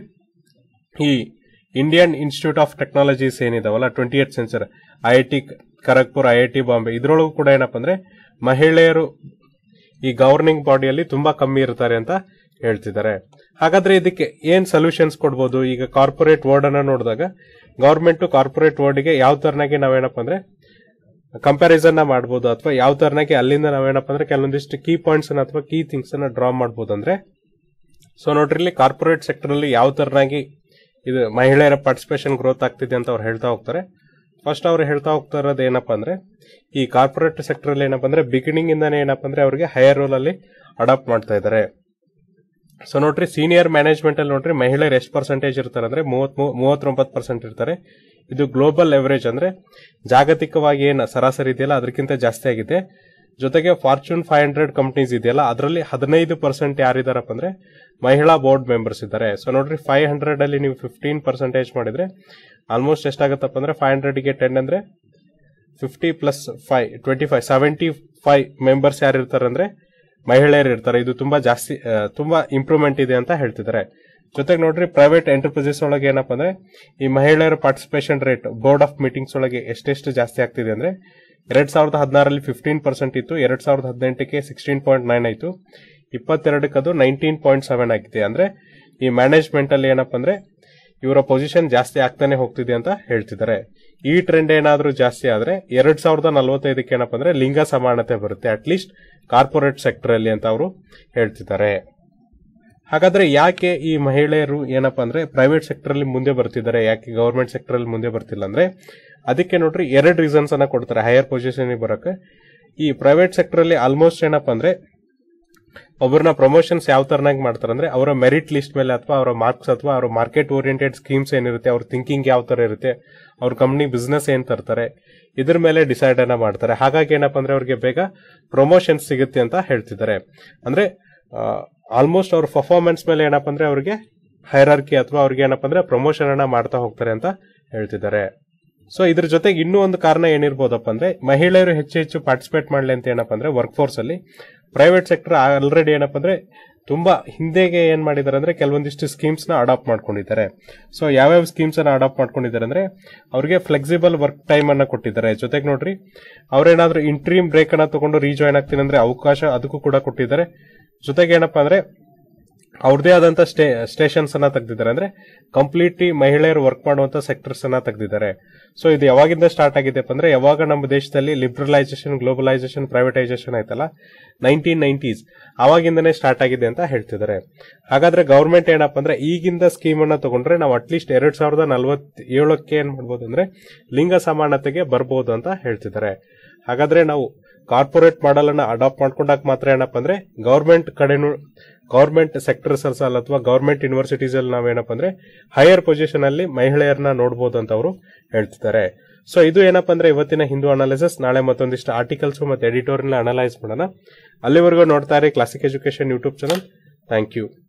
ಈ ಇಂಡಿಯನ್ ಇನ್ಸ್ಟಿಟ್ಯೂಟ್ ಆಫ್ ಟೆಕ್ನಾಲಜೀಸ್ ಏನಿದಾವಲ್ಲ twenty eight century I I T Kharagpur I I T Bombay ಇದ್ರೊಳಗೂ ಕೂಡ ಏನಪ್ಪ ಅಂದ್ರೆ ಮಹಿಳೆಯರು ಈ ಗವರ್ನಿಂಗ್ ಬಾಡಿಯಲ್ಲಿ ತುಂಬಾ ಕಮ್ಮಿ ಇರ್ತಾರೆ ಅಂತ ಹೇಳ್ತಿದ್ದಾರೆ ಹಾಗಾದ್ರೆ ಇದಕ್ಕೆ ಏನ್ ಸೊಲ್ಯೂಷನ್ಸ್ ಕೊಡ್ಬೋದು ಈಗ ಕಾರ್ಪೊರೇಟ್ ವರ್ಡ್ ಅನ್ನ ನೋಡಿದಾಗ ಗವರ್ಮೆಂಟ್ ಕಾರ್ಪೊರೇಟ್ ವರ್ಡ್ಗೆ ಯಾವ ತರನಾಗಿ ನಾವೇನಪ್ಪ ಅಂದ್ರೆ ಕಂಪ್ಯಾರಿಸನ್ ಮಾಡಬಹುದು ಅಥವಾ ಯಾವ ತರನಾಗಿ ಅಲ್ಲಿಂದ ನಾವೇನಪ್ಪ ಅಂದ್ರೆ ಕೆಲವೊಂದಿಷ್ಟು ಕೀ ಪಾಯಿಂಟ್ಸ್ ಅನ್ನ ಅಥವಾ ಕೀ ಥಿಂಗ್ಸ್ ಅನ್ನ ಡ್ರಾ ಮಾಡಬಹುದು ಅಂದ್ರೆ ಸೊ ನೋಡ್ರಿ ಇಲ್ಲಿ ಕಾರ್ಪೊರೇಟ್ ಸೆಕ್ಟರ್ ಅಲ್ಲಿ ಯಾವ ತರನಾಗಿ ಇದು ಮಹಿಳೆಯರ ಪಾರ್ಟಿಸಿಪೇಷನ್ ಗ್ರೋತ್ ಆಗ್ತಿದೆ ಅಂತ ಅವ್ರು ಹೇಳ್ತಾ ಹೋಗ್ತಾರೆ ಫಸ್ಟ್ ಅವ್ರು ಹೇಳ್ತಾ ಹೋಗ್ತಾ ಇರೋದು ಏನಪ್ಪಾ ಅಂದ್ರೆ ಈ ಕಾರ್ಪೊರೇಟ್ ಸೆಕ್ಟರ್ ಅಲ್ಲಿ ಏನಪ್ಪಾ ಅಂದ್ರೆ ಬಿಗಿನಿಂಗ್ ಇಂದಾನೆ ಏನಪ್ಪಾ ಅಂದ್ರೆ ಅವರಿಗೆ ಹೈಯರ್ ರೋಲ್ ಅಲ್ಲಿ ಅಡಾಪ್ಟ್ ಮಾಡ್ತಾ ಇದ್ದಾರೆ ಸೊ ನೋಡ್ರಿ ಸೀನಿಯರ್ ಮ್ಯಾನೇಜ್ಮೆಂಟ್ ಅಲ್ಲಿ ನೋಡ್ರಿ ಮಹಿಳೆಯರು ಎಷ್ಟು ಪರ್ಸೆಂಟೇಜ್ ಇರ್ತಾರೆ ಅಂದ್ರೆ ಮೂವತ್ ಮೂವತ್ತೊಂಬತ್ತು ಪರ್ಸೆಂಟ್ ಇರ್ತಾರೆ ಇದು ಗ್ಲೋಬಲ್ ಎವರೇಜ್ ಅಂದ್ರೆ ಜಾಗತಿಕವಾಗಿ ಏನು ಸರಾಸರಿ ಇದೆಯಲ್ಲ ಅದಕ್ಕಿಂತ ಜಾಸ್ತಿ ಆಗಿದೆ ಜೊತೆಗೆ ಫಾರ್ಚೂನ್ ಫೈವ್ ಹಂಡ್ರೆಡ್ ಕಂಪನೀಸ್ ಇದೆಯಲ್ಲ ಅದರಲ್ಲಿ ಹದಿನೈದು ಪರ್ಸೆಂಟ್ ಯಾರಿದಾರಪ್ಪ ಅಂದ್ರೆ ಮಹಿಳಾ ಬೋರ್ಡ್ ಮೆಂಬರ್ಸ್ ಇದ್ದಾರೆ ಸೊ ನೋಡ್ರಿ ಫೈವ್ ಹಂಡ್ರೆಡ್ ಅಲ್ಲಿ ನೀವು ಫಿಫ್ಟೀನ್ ಪರ್ಸೆಂಟೇಜ್ ಮಾಡಿದ್ರೆ ಆಲ್ಮೋಸ್ಟ್ ಎಷ್ಟಾಗತ್ತಪ್ಪ ಅಂದ್ರೆ ಫೈವ್ ಹಂಡ್ರೆಡ್ಗೆ ಟೆನ್ ಅಂದ್ರೆ fifty plus five twenty five seventy five members ಯಾರು ಇರ್ತಾರೆ ಅಂದ್ರೆ ಮಹಿಳೆಯರು ಇರ್ತಾರೆ ಇದು ತುಂಬಾ ಜಾಸ್ತಿ ಆ, ತುಂಬಾ ಇಂಪ್ರೂವ್ಮೆಂಟ್ ಇದೆ ಅಂತ ಹೇಳ್ತಿದ್ದಾರೆ ಜೊತೆಗೆ ನೋಡ್ರಿ ಪ್ರೈವೇಟ್ ಎಂಟರ್ಪ್ರೈಸಸ್ ಒಳಗೆ ಏನಪ್ಪಾ ಅಂದ್ರೆ ಈ ಮಹಿಳೆಯರ participation rate board of meetings ಒಳಗೆ ಎಷ್ಟೆಷ್ಟು ಜಾಸ್ತಿ ಆಗ್ತಿದೆ ಅಂದ್ರೆ ಎರಡ್ ಸಾವಿರದ ಹದಿನಾರಲ್ಲಿ ಫಿಫ್ಟೀನ್ ಪರ್ಸೆಂಟ್ ಇತ್ತು ಎರಡ್ ಸಾವಿರದ ಹದಿನೆಂಟಕ್ಕೆ ಸಿಕ್ಸ್ಟೀನ್ ಪಾಯಿಂಟ್ ನೈನ್ ಆಯ್ತು ಇಪ್ಪತ್ತೆರಡಕ್ಕೆ ಅದು ನೈನ್ಟೀನ್ ಪಾಯಿಂಟ್ ಸೆವೆನ್ ಆಗಿದೆ ಅಂದ್ರೆ ಈ ಮ್ಯಾನೇಜ್ಮೆಂಟ್ ಅಲ್ಲಿ ಏನಪ್ಪಾ ಅಂದ್ರೆ ಇವರ ಪೊಸಿಷನ್ ಜಾಸ್ತಿ ಆಗ್ತಾನೆ ಹೋಗ್ತಿದೆ ಅಂತ ಹೇಳ್ತಿದ್ದಾರೆ ಈ ಟ್ರೆಂಡ್ ಏನಾದ್ರೂ ಜಾಸ್ತಿ ಆದ್ರೆ ಎರಡ್ ಸಾವಿರದ ನಲವತ್ತೈದಕ್ಕೆ ಏನಪ್ಪ ಅಂದ್ರೆ ಲಿಂಗ ಸಮಾನತೆ ಬರುತ್ತೆ ಅಟ್ಲೀಸ್ಟ್ ಕಾರ್ಪೊರೇಟ್ ಸೆಕ್ಟರ್ ಅಲ್ಲಿ ಅಂತ ಅವರು ಹೇಳ್ತಿದ್ದಾರೆ ಹಾಗಾದ್ರೆ ಯಾಕೆ ಈ ಮಹಿಳೆಯರು ಏನಪ್ಪಾ ಅಂದ್ರೆ ಪ್ರೈವೇಟ್ ಸೆಕ್ಟರ್ ಅಲ್ಲಿ ಮುಂದೆ ಬರ್ತಿದ್ದಾರೆ ಯಾಕೆ ಗವರ್ಮೆಂಟ್ ಸೆಕ್ಟರ್ ಅಲ್ಲಿ ಮುಂದೆ ಬರ್ತಿಲ್ಲ ಅಂದ್ರೆ ಅದಕ್ಕೆ ನೋಡ್ರಿ ಎರಡು ರೀಸನ್ಸ್ ಅನ್ನ ಕೊಡ್ತಾರೆ ಹೈಯರ್ ಪೊಸಿಷನ್ ಬರೋಕೆ ಈ ಪ್ರೈವೇಟ್ ಸೆಕ್ಟರ್ ಅಲ್ಲಿ ಆಲ್ಮೋಸ್ಟ್ ಏನಪ್ಪಾ ಅಂದ್ರೆ ಒಬ್ಬರನ್ನ ಪ್ರಮೋಷನ್ಸ್ ಯಾವ ತರನಾಗಿ ಮಾಡ್ತಾರೆ ಅಂದ್ರೆ ಅವರ ಮೆರಿಟ್ ಲಿಸ್ಟ್ ಮೇಲೆ ಅಥವಾ ಅವರ ಮಾರ್ಕ್ಸ್ ಅಥವಾ ಅವರ ಮಾರ್ಕೆಟ್ ಓರಿಯೆಂಟೆಡ್ ಸ್ಕೀಮ್ಸ್ ಏನಿರುತ್ತೆ ಅವ್ರ ಥಿಂಕಿಂಗ್ ಯಾವ ತರ ಇರುತ್ತೆ ಅವ್ರ ಕಂಪ್ನಿ ಬಿಸ್ನೆಸ್ ಏನ್ ತರ್ತಾರೆ ಇದ್ರ ಮೇಲೆ ಡಿಸೈಡ್ ಅನ್ನ ಮಾಡ್ತಾರೆ ಹಾಗಾಗಿ ಏನಪ್ಪಾ ಅಂದ್ರೆ ಅವ್ರಿಗೆ ಬೇಗ ಪ್ರಮೋಷನ್ ಸಿಗುತ್ತೆ ಅಂತ ಹೇಳ್ತಿದ್ದಾರೆ ಅಂದ್ರೆ ಆಲ್ಮೋಸ್ಟ್ ಅವ್ರ ಪರ್ಫಾರ್ಮೆನ್ಸ್ ಮೇಲೆ ಏನಪ್ಪಾ ಅಂದ್ರೆ ಅವ್ರಿಗೆ ಹೈರಾರ್ಕಿ ಅಥವಾ ಅವ್ರಿಗೆ ಏನಪ್ಪಾ ಅಂದ್ರೆ ಪ್ರಮೋಷನ್ ಅನ್ನ ಮಾಡ್ತಾ ಹೋಗ್ತಾರೆ ಅಂತ ಹೇಳ್ತಿದ್ದಾರೆ ಸೊ ಇದ್ರ ಜೊತೆಗೆ ಇನ್ನೂ ಒಂದು ಕಾರಣ ಏನಿರ್ಬೋದಪ್ಪ ಅಂದ್ರೆ ಮಹಿಳೆಯರು ಹೆಚ್ಚು ಹೆಚ್ಚು ಪಾರ್ಟಿಸಿಪೇಟ್ ಮಾಡ್ಲಿ ಅಂತ ಏನಪ್ಪಾ ಅಂದ್ರೆ ವರ್ಕ್ ಫೋರ್ಸ್ ಅಲ್ಲಿ ಪ್ರೈವೇಟ್ ಸೆಕ್ಟರ್ ಆಲ್ರೆಡಿ ಏನಪ್ಪಾ ಅಂದ್ರೆ ತುಂಬಾ ಹಿಂದೆಗೆ ಏನ್ ಮಾಡಿದ್ದಾರೆ ಅಂದ್ರೆ ಕೆಲವೊಂದಿಷ್ಟು ಸ್ಕೀಮ್ಸ್ ನ ಅಡಾಪ್ಟ್ ಮಾಡ್ಕೊಂಡಿದ್ದಾರೆ ಸೊ ಯಾವ್ಯಾವ ಸ್ಕೀಮ್ಸ್ ಅನ್ನ ಅಡಾಪ್ಟ್ ಮಾಡ್ಕೊಂಡಿದ್ದಾರೆ ಅಂದ್ರೆ ಅವ್ರಿಗೆ ಫ್ಲೆಕ್ಸಿಬಲ್ ವರ್ಕ್ ಟೈಮ್ ಅನ್ನ ಕೊಟ್ಟಿದ್ದಾರೆ ಜೊತೆಗೆ ನೋಡ್ರಿ ಅವ್ರೇನಾದ್ರೂ ಇಂಟ್ರೀಮ್ ಬ್ರೇಕ್ ಅನ್ನ ತಗೊಂಡು ರೀಜಾಯ್ನ್ ಆಗ್ತೀನಿ ಅಂದ್ರೆ ಅವಕಾಶ ಅದಕ್ಕೂ ಕೂಡ ಕೊಟ್ಟಿದ್ದಾರೆ ಜೊತೆಗೆ ಏನಪ್ಪಾ ಅಂದ್ರೆ ಅವ್ರದೇ ಆದಂತ ಸ್ಟೇ ಸ್ಟೇಷನ್ಸ್ ಅನ್ನ ತೆಗೆದಿದ್ದಾರೆ ಅಂದ್ರೆ ಕಂಪ್ಲೀಟ್ಲಿ ಮಹಿಳೆಯರು ವರ್ಕ್ ಮಾಡುವಂತ ಸೆಕ್ಟರ್ಸ್ ಅನ್ನ ತೆಗೆದಿದ್ದಾರೆ ಸೊ ಇದು ಯಾವಾಗಿಂದ ಸ್ಟಾರ್ಟ್ ಆಗಿದೆ ಅಂದ್ರೆ ಯಾವಾಗ ನಮ್ಮ ದೇಶದಲ್ಲಿ ಲಿಬ್ರಲೈಸೇಷನ್ ಗ್ಲೋಬಲೈಸೇಷನ್ ಪ್ರೈವೇಟೈಸೇಷನ್ ಆಯ್ತಲ್ಲ ನೈನ್ಟೀನ್ ನೈನ್ಟೀಸ್ ಅವಾಗಿಂದನೇ ಸ್ಟಾರ್ಟ್ ಆಗಿದೆ ಅಂತ ಹೇಳ್ತಿದ್ದಾರೆ ಹಾಗಾದ್ರೆ ಗವರ್ಮೆಂಟ್ ಏನಪ್ಪಾ ಅಂದ್ರೆ ಈಗಿಂದ ಸ್ಕೀಮ್ ಅನ್ನ ತಗೊಂಡ್ರೆ ನಾವು ಅಟ್ಲೀಸ್ಟ್ ಎರಡ್ ಸಾವಿರದ ನಲವತ್ತೇಳಕ್ಕೆ ಏನ್ ಮಾಡ್ಬೋದು ಅಂದ್ರೆ ಲಿಂಗ ಸಮಾನತೆಗೆ ಬರ್ಬೋದು ಅಂತ ಹೇಳ್ತಿದ್ದಾರೆ ಹಾಗಾದ್ರೆ ನಾವು ಕಾರ್ಪೊರೇಟ್ ಮಾಡೆಲ್ ಅನ್ನ ಅಡಾಪ್ಟ್ ಮಾಡ್ಕೊಂಡಾಗ ಮಾತ್ರ ಏನಪ್ಪಾ ಅಂದ್ರೆ ಗವರ್ಮೆಂಟ್ ಕಡೆನು ಗವರ್ಮೆಂಟ್ ಸೆಕ್ಟರ್ಸ್ ಅಲ್ಲಿ ಅಥವಾ ಗವರ್ಮೆಂಟ್ ಯೂನಿವರ್ಸಿಟೀಸ್ ಅಲ್ಲಿ ನಾವೇನಪ್ಪ ಅಂದ್ರೆ ಹೈಯರ್ ಪೊಸಿಷನ್ ಅಲ್ಲಿ ಮಹಿಳೆಯರನ್ನ ನೋಡಬಹುದು ಅಂತ ಅವರು ಹೇಳ್ತಿದ್ದಾರೆ ಸೊ ಇದು ಏನಪ್ಪಾ ಅಂದ್ರೆ ಇವತ್ತಿನ ಹಿಂದೂ ಅನಾಲಿಸಿಸ್ ನಾಳೆ ಮತ್ತೊಂದಿಷ್ಟು ಆರ್ಟಿಕಲ್ಸ್ ಮತ್ತೆ ಎಡಿಟೋರಿಯಲ್ ಅನಲೈಸ್ ಮಾಡೋಣ ಅಲ್ಲಿವರೆಗೂ ನೋಡ್ತಾ ಇರಿ classic education YouTube channel thank you